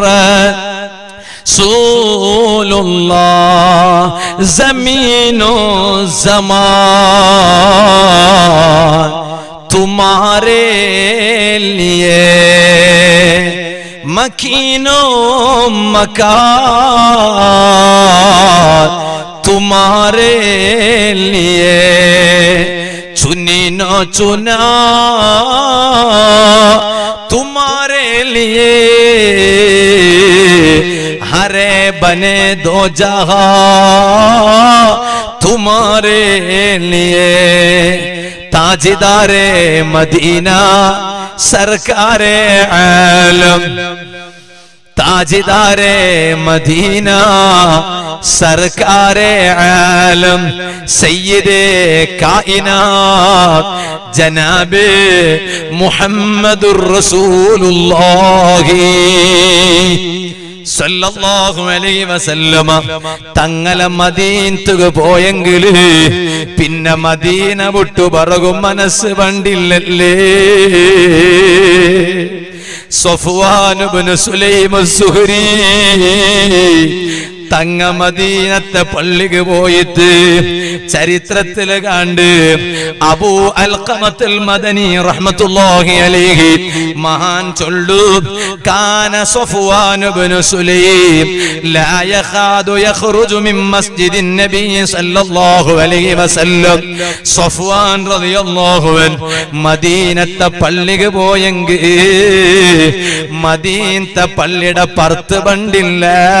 رسول الله زمين زمان तुम्हारे लिए मकीनो मकान तुम्हारे लिए चुनी नो चुना तुम्हारे लिए हरे बने दो जहा तुम्हारे लिए ताजदारे मदीना सरकारे आलम ताजदारे मदीना सरकारे आलम सैयदे कायनात जनाबे मुहम्मदुर रसूलुल्लाही സല്ലല്ലാഹു അലൈഹി വസല്ലമ തങ്ങളെ മദീനത്തുക പോയെങ്കില് പിന്നെ മദീന വിട്ടു പറകും മനസ്സ് പണ്ടില്ലല്ലേ സഫ്വാനുബിന് സുലൈമ സുഹരി തങ്ങ മദീനത്തെ പള്ളിക്ക് പോയിട്ട് ചരിത്രത്തില് കണ്ട് അബൂ അൽഖമത്തുൽ മദനി റഹ്മത്തുള്ളാഹി അലൈഹി മഹാൻ ചൊല്ലു കാന സഫ്വാൻ ഇബ്നു സുലൈം ലാ യഖാദു യഖ്റുജു മിൻ മസ്ജിദിൻ നബി സല്ലല്ലാഹു അലൈഹി വസല്ലം സഫ്വാൻ റളിയല്ലാഹു അൻ മദീനത്തെ പള്ളിക്ക് പോയെങ്കിൽ മദീനത്തെ പള്ളിയുടെ പർത്ത് ബണ്ടില്ല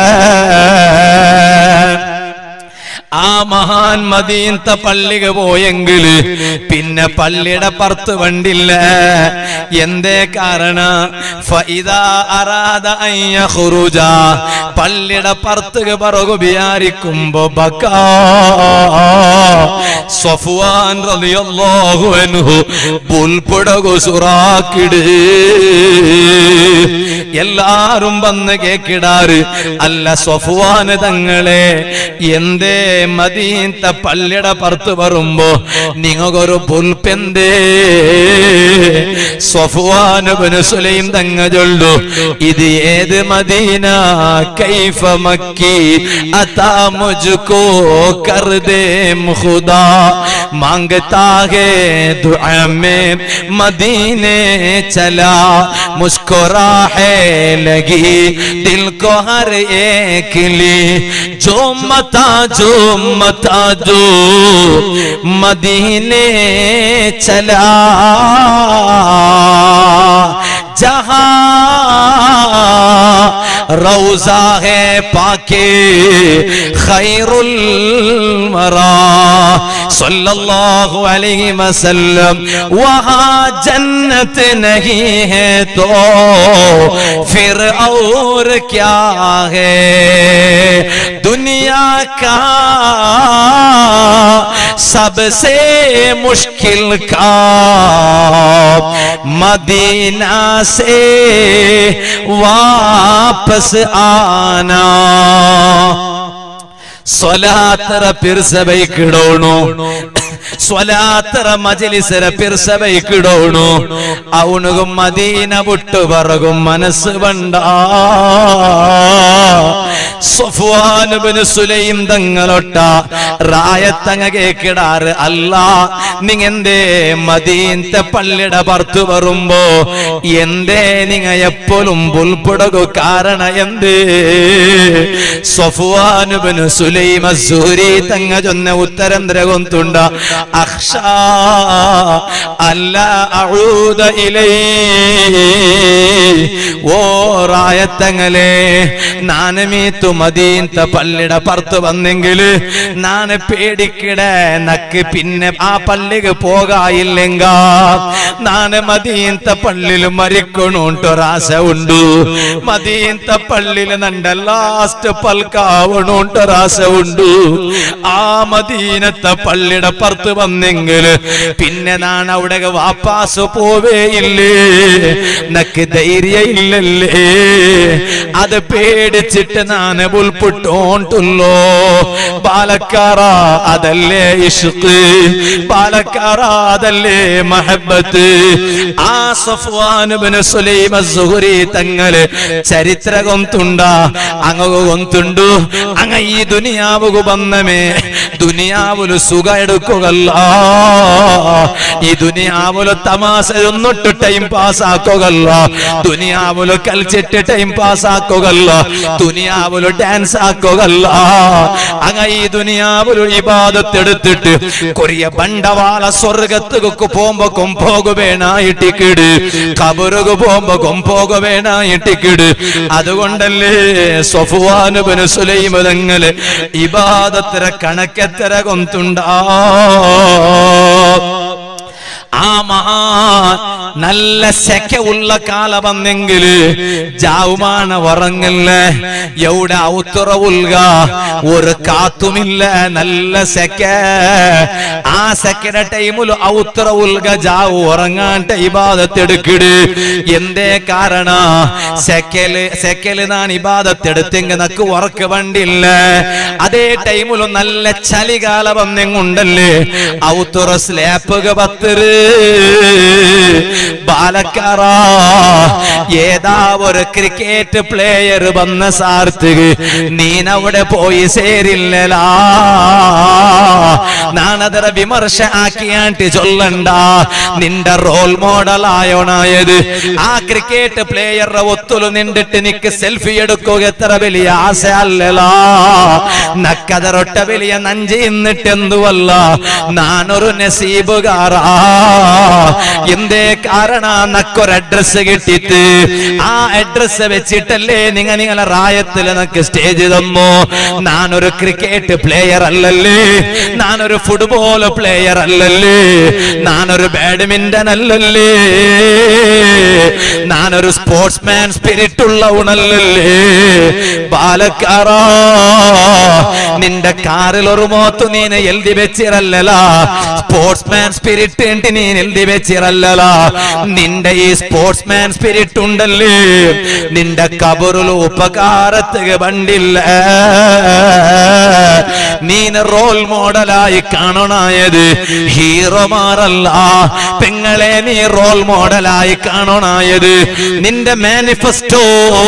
ആ മഹാൻ മദീനത്തെ പള്ളിക്ക് പോയെങ്കിൽ പിന്നെ പള്ളിയുടെ പുറത്ത് വണ്ടില്ല എന്തേ കാരണ ഫൈദാ അറാദ അയ്യ ഖുറുജ പള്ളിയുടെ പുറത്ത് പറകു വിചാരിക്കുമ്പോ ബക്കാ സഫ്വാൻ റളിയല്ലാഹു അൻഹു പുൽപ്പുടകു സുറാക്കിട് എല്ലാരും വന്ന് കേക്കിടാറ് അല്ല സഫ്വാന് തങ്ങളെ എന്തേ മദീനത്തെ പള്ളിയുടെ പുറത്ത് വരുമ്പോ നിങ്ങൾക്കൊരു പുൽപ്പെന്തേ സഫ്വാനുബിന് സുലൈം തങ്ങ ചൊല്ലു ഇത് ഏത് മദീന കൈഫ മക്കി അതാ മുझको कर दे खुदा मांगता है दुआ में मदीने चला मुस्कुराहे लगी दिल को हर एक ली जो मता जो मता जो मदीने चला जहां रौजा है पाके खैरुल मरा सल्लल्लाहु अलैहि वसल्लम वहां जन्नत नहीं है तो फिर और क्या है दुनिया का सबसे मुश्किल का मदीना से वापस आना സ്വലാത്തറ പിർസബൈക്കിടോണു സ്വലാത്തറ മജലിസര പിർസബൈക്കിടോണു അവനുകും മദീന വിട്ടു പറകും മനസ്സ് വണ്ട സഫ്വാനുബിന് സുലൈം തങ്ങളൊട്ട റായത്തങ്ങ കേക്കിടാറ് അല്ല നിങ്ങ എന്തേ മദീനത്തെ പള്ളിയുടെ പുറത്തു വരുമ്പോ എന്തേ നിങ്ങ എപ്പോഴും പുൽപ്പുടകു കാരണ എന്തേ സഫ്വാനുബിന് സുലൈം സൂരി തങ്ങ ചൊന്ന ഉത്തരം ദ്രകൊന്തുണ്ട അക്ഷ അല്ല അഴൂത ഇലൈ ഓ റായത്തങ്ങളെ നാനമീത്തു മദീനത്തെ പള്ളിയുടെ പുറത്ത് വന്നെങ്കില് നാന് പേടിക്കിട നക്ക് പിന്നെ ആ പള്ളിക്ക് പോകായില്ലെങ്ക നാന് മദീനത്തെ പള്ളിയിൽ മരിക്കണോണ്ടൊരാശ ഉണ്ട് മദീനത്തെ പള്ളിയിൽ നണ്ട ലാസ്റ്റ് പൽക്കാവണോണ്ടൊരാശ ഉണ്ട് ആ മദീനത്തെ പള്ളിയുടെ പുറത്ത് വന്നെങ്കിൽ പിന്നെ നാൻ അവിടെ വാപ്പാസ് പോവേ ഇല്ലേ നക്ക് ധൈര്യ ഇല്ലല്ലേ അത് പേടിച്ചിട്ട് ഞാൻ ഉൾപ്പെട്ടോണ്ടുള്ളോ പാലക്കാറ അതല്ലേ ഇഷ്ക് പാലക്കാറ അതല്ലേ മഹബത്ത് ആ സഫ്വാനുബിന് സുലൈമ സുഹുരി തങ്ങള് ചരിത്ര ಗೊಂತುಂಡ ಅಂಗಗ ಗೊಂತುಂಡು ಅಂಗ ಈ ದುನಿಯಾವುಗು ಬಂದಮೆ ದುನಿಯಾವುಲು ಸುಖ എടുക്കുകല്ല ഈ ദുനിയാവുല് തമാശ ഒന്നിട്ട് ടൈം പാസ് ആക്കുകല്ല ദുനിയാവുല് കളിച്ചിട്ട് ടൈം പാസ് ആക്കുകല്ല ദുനിയാവുല് ഡാൻസ് ആക്കുകല്ല അങ്ങ ഈ ദുനിയാവുല് ഇബാദത്തെടുത്തിട്ട് കൊറിയ ബണ്ടവാള സ്വർഗത്തുക്ക് പോകുമ്പോ കൊമ്പോകുവേണായിട്ടിക്കിട് കബറുകു പോകുമ്പോ കൊമ്പോകുവേണായിട്ടിക്കിട് അതുകൊണ്ടല്ലേ സൊഫുവാനുബന് സുലൈമതങ്ങള് ഇബാദത്തിര കണക്കെത്തര കൊന്തുണ്ടാ ആ മഹാ നല്ല സെക്ക ഉള്ള കാല വന്നെങ്കില് ജാവുമാണ് ഉറങ്ങില്ല എവിടെ ഔത്തുറ ഉൽക ഒരു കാത്തുമില്ല നല്ല സെക്ക ആ സെക്കയുടെ ടൈമിൽ ഔത്തുറ ഉൽക ജാവു ഉറങ്ങാൻ ഇബാദത്തെടുക്കിട് എന്തേ കാരണ സെക്കല് സെക്കല് നാൻ ഇബാദത്തെടുത്തെങ്കിൽ നക്ക് ഉറക്ക് വണ്ടില്ല അതേ ടൈമിലും നല്ല ചലികാല വന്നെങ്ങുണ്ടല്ലേ ഔത്തുറ സ്ലാപ്പുക പത്തിര് ബാലക്കാറ ഏതാ ഒരു ക്രിക്കറ്റ് പ്ലേയർ വന്ന സാർത്തിക് നീനവിടെ പോയി സേരില്ലലാ നാണതര വിമർശ ആക്കിയാണ്ട് ചൊല്ലണ്ട നിന്റെ റോൾ മോഡൽ ആയോണായത് ആ ക്രിക്കറ്റ് പ്ലേയറുടെ ഒത്തുലു നിണ്ടിട്ട് നിക്ക് സെൽഫി എടുക്കുക എത്ര വലിയ ആശ അല്ലലാ നക്കതറൊട്ട വലിയ നഞ്ചി എന്നിട്ടെന്തുവല്ല നാനൊരു നസീബുകാരാ എന്തേ കാരണ നക്കൊരു അഡ്രസ് കിട്ടിയിട്ട് ആ അഡ്രസ് വെച്ചിട്ടല്ലേ നിങ്ങ നിങ്ങളെ റായത്തിൽ നക്ക് സ്റ്റേജ് തന്നു ഞാനൊരു ക്രിക്കറ്റ് പ്ലേയർ അല്ലല്ലേ ഞാനൊരു ഫുട്ബോൾ പ്ലേയർ അല്ലല്ലേ ഞാനൊരു ബാഡ്മിന്റൺ അല്ലല്ലേ ഞാനൊരു സ്പോർട്സ്മാൻ സ്പിരിറ്റ് ഉള്ള ഉണല്ലല്ലേ ബാലക്കാറാ നിന്റെ കാറിൽ ഒരു മോത്ത് നീന് എഴുതി വെച്ചിരല്ലല സ്പോർട്സ്മാൻ സ്പിരിറ്റ് ഉണ്ട് നീ എഴുതി വെച്ചിരല്ലല നിന്റെ ഈ സ്പോർട്സ്മാൻ സ്പിരിറ്റ് ഉണ്ടല്ലേ നിന്റെ കബറിൽ ഉപകാരത്തുക വണ്ടില്ല നീന് റോൾ മോഡലായി കാണണായത് ഹീറോമാരല്ല പെങ്ങളെ നീ റോൾ മോഡലായി കാണണായത് നിന്റെ മാനിഫെസ്റ്റോ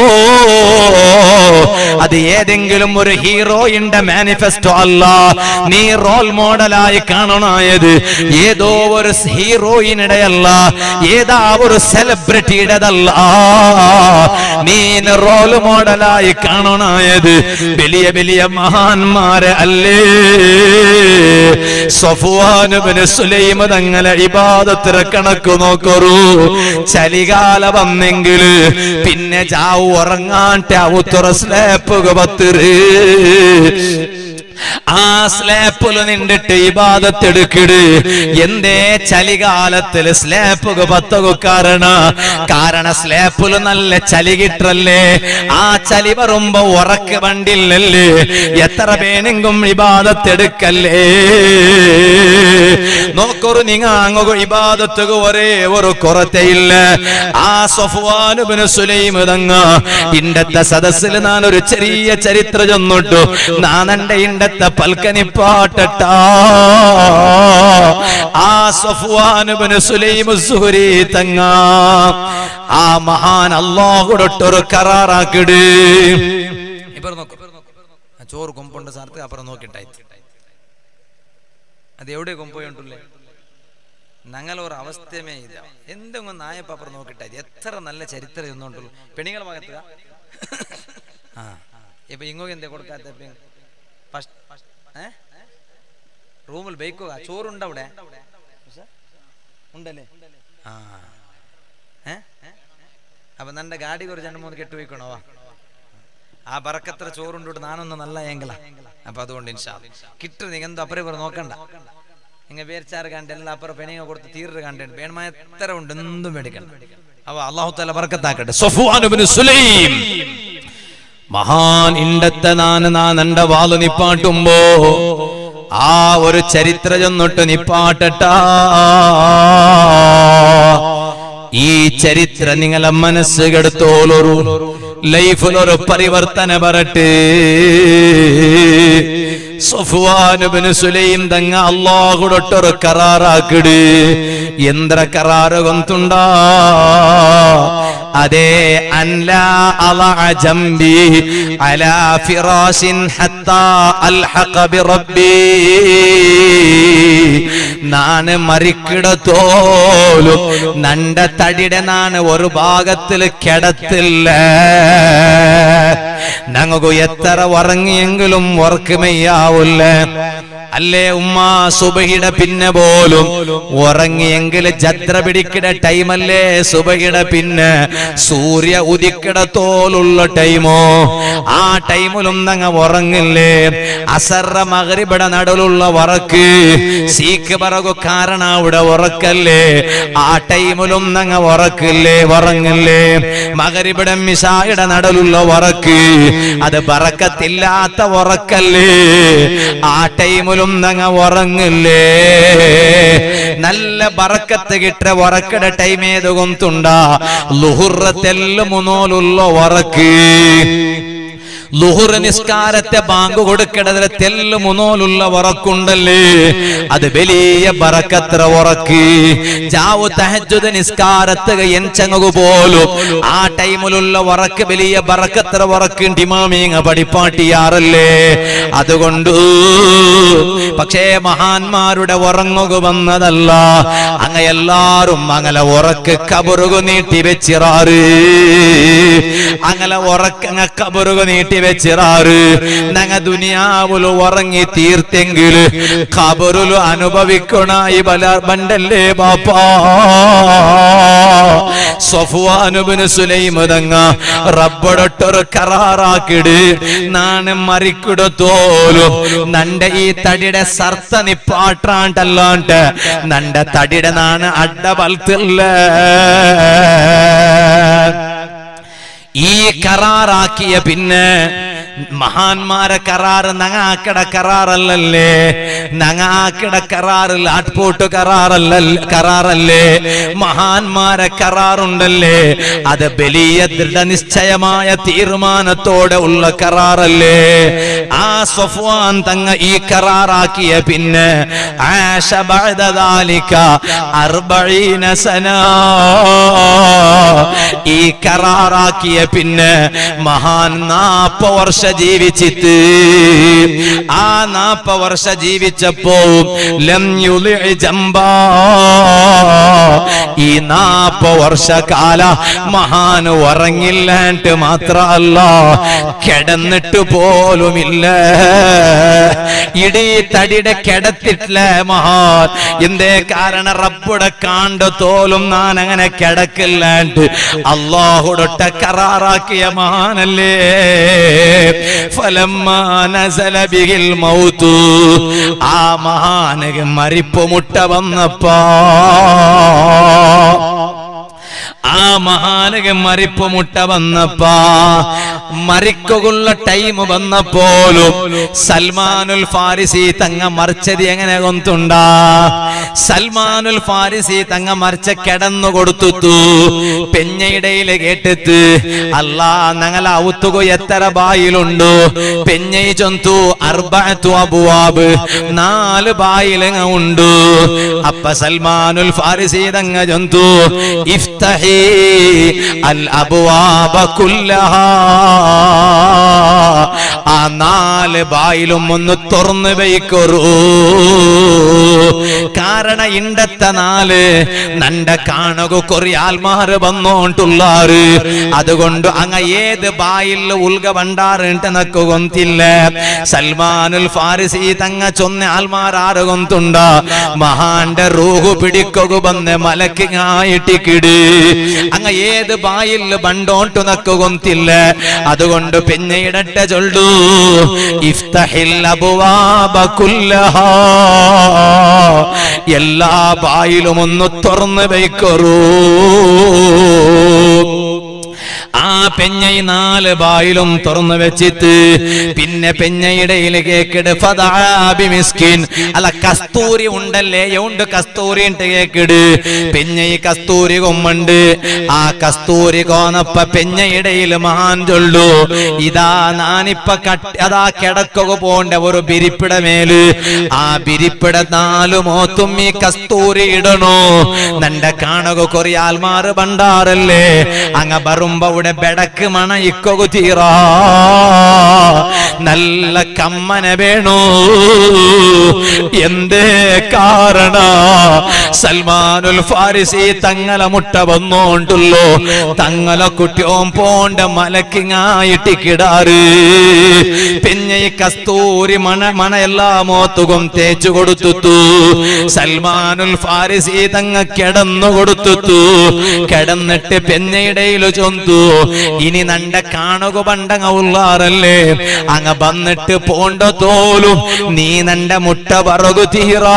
അത് ഏതെങ്കിലും ഒരു ഹീറോയിന്റെ മാനിഫെസ്റ്റോ അല്ല നീ റോൾ മോഡലായി കാണണായത് ഏതോ ഒരു ഹീറോയിനിടെയല്ല ഏതാ ഒരു സെലിബ്രിറ്റിയുടേതല്ല നീ റോൾ മോഡലായി കാണണായത് വലിയ വലിയ മഹാന്മാരെ അല്ലേ സഫുവാനുബിന് സുലൈമ തങ്ങളെ ഇബാദത്തിര കണക്ക് നോക്കറൂ ചലികാല വന്നെങ്കില് പിന്നെ ജാവു ഉറങ്ങാണ്ടാവു തുറ സ്ലേപ്പുക പത്തിറ് ആ സ്ലാപ്പില് നിന്നിട്ട് ഇബാദത്തെടുക്കിട് എന്തേ ചലികാലത്തില് സ്ലാപ്പുക പത്തക കാരണ കാരണ സ്ലാപ്പില് നല്ല ചലി കിട്ടല്ലേ ആ ചലി വരുമ്പോ ഉറക്ക് വണ്ടില്ലല്ലേ എത്ര പേനെങ്കും ഇബാദത്തെടുക്കല്ലേ നോക്കൊരു നിങ്ങ അങ്ങ് ഇബാദത്തുക ഒരേ ഒരു കുറത്തയില്ല ആ സഫ്വാനുബിന് സുലൈമ് തങ്ങ ഇണ്ടത്തെ സദസ്സിൽ ഞാൻ ഒരു ചെറിയ ചരിത്ര ചെന്നിട്ടു നാനന്റെ ഇണ്ടത്തെ പൽക്കനിപ്പാട്ടട്ട ആ സഫ്വാനുബിന് സുലൈമ് സുഹരി തങ്ങ ആ മഹാൻ അള്ളാഹുടൊട്ടൊരു കരാറാക്കിട് ഇപ്പൊ നോക്കൂ ആ ചോറ് കൊമ്പുണ്ട് സാർത്ത് അപ്പുറം നോക്കിട്ടായി അത് എവിടെ കൊമ്പോയുണ്ടല്ലേ ഞങ്ങളൊരു അവസ്ഥയമേ ഇല്ല എന്തെങ്കിലും നായപ്പ അപ്പുറം നോക്കിട്ടായി എത്ര നല്ല ചരിത്രം ഇന്നുണ്ടല്ലോ പെണ്ണുങ്ങളെ ഭാഗത്തുക ആ ഇപ്പൊ ഇങ്ങോട്ട് എന്തേ കൊടുക്കാത്ത റൂമിൽ ബേക്കുക ചോറുണ്ട് അവിടെ ഉണ്ടല്ലേ ആ ഏ അപ്പൊ നന്റെ ഗാഡി കുറച്ച് രണ്ട് മൂന്ന് കെട്ട് പോയിക്കണോ ആ ബറക്കത്ര ചോറുണ്ടോട്ട് നാനൊന്ന് നല്ല ഏങ്കല അപ്പൊ അതുകൊണ്ട് ഇൻഷാ കിട്ടും നീ എന്തോ അപ്പുറം ഇപ്പുറം നോക്കണ്ട നിങ്ങൾ വേർച്ചാറ് കണ്ട് എല്ലാം അപ്പുറം പെണിങ്ങ കൊടുത്ത് തീർത്ത് കണ്ടിട്ട് വേണമായ എത്ര ഉണ്ട് എന്തും മേടിക്കണം അവ അള്ളാഹു തല ബറക്കത്താക്കട്ടെ സഫ്വാനുബിന് സുലൈം മഹാൻ ഇണ്ടത്തെ നാന് നാനണ്ട വാല് നിപ്പാട്ടുമ്പോ ആ ഒരു ചരിത്ര ചെന്നിട്ട് നിപ്പാട്ടട്ടാ ഈ ചരിത്ര നിങ്ങളെ മനസ്സ് കെടുത്തോളൊരു ലൈഫിൽ ഒരു പരിവർത്തന പറട്ടെ സഫ്വാനുബിന് സുലൈം തങ്ങ അള്ളാഹുടൊട്ടൊരു കരാറാക്കിട് എന്ത്ര കരാറ് കൊന്തുണ്ടാ അതെ അല്ല അള ജംബി അലാ ഫിറാസിൻ ഹത്താ അൽഹഖ ബിറബ്ബി നാണ് മരിക്കിടത്തോലും നണ്ട തടിയുടെ നാണ് ഒരു ഭാഗത്തിൽ കിടത്തില്ല ഞങ്ങൾക്ക് എത്ര ഉറങ്ങിയെങ്കിലും ഉറക്കുമയ്യാവൂല്ല അല്ലേ ഉമ്മ സുബഹിയുടെ പിന്നെ പോലും ഉറങ്ങിയെങ്കിൽ ജത്ര പിടിക്കിട ടൈമല്ലേ സുബഹിയുടെ പിന്നെ സൂര്യ ഉദിക്കിടത്തോലുള്ള ടൈമോ ആ ടൈമിലും നങ്ങ ഉറങ്ങില്ലേ അസറ മകരിബട നടുലുള്ള ഉറക്ക് സീക്ക് പറകു കാരണ അവിടെ ഉറക്കല്ലേ ആ ടൈമിലും നങ്ങ ഉറക്കില്ലേ ഉറങ്ങില്ലേ മകരിബട മിസായുടെ നടുലുള്ള ഉറക്ക് അത് പറക്കത്തില്ലാത്ത ഉറക്കല്ലേ ആ ടൈമിലും നങ്ങ ഉറങ്ങില്ലേ നല്ല ബറക്കത്ത് കിട്ട ഉറക്കട ടൈം ഏത് കൊന്തുണ്ട ലുഹുറത്തെല്ലാം മുന്നോലുള്ള ഉറക്ക് ലുഹുർ നിസ്കാരത്തെ ബാങ്ക് കൊടുക്കേണ്ടതിൽ തെല്ല് മുന്നോലുള്ള ഉറക്കുണ്ടല്ലേ അത് വലിയ ബറക്കത്ര ഉറക്ക് ജാവു തഹജുദ് നിസ്കാരത്ത് എൻചങ്ങു പോലും ആ ടൈമിലുള്ള ഉറക്ക് വലിയ ബറക്കത്ര ഉറക്ക് ഡിമാമീങ്ങ പഠിപ്പാട്ടിയാറല്ലേ അതുകൊണ്ട് പക്ഷേ മഹാന്മാരുടെ ഉറങ്ങുക വന്നതല്ല അങ്ങ എല്ലാരും അങ്ങനെ ഉറക്ക് കബറുകു നീട്ടി വെച്ചിറാറ് അങ്ങനെ ഉറക്കങ്ങ കബറുകു നീട്ടി വെച്ചിറാറ് ഞങ്ങ ദുനിയാവുല് ഉറങ്ങി തീർത്തെങ്കില് ഖബറുലു അനുഭവിക്കണായി ബല ബണ്ടല്ലേ ബാപ്പാ സഫ്വാനുബിന് സുലൈമതങ്ങ റബ്ബടൊട്ടൊരു കറാറാക്കിട് നാണ് മറിക്കിടത്തോലും നണ്ട ഈ തടിയുടെ സർത്ത നിപ്പാട്ടാണ്ടല്ലാണ്ട് നണ്ട തടിയുടെ നാണ് അഡ ബൽത്തില്ല ഈ കറാറാക്കിയ പിന്നെ മഹാന്മാരെ കരാറ് നങ്ങാക്കട കരാറല്ലല്ലേ നങ്ങാക്കട കരാറിൽ ആട്ട്പോട്ട് കരാറല്ല കരാറല്ലേ മഹാന്മാരെ കരാറുണ്ടല്ലേ അത് വലിയ ദൃഢനിശ്ചയമായ തീരുമാനത്തോടെ ഉള്ള കരാറല്ലേ ആ സഫ്വാൻ തങ്ങ ഈ കരാറാക്കിയ പിന്നെ ആശ ബഅദ ദാലിക അർബഈന സനാ ഈ കരാറാക്കിയ പിന്നെ മഹാൻ നാപ്പ വർഷ ജീവിച്ചിട്ട് ആ നാപ്പ വർഷ ജീവിച്ചപ്പോ ലം യുളിഇ ജംബാ ഈ നാപ്പ വർഷകാല മഹാൻ ഉറങ്ങില്ലാണ്ട് മാത്രല്ല കിടന്നിട്ട് പോലുമില്ല ഇടീ തടിയുടെ കിടത്തിട്ടില്ല മഹാൻ എന്തേ കാരണം റബ്ബുടെ കാണ്ട തോലും ഞാൻ അങ്ങനെ കിടക്കില്ലാണ്ട് അള്ളാഹുടൊട്ട കറാറാക്കിയ മഹാനല്ലേ ഫലമ്മാ നസല ബിഹിൽ മൗതു ആ മഹാനക മരിപ്പ് മുട്ട വന്നപ്പാ ആ മഹാനക മരിപ്പ് മുട്ട വന്നപ്പാ മരിക്കുള്ള ടൈം വന്നപ്പോലും സൽമാനുൽ ഫാരിസി തങ്ങ മറിച്ചത് എങ്ങനെ കൊന്തുണ്ടാ സൽമാനുൽ ഫാരിസി തങ്ങ മറിച്ച കിടന്നു കൊടുത്തു പെഞ്ഞയിടയില് കേട്ടിട്ട് അല്ലാ ഞങ്ങൾ ഔത്തുകു എത്ര ബായിലുണ്ടു പെഞ്ഞൈ ചൊന്തു അർബഅത്തു അബുവാബ് നാല് ബായിലങ്ങ ഉണ്ട് അപ്പ സൽമാനുൽ ഫാരിസി തങ്ങ ചൊന്തു ഇഫ്തഹി അൽ അബുവാബ കുല്ലഹാ ആ നാല് ബായിലും ഒന്ന് തുറന്നു വയ്ക്കൊരു കാരണ ഇണ്ടത്തെ നാല് നണ്ട കാണുക കൊറി ആൽമാര് വന്നോണ്ടുള്ളാറ് അതുകൊണ്ട് അങ്ങ ഏത് ബായിൽ ഉൽക ഭണ്ടാറുണ്ട് നക്ക് കൊന്തില്ല സൽമാനുൽ ഫാരിസി തങ്ങ ചൊന്ന ആൽമാരാറ് കൊന്തുണ്ട മഹാന്റെ റൂഹു പിടിക്കുക വന്ന് മലക്കിങ്ങായിട്ടിക്കിട് അങ്ങ ഏത് ബായിൽ ബണ്ടോണ്ടു നക്ക് കൊന്തില്ല അതുകൊണ്ട് പിന്നെ ഇടട്ടെ ചൊല്ലു ഇഫ്തഹിൽ അബുവാബ കുല്ലഹാ എല്ലാ ബായിലും ഒന്ന് തുറന്ന് വയ്ക്കറൂ ആ പെഞ്ഞൈ നാല് ബായിലും തുറന്നു വെച്ചിട്ട് പിന്നെ പെഞ്ഞയിടയിൽ കേക്കിട് ഫദാബി മിസ്കിൻ അല്ല കസ്തൂരി ഉണ്ടല്ലേ ഉണ്ട് കസ്തൂരി ഉണ്ട് കേക്കിട് പെഞ്ഞൈ കസ്തൂരി കൊമ്മുണ്ട് ആ കസ്തൂരി കോന്നപ്പ പെഞ്ഞയിടയിൽ മഹാൻ ചൊല്ലു ഇതാ നാനിപ്പ കട്ടി അതാ കിടക്കുക പോണ്ട ഒരു ബിരിപ്പിട മേല് ആ ബിരിപ്പിട നാലു മോത്തും ഈ കസ്തൂരി ഇടണോ നന്റെ കാണുക കൊറി ആൽമാറ് ബണ്ടാറല്ലേ അങ്ങ ബറുമ്പ ഇവിടെ ബെടക്ക് മണ ഇക്കൊകു തീറാ നല്ല കമ്മന വേണോ എന്തേ കാരണ സൽമാനുൽ ഫാരിസി തങ്ങളെ മുട്ട വന്നോണ്ടുള്ളോ തങ്ങളെ കുട്ടിയോം പോണ്ട മലക്കിങ്ങായിട്ട് കിടാറ് പിന്നെ ഈ കസ്തൂരി മണ മണ എല്ലാ മോത്തുകും തേച്ചു കൊടുത്തു സൽമാനുൽ ഫാരിസി തങ്ങ കിടന്നു കൊടുത്തു കിടന്നിട്ട് പെന്നയിടയില് ചൊന്തു ഇനി നണ്ട കാണുക പണ്ടങ്ങ ഉള്ളാറല്ലേ അങ്ങ വന്നിട്ട് പോണ്ട തോലും നീ നണ്ട മുട്ട പറകു തീറാ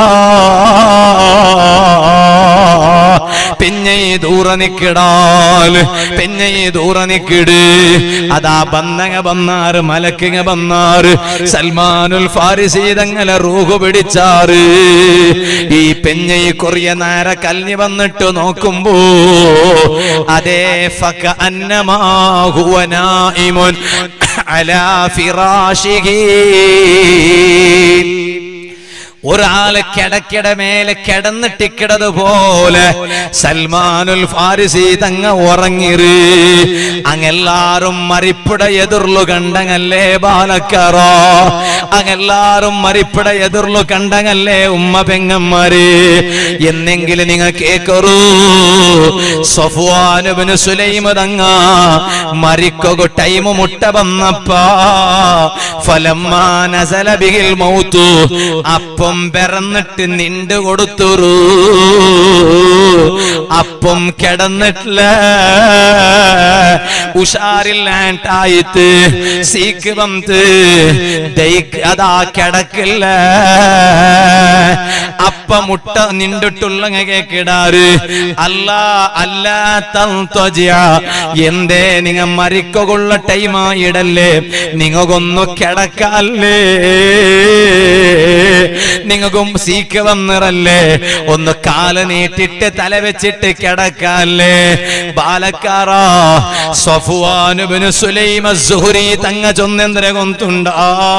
പിന്നെ ഈ ദൂര നിക്കിടാൽ പിന്നെ ഈ ദൂര നിക്കിട് അതാ ബന്നങ്ങ ബന്നാറ് മലക്കിങ്ങ ബന്നാറ് സൽമാനുൽ ഫാരിസി തങ്ങളെ റൂഹ് പിടിച്ചാറ് ഈ പെഞ്ഞൈ കൊറിയ നേര കല്ഞ്ഞി വന്നിട്ട് നോക്കുമ്പോ അതേ ഫക അന്നമാഹുവനായിമുൻ അലാ ഫിറാശിഹി ഒരാള് കിടക്കിട മേലെ കിടന്നിട്ടിക്കിടത് പോലെ സൽമാനുൽ ഫാരിസി തങ്ങ ഉറങ്ങിറ് അങ്ങെല്ലാരും മരിപ്പിട എതിർലു കണ്ടങ്ങല്ലേ ബാലക്കറ അങ്ങെല്ലാരും മരിപ്പിട എതിർലു കണ്ടങ്ങല്ലേ ഉമ്മ പെങ്ങന്മാര് എന്നെങ്കിലും നിങ്ങൾ കേക്കറൂ സഫ്വാനുബിന് സുലൈമ തങ്ങ മരിക്കൊക ടൈം മുട്ട വന്നപ്പാ ഫലമ്മാ നസല ബിഹിൽ മൗത്തു അപ്പം പിറന്നിട്ട് നിണ്ട് കൊടുത്തുറു അപ്പം കിടന്നിട്ടില്ല ഉഷാറില്ലാണ്ടായിട്ട് സീക്ക് വന്ന് ദൈക്ക് അതാ കിടക്കില്ല അപ്പ മുട്ട നിണ്ടിട്ടുള്ള കേക്കിടാറ് അല്ല അല്ല തന്ത്വജ എന്തേ നിങ്ങ മരിക്കൊള്ള ടൈമായിടല്ലേ നിങ്ങൾക്കൊന്നു കിടക്കല്ലേ നിങ്ങൾക്കും സീക്ക് വന്നിറല്ലേ ഒന്ന് കാല് നീട്ടിട്ട് തല വെച്ചിട്ട് കിടക്കല്ലേ ബാലക്കാറ സഫുവാനുബിന് സുലൈമ സുഹുരി തങ്ങ ചൊന്നെന്തര കൊന്തുണ്ടാ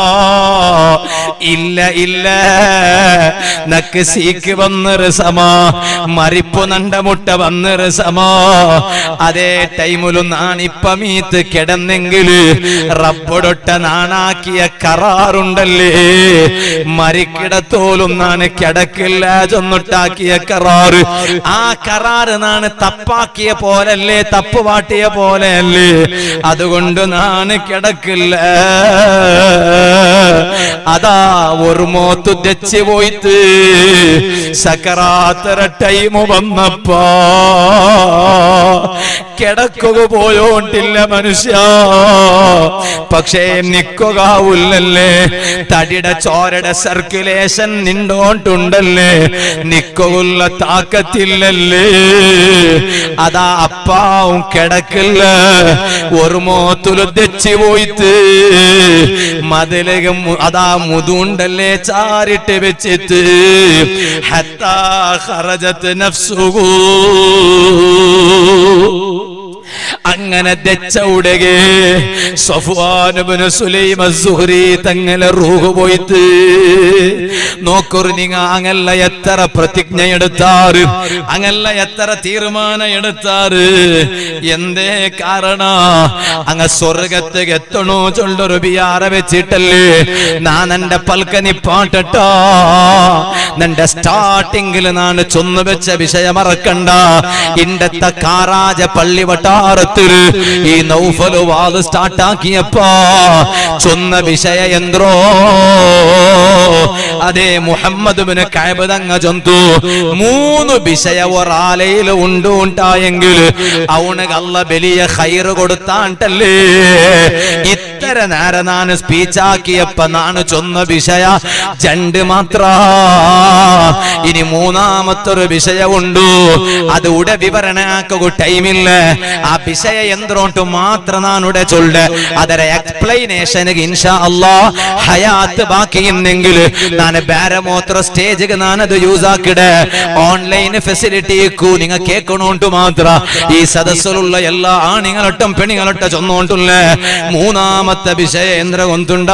ഇല്ല ഇല്ല നക്ക് സീക്ക് വന്നൊരു സമ മരിപ്പു നണ്ട മുട്ട വന്നൊരു സമ അതേ ടൈമിലും നാണിപ്പ മീത്ത് കിടന്നെങ്കില് റബ്ബൊടൊട്ട നാണാക്കിയ കറാറുണ്ടല്ലേ മരിക്കിടത്തോലും നാണ് കിടക്കില്ല ചൊന്നിട്ടാക്കിയ കറാറ് ആ കറാറ് നാണ് തപ്പാക്കിയ പോലല്ലേ തപ്പ് പാട്ടിയ പോലെയല്ലേ അതുകൊണ്ട് നാണ് കിടക്കില്ല അതാ ഒരു മോത്തു തെച്ച് പോയിട്ട് സക്കറാത്തര ടൈം വന്നപ്പാ കിടക്കുക പോയോണ്ടില്ല മനുഷ്യ പക്ഷേ നിക്കുകയാവില്ലല്ലേ തടിയുടെ ചോരയുടെ സർക്കുലേഷൻ നിണ്ടോണ്ടുണ്ടല്ലേ നിക്കുള്ള താക്കത്തില്ലല്ലേ അതാ അപ്പാവും കിടക്കില്ല ഒരു മോത്തുല് തെച്ച് പോയിട്ട് മതിലകം അതാ മുതുണ്ടല്ലേ ചാരിട്ട് വെച്ചിട്ട് ഹത്താ ഖറജത്ത് നഫ്സുഹു അങ്ങനെ തെച്ച ഉടകെ സഫ്വാനുബിന് സുലൈമ സുഹരി തങ്ങളെ റൂഹ് പോയിട്ട് നോക്കൊരു നിങ്ങ അങ്ങല്ല എത്ര പ്രതിജ്ഞ എടുത്താറ് അങ്ങല്ല എത്ര തീരുമാനം എടുത്താറ് എന്തേ കാരണ അങ്ങ സ്വർഗത്തെ എത്തണോ ചൊല്ലൊരു ബിയാറ വെച്ചിട്ടല്ലേ ഞാൻ എന്റെ പൽക്കനി പാട്ടട്ടാ നിന്റെ സ്റ്റാർട്ടിങ്ങിൽ ഞാൻ ചൊന്നു വെച്ച വിഷയം മറക്കണ്ട ഇണ്ടത്തെ കാരാജ പള്ളി വട്ടാരത്തിൽ ഈ നൗഫല് വാത് സ്റ്റാർട്ടാക്കിയപ്പോ ചൊന്ന വിഷയ എന്ത്രോ അതെ മുഹമ്മദ് ബിന് കഅബ് തങ്ങ ചൊന്തു മൂന്ന് വിഷയ ഒരാലയിൽ ഉണ്ട് ഉണ്ടായെങ്കിൽ അവന് അല്ല വലിയ ഹൈറ് കൊടുത്താണ്ടല്ലേ ഇത്തര നേര നാന് സ്പീച്ചാക്കിയപ്പ നാണ് ചൊന്ന വിഷയ ജണ്ട് മാത്ര ഇനി മൂന്നാമത്തൊരു വിഷയമുണ്ടു അത് ഉട വിവരണാക്കുക ടൈമില്ല ആ വിഷയ ಎಂದ್ರೋಂಟು ಮಾತ್ರ ನಾನುಡೆ ಚೊಲ್ಲೆ ಅದರ ಎಕ್ಸ್ಪ್ಲೈನೇಷನ್ ಇನ್ಶಾ ಅಲ್ಲಾ ಹಯಾತ್ ಬಾಕಿ ಇನ್ನೆങ്കിൽ ನಾನು ಬೇರೆ ಮಾತ್ರ സ്റ്റേജ് ഞാനത് യൂസ് ആക്കിടെ ഓൺലൈൻ ഫെസിലിറ്റി കൂ നിങ്ങ കേൾക്കണോണ്ട് മാത്ര ഈ സദസ്സിലുള്ള എല്ലാ ആണിങ്ങളൊട്ടും പെണിങ്ങളൊട്ട ചൊന്നോണ്ടുള്ളേ മൂന്നാമത്തെ വിഷയേന്ദ്ര കൊന്തുണ്ട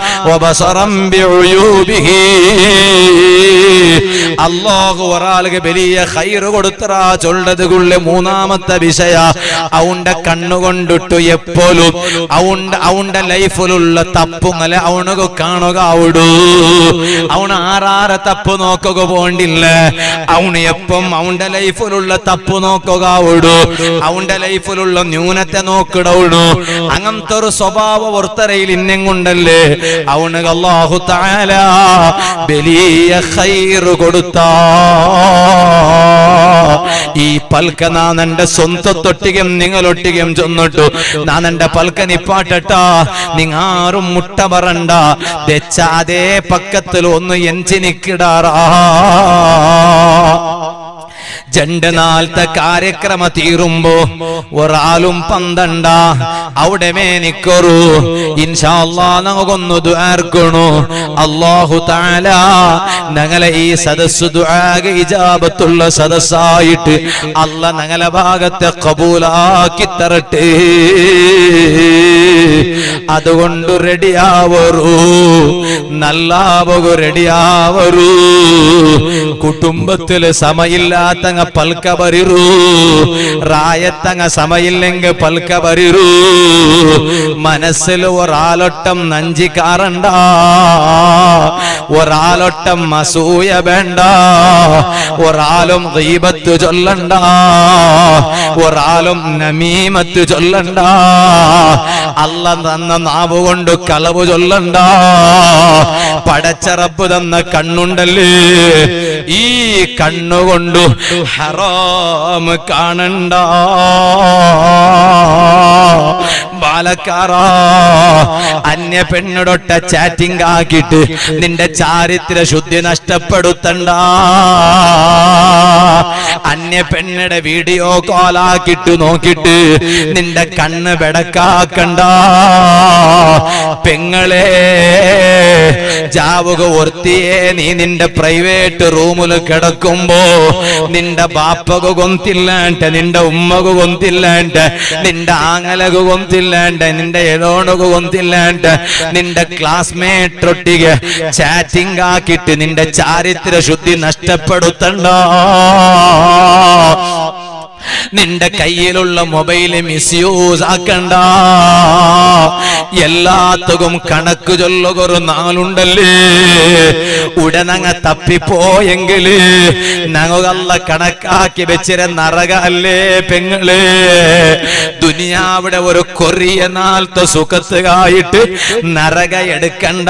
അള്ളാഹു ഒരാൾക്ക് വലിയ ഹൈറ് കൊടുത്തറാ ചൊല്ലത് കുള്ളെ മൂന്നാമത്തെ വിഷയ അവണ്ട കണ്ണുകൊണ്ടിട്ടു എപ്പോഴും അവണ്ട അവണ്ട ലൈഫിലുള്ള തപ്പുങ്ങലെ അവണക്ക് കാണുക അവിടൂ അവൻ ആറാറ തപ്പ് നോക്കുക പോണ്ടില്ല അവന് എപ്പം അവന്റെ ലൈഫിലുള്ള തപ്പ് നോക്കുക അവിടൂ അവന്റെ ലൈഫിലുള്ള ന്യൂനത്തെ നോക്കിടവിടൂ അങ്ങനത്തെ ഒരു സ്വഭാവ വർത്തരയിൽ ഇന്നെങ്കൊണ്ടല്ലേ അവന് അള്ളാഹു താല വലിയ ഹൈറ് കൊടുത്ത ഈ പൽക്ക നാൻ എന്റെ സ്വന്തത്തൊട്ടികം നിങ്ങളൊട്ടികം ചൊന്നിട്ടു നാൻ എന്റെ പൽക്ക നിപ്പാട്ടട്ടാ നിങ്ങ ആരും മുട്ട പറണ്ട വെച്ച അതേ പക്കത്തിൽ ഒന്ന് എഞ്ചി നിക്കിടാറാ രണ്ട് നാളത്തെ കാര്യക്രമ തീരുമ്പോ ഒരാളും പന്തണ്ട അവിടെ മേനിക്കൊരു ഇൻഷാല്ലാ നമുക്കൊന്ന് ദ്വാർക്കണു അള്ളാഹു താല ഞങ്ങളെ ഈ സദസ് ദ്വാഗ ഇജാബത്തുള്ള സദസ്സായിട്ട് അല്ല ഞങ്ങളെ ഭാഗത്തെ കബൂലാക്കി തരട്ടെ അതുകൊണ്ട് റെഡിയാവറൂ നല്ലാവകു റെഡിയാവറൂ കുടുംബത്തില് സമയില്ലാത്തങ്ങ പൽക്ക ಬರಿರು റായത്തങ്ങ സമയില്ലെങ്കിൽ പൽക്ക ಬರಿರು മനസ്സിൽ ഒരാളൊട്ടം നഞ്ചിക്കാറണ്ട ഒരാളൊട്ടം അസൂയ വേണ്ട ഒരാളും ദീപത്ത് ചൊല്ലണ്ട ഒരാളും നമീമത്ത് ചൊല്ലണ്ട അല്ല തന്ന നാവ് കൊണ്ട് കളവ് ചൊല്ലണ്ട പടച്ചറപ്പ് തന്ന കണ്ണുണ്ടല്ലേ ഈ കണ്ണുകൊണ്ട് ഹറാം കാണണ്ട ബാലക്കാറ അന്യ പെണ്ണുടൊട്ട ചാറ്റിംഗ് ആക്കിയിട്ട് നിന്റെ ചാരിത്ര ശുദ്ധി നഷ്ടപ്പെടുത്തണ്ട അന്യ പെണ്ണുടെ വീഡിയോ കോളാക്കിട്ട് നോക്കിട്ട് നിന്റെ കണ്ണ് വെടക്കാക്കണ്ട പെങ്ങളെ ജാവുക ഒർത്തിയെ നീ നിന്റെ പ്രൈവേറ്റ് റൂമിൽ കിടക്കുമ്പോ നിന്റെ ബാപ്പക കൊന്തില്ലാണ്ട് നിന്റെ ഉമ്മക കൊന്തില്ലാണ്ട് നിന്റെ ആങ്ങലക കൊന്തില്ലാണ്ട് നിന്റെ എലോണക കൊന്തില്ലാണ്ട് നിന്റെ ക്ലാസ്മേറ്റ് ഒട്ടിಗೆ ചാറ്റിംഗ് ആക്കിയിട്ട് നിന്റെ ചാരിത്ര ശുദ്ധി നഷ്ടപ്പെടുത്തണ്ട നിന്റെ കയ്യിലുള്ള മൊബൈല് മിസ്യൂസ് ആക്കണ്ട എല്ലാത്തും കണക്ക് ചൊല്ലുകൊരു നാളുണ്ടല്ലേ ഉടനങ്ങ തപ്പിപ്പോയെങ്കില് ഞങ്ങല്ല കണക്കാക്കി വെച്ചിര നരക അല്ലേ പെങ്ങള് ദുനിയാവിടെ ഒരു കൊറിയ നാളത്തെ സുഖത്തുകായിട്ട് നരക എടുക്കണ്ട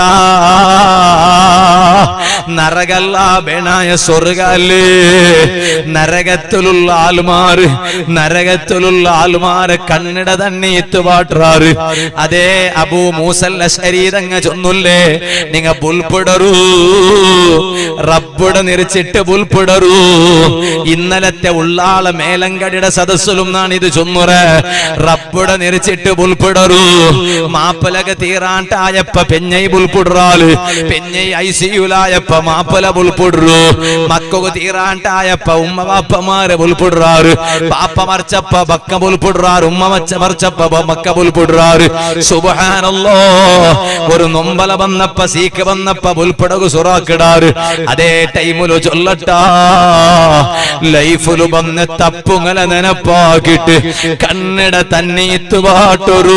നരകല്ല ബേണായ സ്വർഗല്ലേ നരകത്തിലുള്ള ആൾമാര് നരകത്തിലുള്ള ആൾമാര് കണ്ണിട തന്നെ എത്തുപാട്ടാറ് അതേ അബൂ മൂസല്ല ശരീരങ്ങ ചൊന്നുല്ലേ നിങ്ങ പുൽപ്പിടറൂ റബ്ബുടെ നിരിച്ചിട്ട് പുൽപ്പിടറൂ ഇന്നലത്തെ ഉള്ളാള മേലങ്കടിയുടെ സദസ്സിലും നാണ് ഇത് ചൊന്നുറ റബ്ബുടെ നിരിച്ചിട്ട് പുൽപ്പിടറൂ മാപ്പലക തീറാണ്ടായപ്പ പെഞ്ഞൈ പുൽപ്പിടുറാള് പെഞ്ഞൈ ഐസിയുലായപ്പ മാപ്പല പുൽപ്പിടുറു മക്കു തീറാണ്ടായപ്പ ഉമ്മ വാപ്പമാരെ പുൽപ്പിടുറാറ് പാപ്പ മറിച്ചപ്പ ബക്ക പുൽപ്പിടുറാറ് ഉമ്മ മച്ച മറിച്ചപ്പ മക്ക പുൽപ്പിടുറാറ് സുബഹാനല്ലോ ഒരു നൊമ്പല വന്നപ്പ സീക്ക് വന്നപ്പ പുൽപ്പിടകു സുറാക്കിടാറ് അതേ ടൈമില് ചൊല്ലട്ടാ ലൈഫില് വന്ന് തപ്പുങ്ങല നെനപ്പാക്കിട്ട് കണ്ണിട തന്നീത്ത് പാട്ടൊരു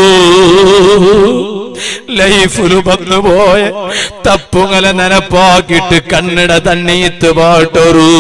ലൈഫില് വന്നുപോയ തപ്പുങ്ങല നെനപ്പാക്കിട്ട് കണ്ണിട തന്നീത്ത് പാട്ടൊരു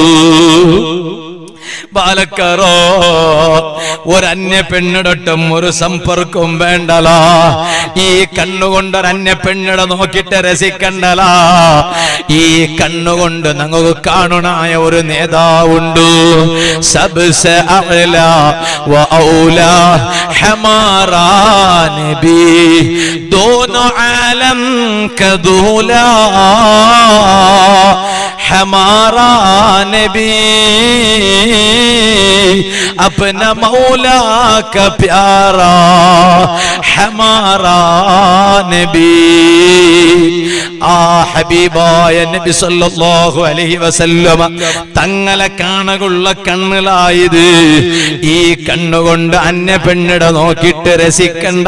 ബാലക്കാറോ ഒരന്യ പെണ്ണിടൊട്ടും ഒരു സമ്പർക്കവും വേണ്ടലാ ഈ കണ്ണുകൊണ്ട് ഒരന്യ പെണ്ണിട നോക്കിട്ട് രസിക്കണ്ടലാ ഈ കണ്ണുകൊണ്ട് ഞങ്ങൾക്ക് കാണുണായ ഒരു നേതാവുണ്ട് സബ്സ അഅല വ ഔല ഹമാറാ നബി ദോനോ ആലം കദൂലാ ഹമാറാ നബി अपना मौला का प्यारा हमारा नबी ആ ഹബീബായ നബി സല്ലല്ലാഹു അലൈഹി വസല്ലമ തങ്ങളെ കാണുള്ള കണ്ണുകളായത് ഈ കണ്ണുകൊണ്ട് അന്യ പെണ്ണിട നോക്കിയിട്ട് രസിക്കണ്ട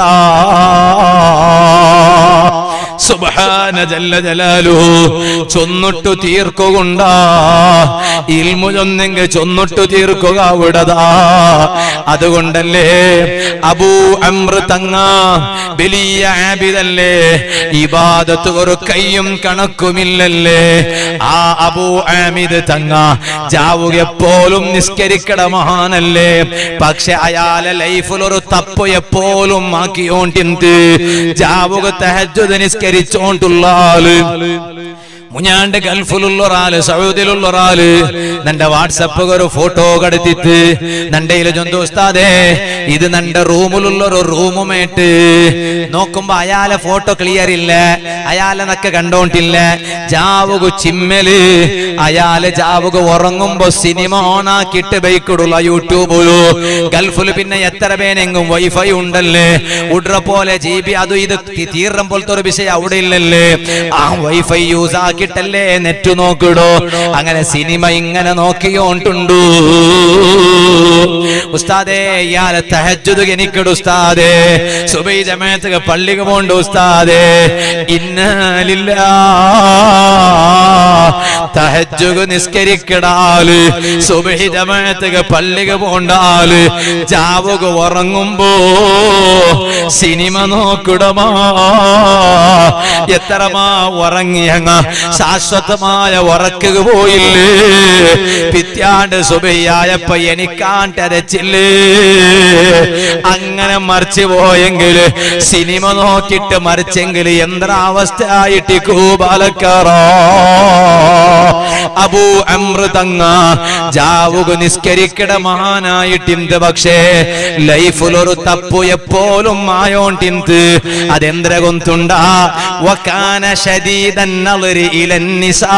സുബ്ഹാന ജല്ല ജലാലു ചൊന്നിട്ടു തീർക്കുകൊണ്ട ഇൽമു ചൊന്നെങ്കിൽ ചൊന്നിട്ടു തീർക്കുക അവിടതാ അതുകൊണ്ടല്ലേ അബൂ അമ്ര തങ്ങ വലിയ ആബിദല്ലേ ഇബാദത്ത് ഒരു കയ്യും കണക്കുമില്ലല്ലേ ആ അബൂ ആമിദ് തങ്ങ ജാവുക എപ്പോഴും നിസ്കരിക്കട മഹാനല്ലേ പക്ഷെ അയാളെ ലൈഫിൽ ഒരു തപ്പ് എപ്പോഴും ആക്കിയോണ്ടിന്ത് ജാവുക തഹജ്ജുദ് നിസ്കരിച്ചോണ്ടുള്ള ആള് മുഞ്ഞാണ്ട് ഗൾഫിലുള്ള ഒരാള് സൗദിയിലുള്ള ഒരാള് നന്റെ വാട്സപ്പ് ഒരു ഫോട്ടോ കടത്തിട്ട് നന്റെ ജന്തു ഉസ്താദേ ഇത് നന്റെ റൂമിലുള്ള ഒരു റൂമുമേട്ട് നോക്കുമ്പോ അയാളെ ഫോട്ടോ ക്ലിയർ ഇല്ല അയാളെ നക്ക് കണ്ടോണ്ടില്ല ജാവുക ചിമ്മല് അയാള് ജാവുക ഉറങ്ങുമ്പോ സിനിമ ഓണാക്കിട്ട് ബൈക്കിടുള്ള യൂട്യൂബിലു ഗൾഫിൽ പിന്നെ എത്ര പേനെങ്കും വൈഫൈ ഉണ്ടല്ലേ ഉഡ്ര പോലെ ജി ബി അത് ഇത് തീർണം പോലത്തെ ഒരു വിഷയം അവിടെ ഇല്ലല്ലേ ആ വൈഫൈ യൂസ് ആക്കിയിട്ടല്ലേ നെറ്റ് നോക്കിടോ അങ്ങനെ സിനിമ ഇങ്ങനെ നോക്കിയോണ്ടുണ്ടു ഉസ്താദേ ഇയാളെ തഹജ്ജുദ് എനിക്കിടു ഉസ്താദേ സുബൈ ജമാഅത്ത് പള്ളിക്ക് പോണ്ട് ഉസ്താദേ ഇന്നലില്ല തഹജ്ജുദ് നിസ്കരിക്കടാല് സുബൈ ജമാഅത്ത് പള്ളിക്ക് പോണ്ടാല് ജാവുക ഉറങ്ങുമ്പോ സിനിമ നോക്കിടമാ എത്രമാ ഉറങ്ങിയങ്ങ ശാശ്വതമായ ഉറക്കുക പോയില്ലേ പിത്യാണ്ട് സുബയ്യായപ്പ എനിക്കാണ്ടരച്ചില്ലേ അങ്ങനെ മറിച്ചു പോയെങ്കിൽ സിനിമ നോക്കിയിട്ട് മറിച്ചെങ്കിൽ യന്ത്രാവസ്ഥയായിട്ട് കൂപാലക്കാറോ അബൂ അമ്ര തങ്ങ ജാവുക നിസ്കരിക്കട മഹാനായിട്ടിന്ത് പക്ഷേ ലൈഫിൽ ഒരു തപ്പു എപ്പോഴും ആയോണ്ടിന്ത് അതെന്ത്ര കൊന്തുണ്ട വക്കാന ശരീതൻ നളരി ഇലന്നിസാ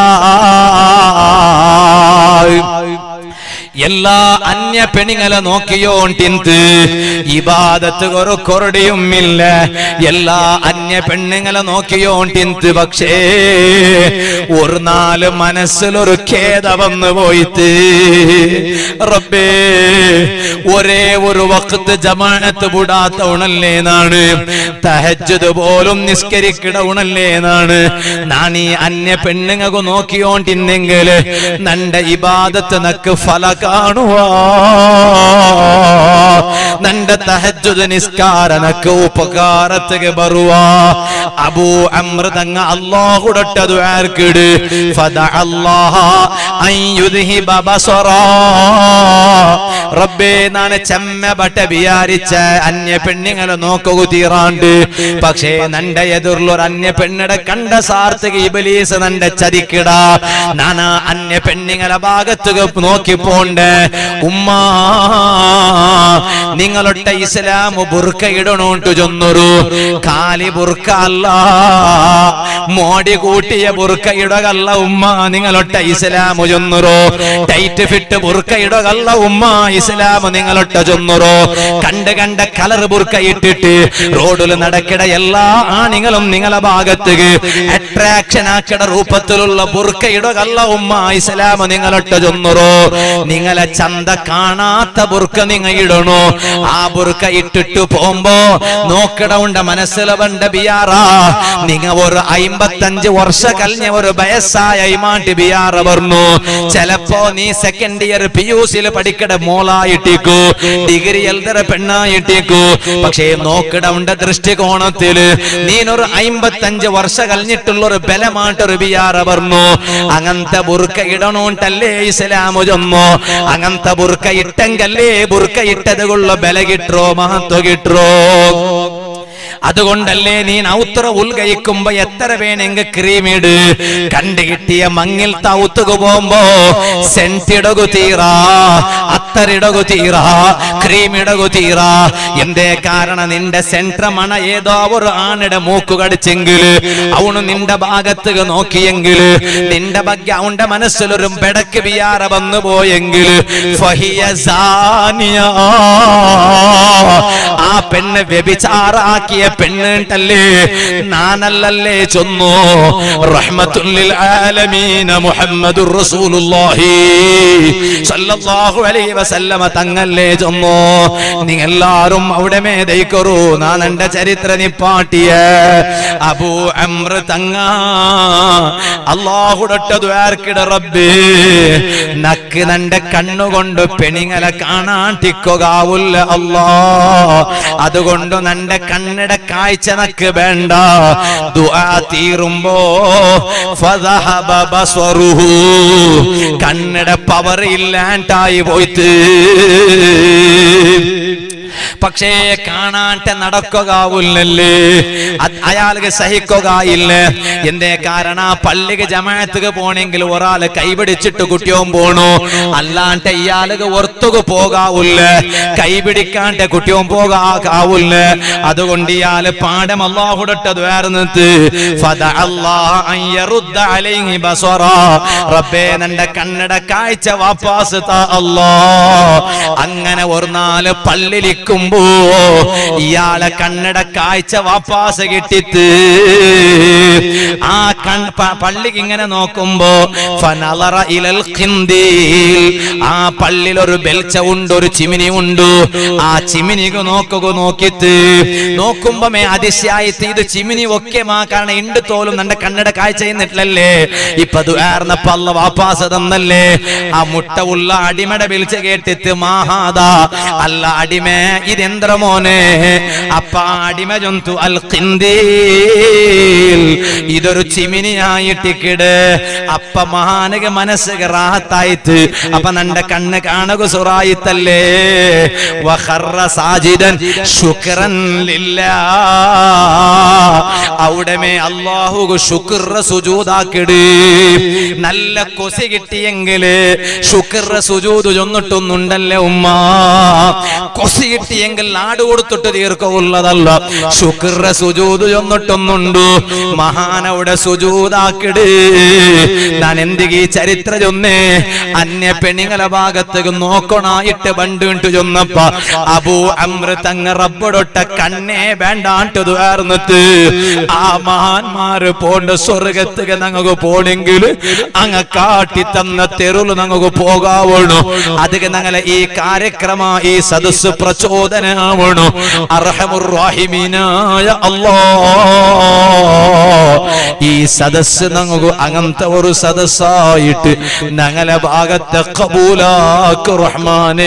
എല്ലാ അന്യ പെണിങ്ങളെ നോക്കിയോണ്ടിന്ത് ഇബാദത്ത് ഒരു കൊറടിയും ഇല്ല എല്ലാ അന്യ പെണ്ണുങ്ങളെ നോക്കിയോണ്ടിന്ത് പക്ഷേ ഒരു നാല് മനസ്സിലൊരു ഖേദ വന്നു പോയിട്ട് റബ്ബേ ഒരേ ഒരു വക്കത്ത് ജമാഅത്ത് വിടാത്ത ഉണല്ലേന്നാണ് തഹജ്ജുദ് പോലും നിസ്കരിക്കട ഉണല്ലേന്നാണ് നാൻ ഈ അന്യ പെണ്ണുങ്ങൾക്ക് നോക്കിയോണ്ടിന്നെങ്കിൽ നന്റെ ഇബാദത്ത് നക്ക് ഫല കാണുവാ നന്റെ തഹജ്ജുദ് നിസ്കാരനക്ക് ഉപകാരത്തിಗೆ ಬರುವ അബൂ അമ്ര തങ്ങ അല്ലാഹുടട്ടതു ആർക്കിട് ഫദ അല്ലാഹ അൻ യുദ്ഹിബ ബസറ റബ്ബേ നാണ് ചെമ്മ ബട്ട വിചാരിച്ച അന്യ പെണ്ണുങ്ങളെ നോക്കുക തീറാണ്ട് പക്ഷേ നന്റെ എതിർലൊരു അന്യ പെണ്ണിടെ കണ്ട സാർത്ഥക ഇബലീസ് നന്റെ ചതിക്കിട നാനാ അന്യ പെണ്ണുങ്ങളെ ഭാഗത്തുക നോക്കി പോണ്ട് ഉമ്മ നിങ്ങളൊട്ട ഇസ്ലാം ബുർക്ക ഇടണോണ്ടു ചൊന്നൊരു കാലി ബുർക്ക അല്ല മോടി കൂട്ടിയ ബുർക്ക ഇടകല്ല ഉമ്മ നിങ്ങളൊട്ട ഇസ്ലാം ചൊന്നുറോ ടൈറ്റ് ഫിറ്റ് ബുർക്ക ഇടകല്ല ഉമ്മ ഇസ്ലാം നിങ്ങളൊട്ട ചൊന്നുറോ കണ്ട് കണ്ട കളർ ബുർക്ക ഇട്ടിട്ട് റോഡിൽ നടക്കിട എല്ലാ ആണികളും നിങ്ങളെ ഭാഗത്തേക്ക് അട്രാക്ഷൻ ആക്കിട രൂപത്തിലുള്ള ബുർക്ക ഇടകല്ല ഉമ്മ ഇസ്ലാം നിങ്ങളൊട്ട ചൊന്നുറോ നിങ്ങളെ ചന്ത കാണാത്ത ബുർക്ക നിങ്ങ ഇടണോ ആ ബുർക്ക ഇട്ടിട്ട് പോകുമ്പോ നോക്കിട ഉണ്ട മനസ്സിലവണ്ട ബിയാറാ നിങ്ങ ഒരു അയിമ്പത്തഞ്ച് വർഷ കഴിഞ്ഞ ഒരു വയസ്സായ ഇമാണ്ട് ബിയാറ പറഞ്ഞു ചിലപ്പോ നീ സെക്കൻഡ് ഇയർ പി യു സിയിൽ പഠിക്കട മോളായിട്ടേക്കു ഡിഗ്രി എൽതര പെണ്ണായിട്ടേക്കു പക്ഷേ നോക്കിട ഉണ്ട ദൃഷ്ടികോണത്തില് നീനൊരു അയിമ്പത്തഞ്ച് വർഷ കഴിഞ്ഞിട്ടുള്ള ഒരു ബലമായിട്ടൊരു ബിയാറ പറഞ്ഞു അങ്ങനത്തെ ബുർക്ക ഇടണോണ്ടല്ലേ ഇസ്ലാമു ചൊന്നോ അങ്ങനത്തെ ബുർക്ക ഇട്ടെങ്കല്ലേ ബുർക്ക ഇട്ടത് കൊള്ള ബല കിട്ടോ മഹത്വ കിട്ടോ അതുകൊണ്ടല്ലേ നീ ഔത്ര ഉൽഗയിക്കുമ്പോ എത്ര വേണമെങ്കിൽ ക്രീമിട് കണ്ടു കിട്ടിയ മങ്ങിൽ തൗത്തുകു പോകുമ്പോ സെന്റിടകു തീറാ അത്തരിടകു തീറാ ക്രീമിടകു തീറാ എന്തേ കാരണം നിന്റെ സെന്റർ മണ ഏതോ ഒരു ആണിടെ മൂക്കു കടിച്ചെങ്കിൽ അവണ് നിന്റെ ഭാഗത്ത് നോക്കിയെങ്കിൽ നിന്റെ ಬಗ್ಗೆ അവന്റെ മനസ്സിലൊരു ബെടക്ക് വിയാറ വന്നു പോയെങ്കിൽ ഫഹിയ സാനിയ. ആ പെണ്ണ് വ്യഭിചാറാക്കിയ പെണ്ണുണ്ടല്ലേ നാനല്ലല്ലേ ചൊന്നു റഹ്മത്തുല്ലിൽ ആലമീന മുഹമ്മദുർ റസൂലുള്ളാഹി സല്ലല്ലാഹു അലൈഹി വസല്ലമ തങ്ങല്ലേ ചൊന്നു നിങ്ങൾ എല്ലാരും അവിടെ മേതൈക്കൊറു നാൻ എന്റെ ചരിത്ര നിപ്പാട്ടിയ അബൂ അമ്ര തങ്ങ അള്ളാഹുടൊട്ട ദ്വാർക്കിട റബ്ബേ നക്ക് നന്റെ കണ്ണുകൊണ്ട് പെണിങ്ങല കാണാട്ടിക്കുകയാവില്ല അല്ലാ അതുകൊണ്ട് നന്റെ കണ്ണിടെ കാഴ്ച നക്ക് വേണ്ട ദുആ തീരുമ്പോ ഫദഹബ ബസ്വറുഹു കണ്ണിടെ പവർ ഇല്ലാണ്ടായി പോയിട്ട് പക്ഷേ കാണാട്ടെ നടക്കുകയില്ലല്ലേ അത് അയാൾക്ക് സഹിക്കുകയില്ല എന്തേ കാരണം ആ പള്ളിക്ക് ജമാഅത്തുക്ക് പോണെങ്കിൽ ഒരാള് കൈപിടിച്ചിട്ട് കുട്ടിയോൻ പോണു അല്ലാണ്ട് ഇയാൾക്ക് ഒർത്തുക പോകാവില്ല കൈപിടിക്കാണ്ട് കുട്ടിയോൻ പോകാവില്ല അതുകൊണ്ട് ഇയാള് പാഠം അള്ളാഹുടട്ടത് വേർന്നിട്ട് റബ്ബേ നിന്റെ കണ്ണട കാഴ്ച വാപ്പാസ് താ അല്ലാ അങ്ങനെ ഒരു നാല് പള്ളിലിക്കുമ്പോ ഇയാളെ കണ്ണട കാഴ്ച വാപ്പാസ് കിട്ടിത്ത് ആ കൺ പ- പള്ളിക്ക് ഇങ്ങനെ നോക്കുമ്പോ ഫനളറ ഇലൽ ഖിന്ദീൽ. ആ പള്ളിയിൽ ഒരു ബെൽച്ച ഉണ്ട് ഒരു ചിമിനി ഉണ്ട് ആ ചിമിനിക്ക് നോക്കുക നോക്കിത്ത് നോക്കുമ്പോ മേ അതിശയായിട്ട് ഇത് ചിമിനി ഒക്കെ മാ കാരണം ഇണ്ട് തോലും നിന്റെ കണ്ണട കാഴ്ച ചെയ്യുന്നിട്ടില്ലല്ലേ ഇപ്പൊ അത് ഏർന്നപ്പോ അല്ല വാപ്പാസ് തന്നല്ലേ ആ മുട്ട ഉള്ള അടിമയുടെ വിളിച്ച് കേട്ടിട്ട് മാഹാദാ അല്ല അടിമേ ഇതെന്ത്ര മോനെ അപ്പ ആ അടിമ ജന്തു അൽ ഖിന്ദീൽ ഇതൊരു ചിമിനിയായിട്ടിക്കിട് അപ്പ മഹാനക മനസ്സ് റാഹത്തായിട്ട് അപ്പൊ നന്റെ കണ്ണ് കാണുക സുറായിത്തല്ലേ വഖറ സാജിദൻ ശുക്രൻ ലില്ലാ അവിടമേ അള്ളാഹു ശുക്ര സുജൂതാക്കിട് നല്ല കൊസി കിട്ടിയെങ്കില് ശുക്ര സുജൂത് ചൊന്നിട്ടൊന്നുണ്ടല്ലേ ഉമ്മ കൊസി കിട്ടിയെങ്കിൽ നാട് കൊടുത്തിട്ട് തീർക്കവുള്ളതല്ല ശുക്ര സുജൂത് ചൊന്നിട്ടൊന്നുണ്ട് മഹാനവിടെ സുജൂതാക്കിട് ഞാൻ എന്തികീ ചരിത്ര ചൊന്നേ അന്യ പെണ്ണുങ്ങളെ ഭാഗത്തേക്ക് നോക്കണായിട്ട് ബണ്ടുണ്ട് ചൊന്നപ്പ അബൂ അമ്ര തങ്ങ റബ്ബടൊട്ട കണ്ണേ വേണ്ടാണ്ട് തുറന്നിട്ട് ആ മഹാന്മാര് പോണ്ട സ്വർഗത്തേക്ക് ഞങ്ങൾക്ക് പോണെങ്കിൽ അങ്ങ് കാട്ടി തന്ന തെരുള് ഞങ്ങൾക്ക് പോകാവണു അതിന് ഞങ്ങളെ ഈ കാര്യക്രമ ഈ സദസ് പ്രചോദനമാവണു അർഹമുറാഹിമീനായ അല്ലാ ഈ സദസ് ഞങ്ങൾക്ക് അങ്ങനത്തെ ഒരു സദസ്സായിട്ട് ഞങ്ങളെ ഭാഗത്തെ കബൂലാക്ക് റഹ്മാനേ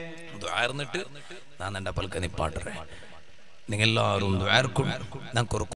ദ്വാർന്നിട്ട് ഞാൻ എന്റെ പൽക്ക നിപ്പാട്ടറേ നിങ്ങളെല്ലാവരും ദ്വാർക്കും ഞങ്ങൾക്കൊരു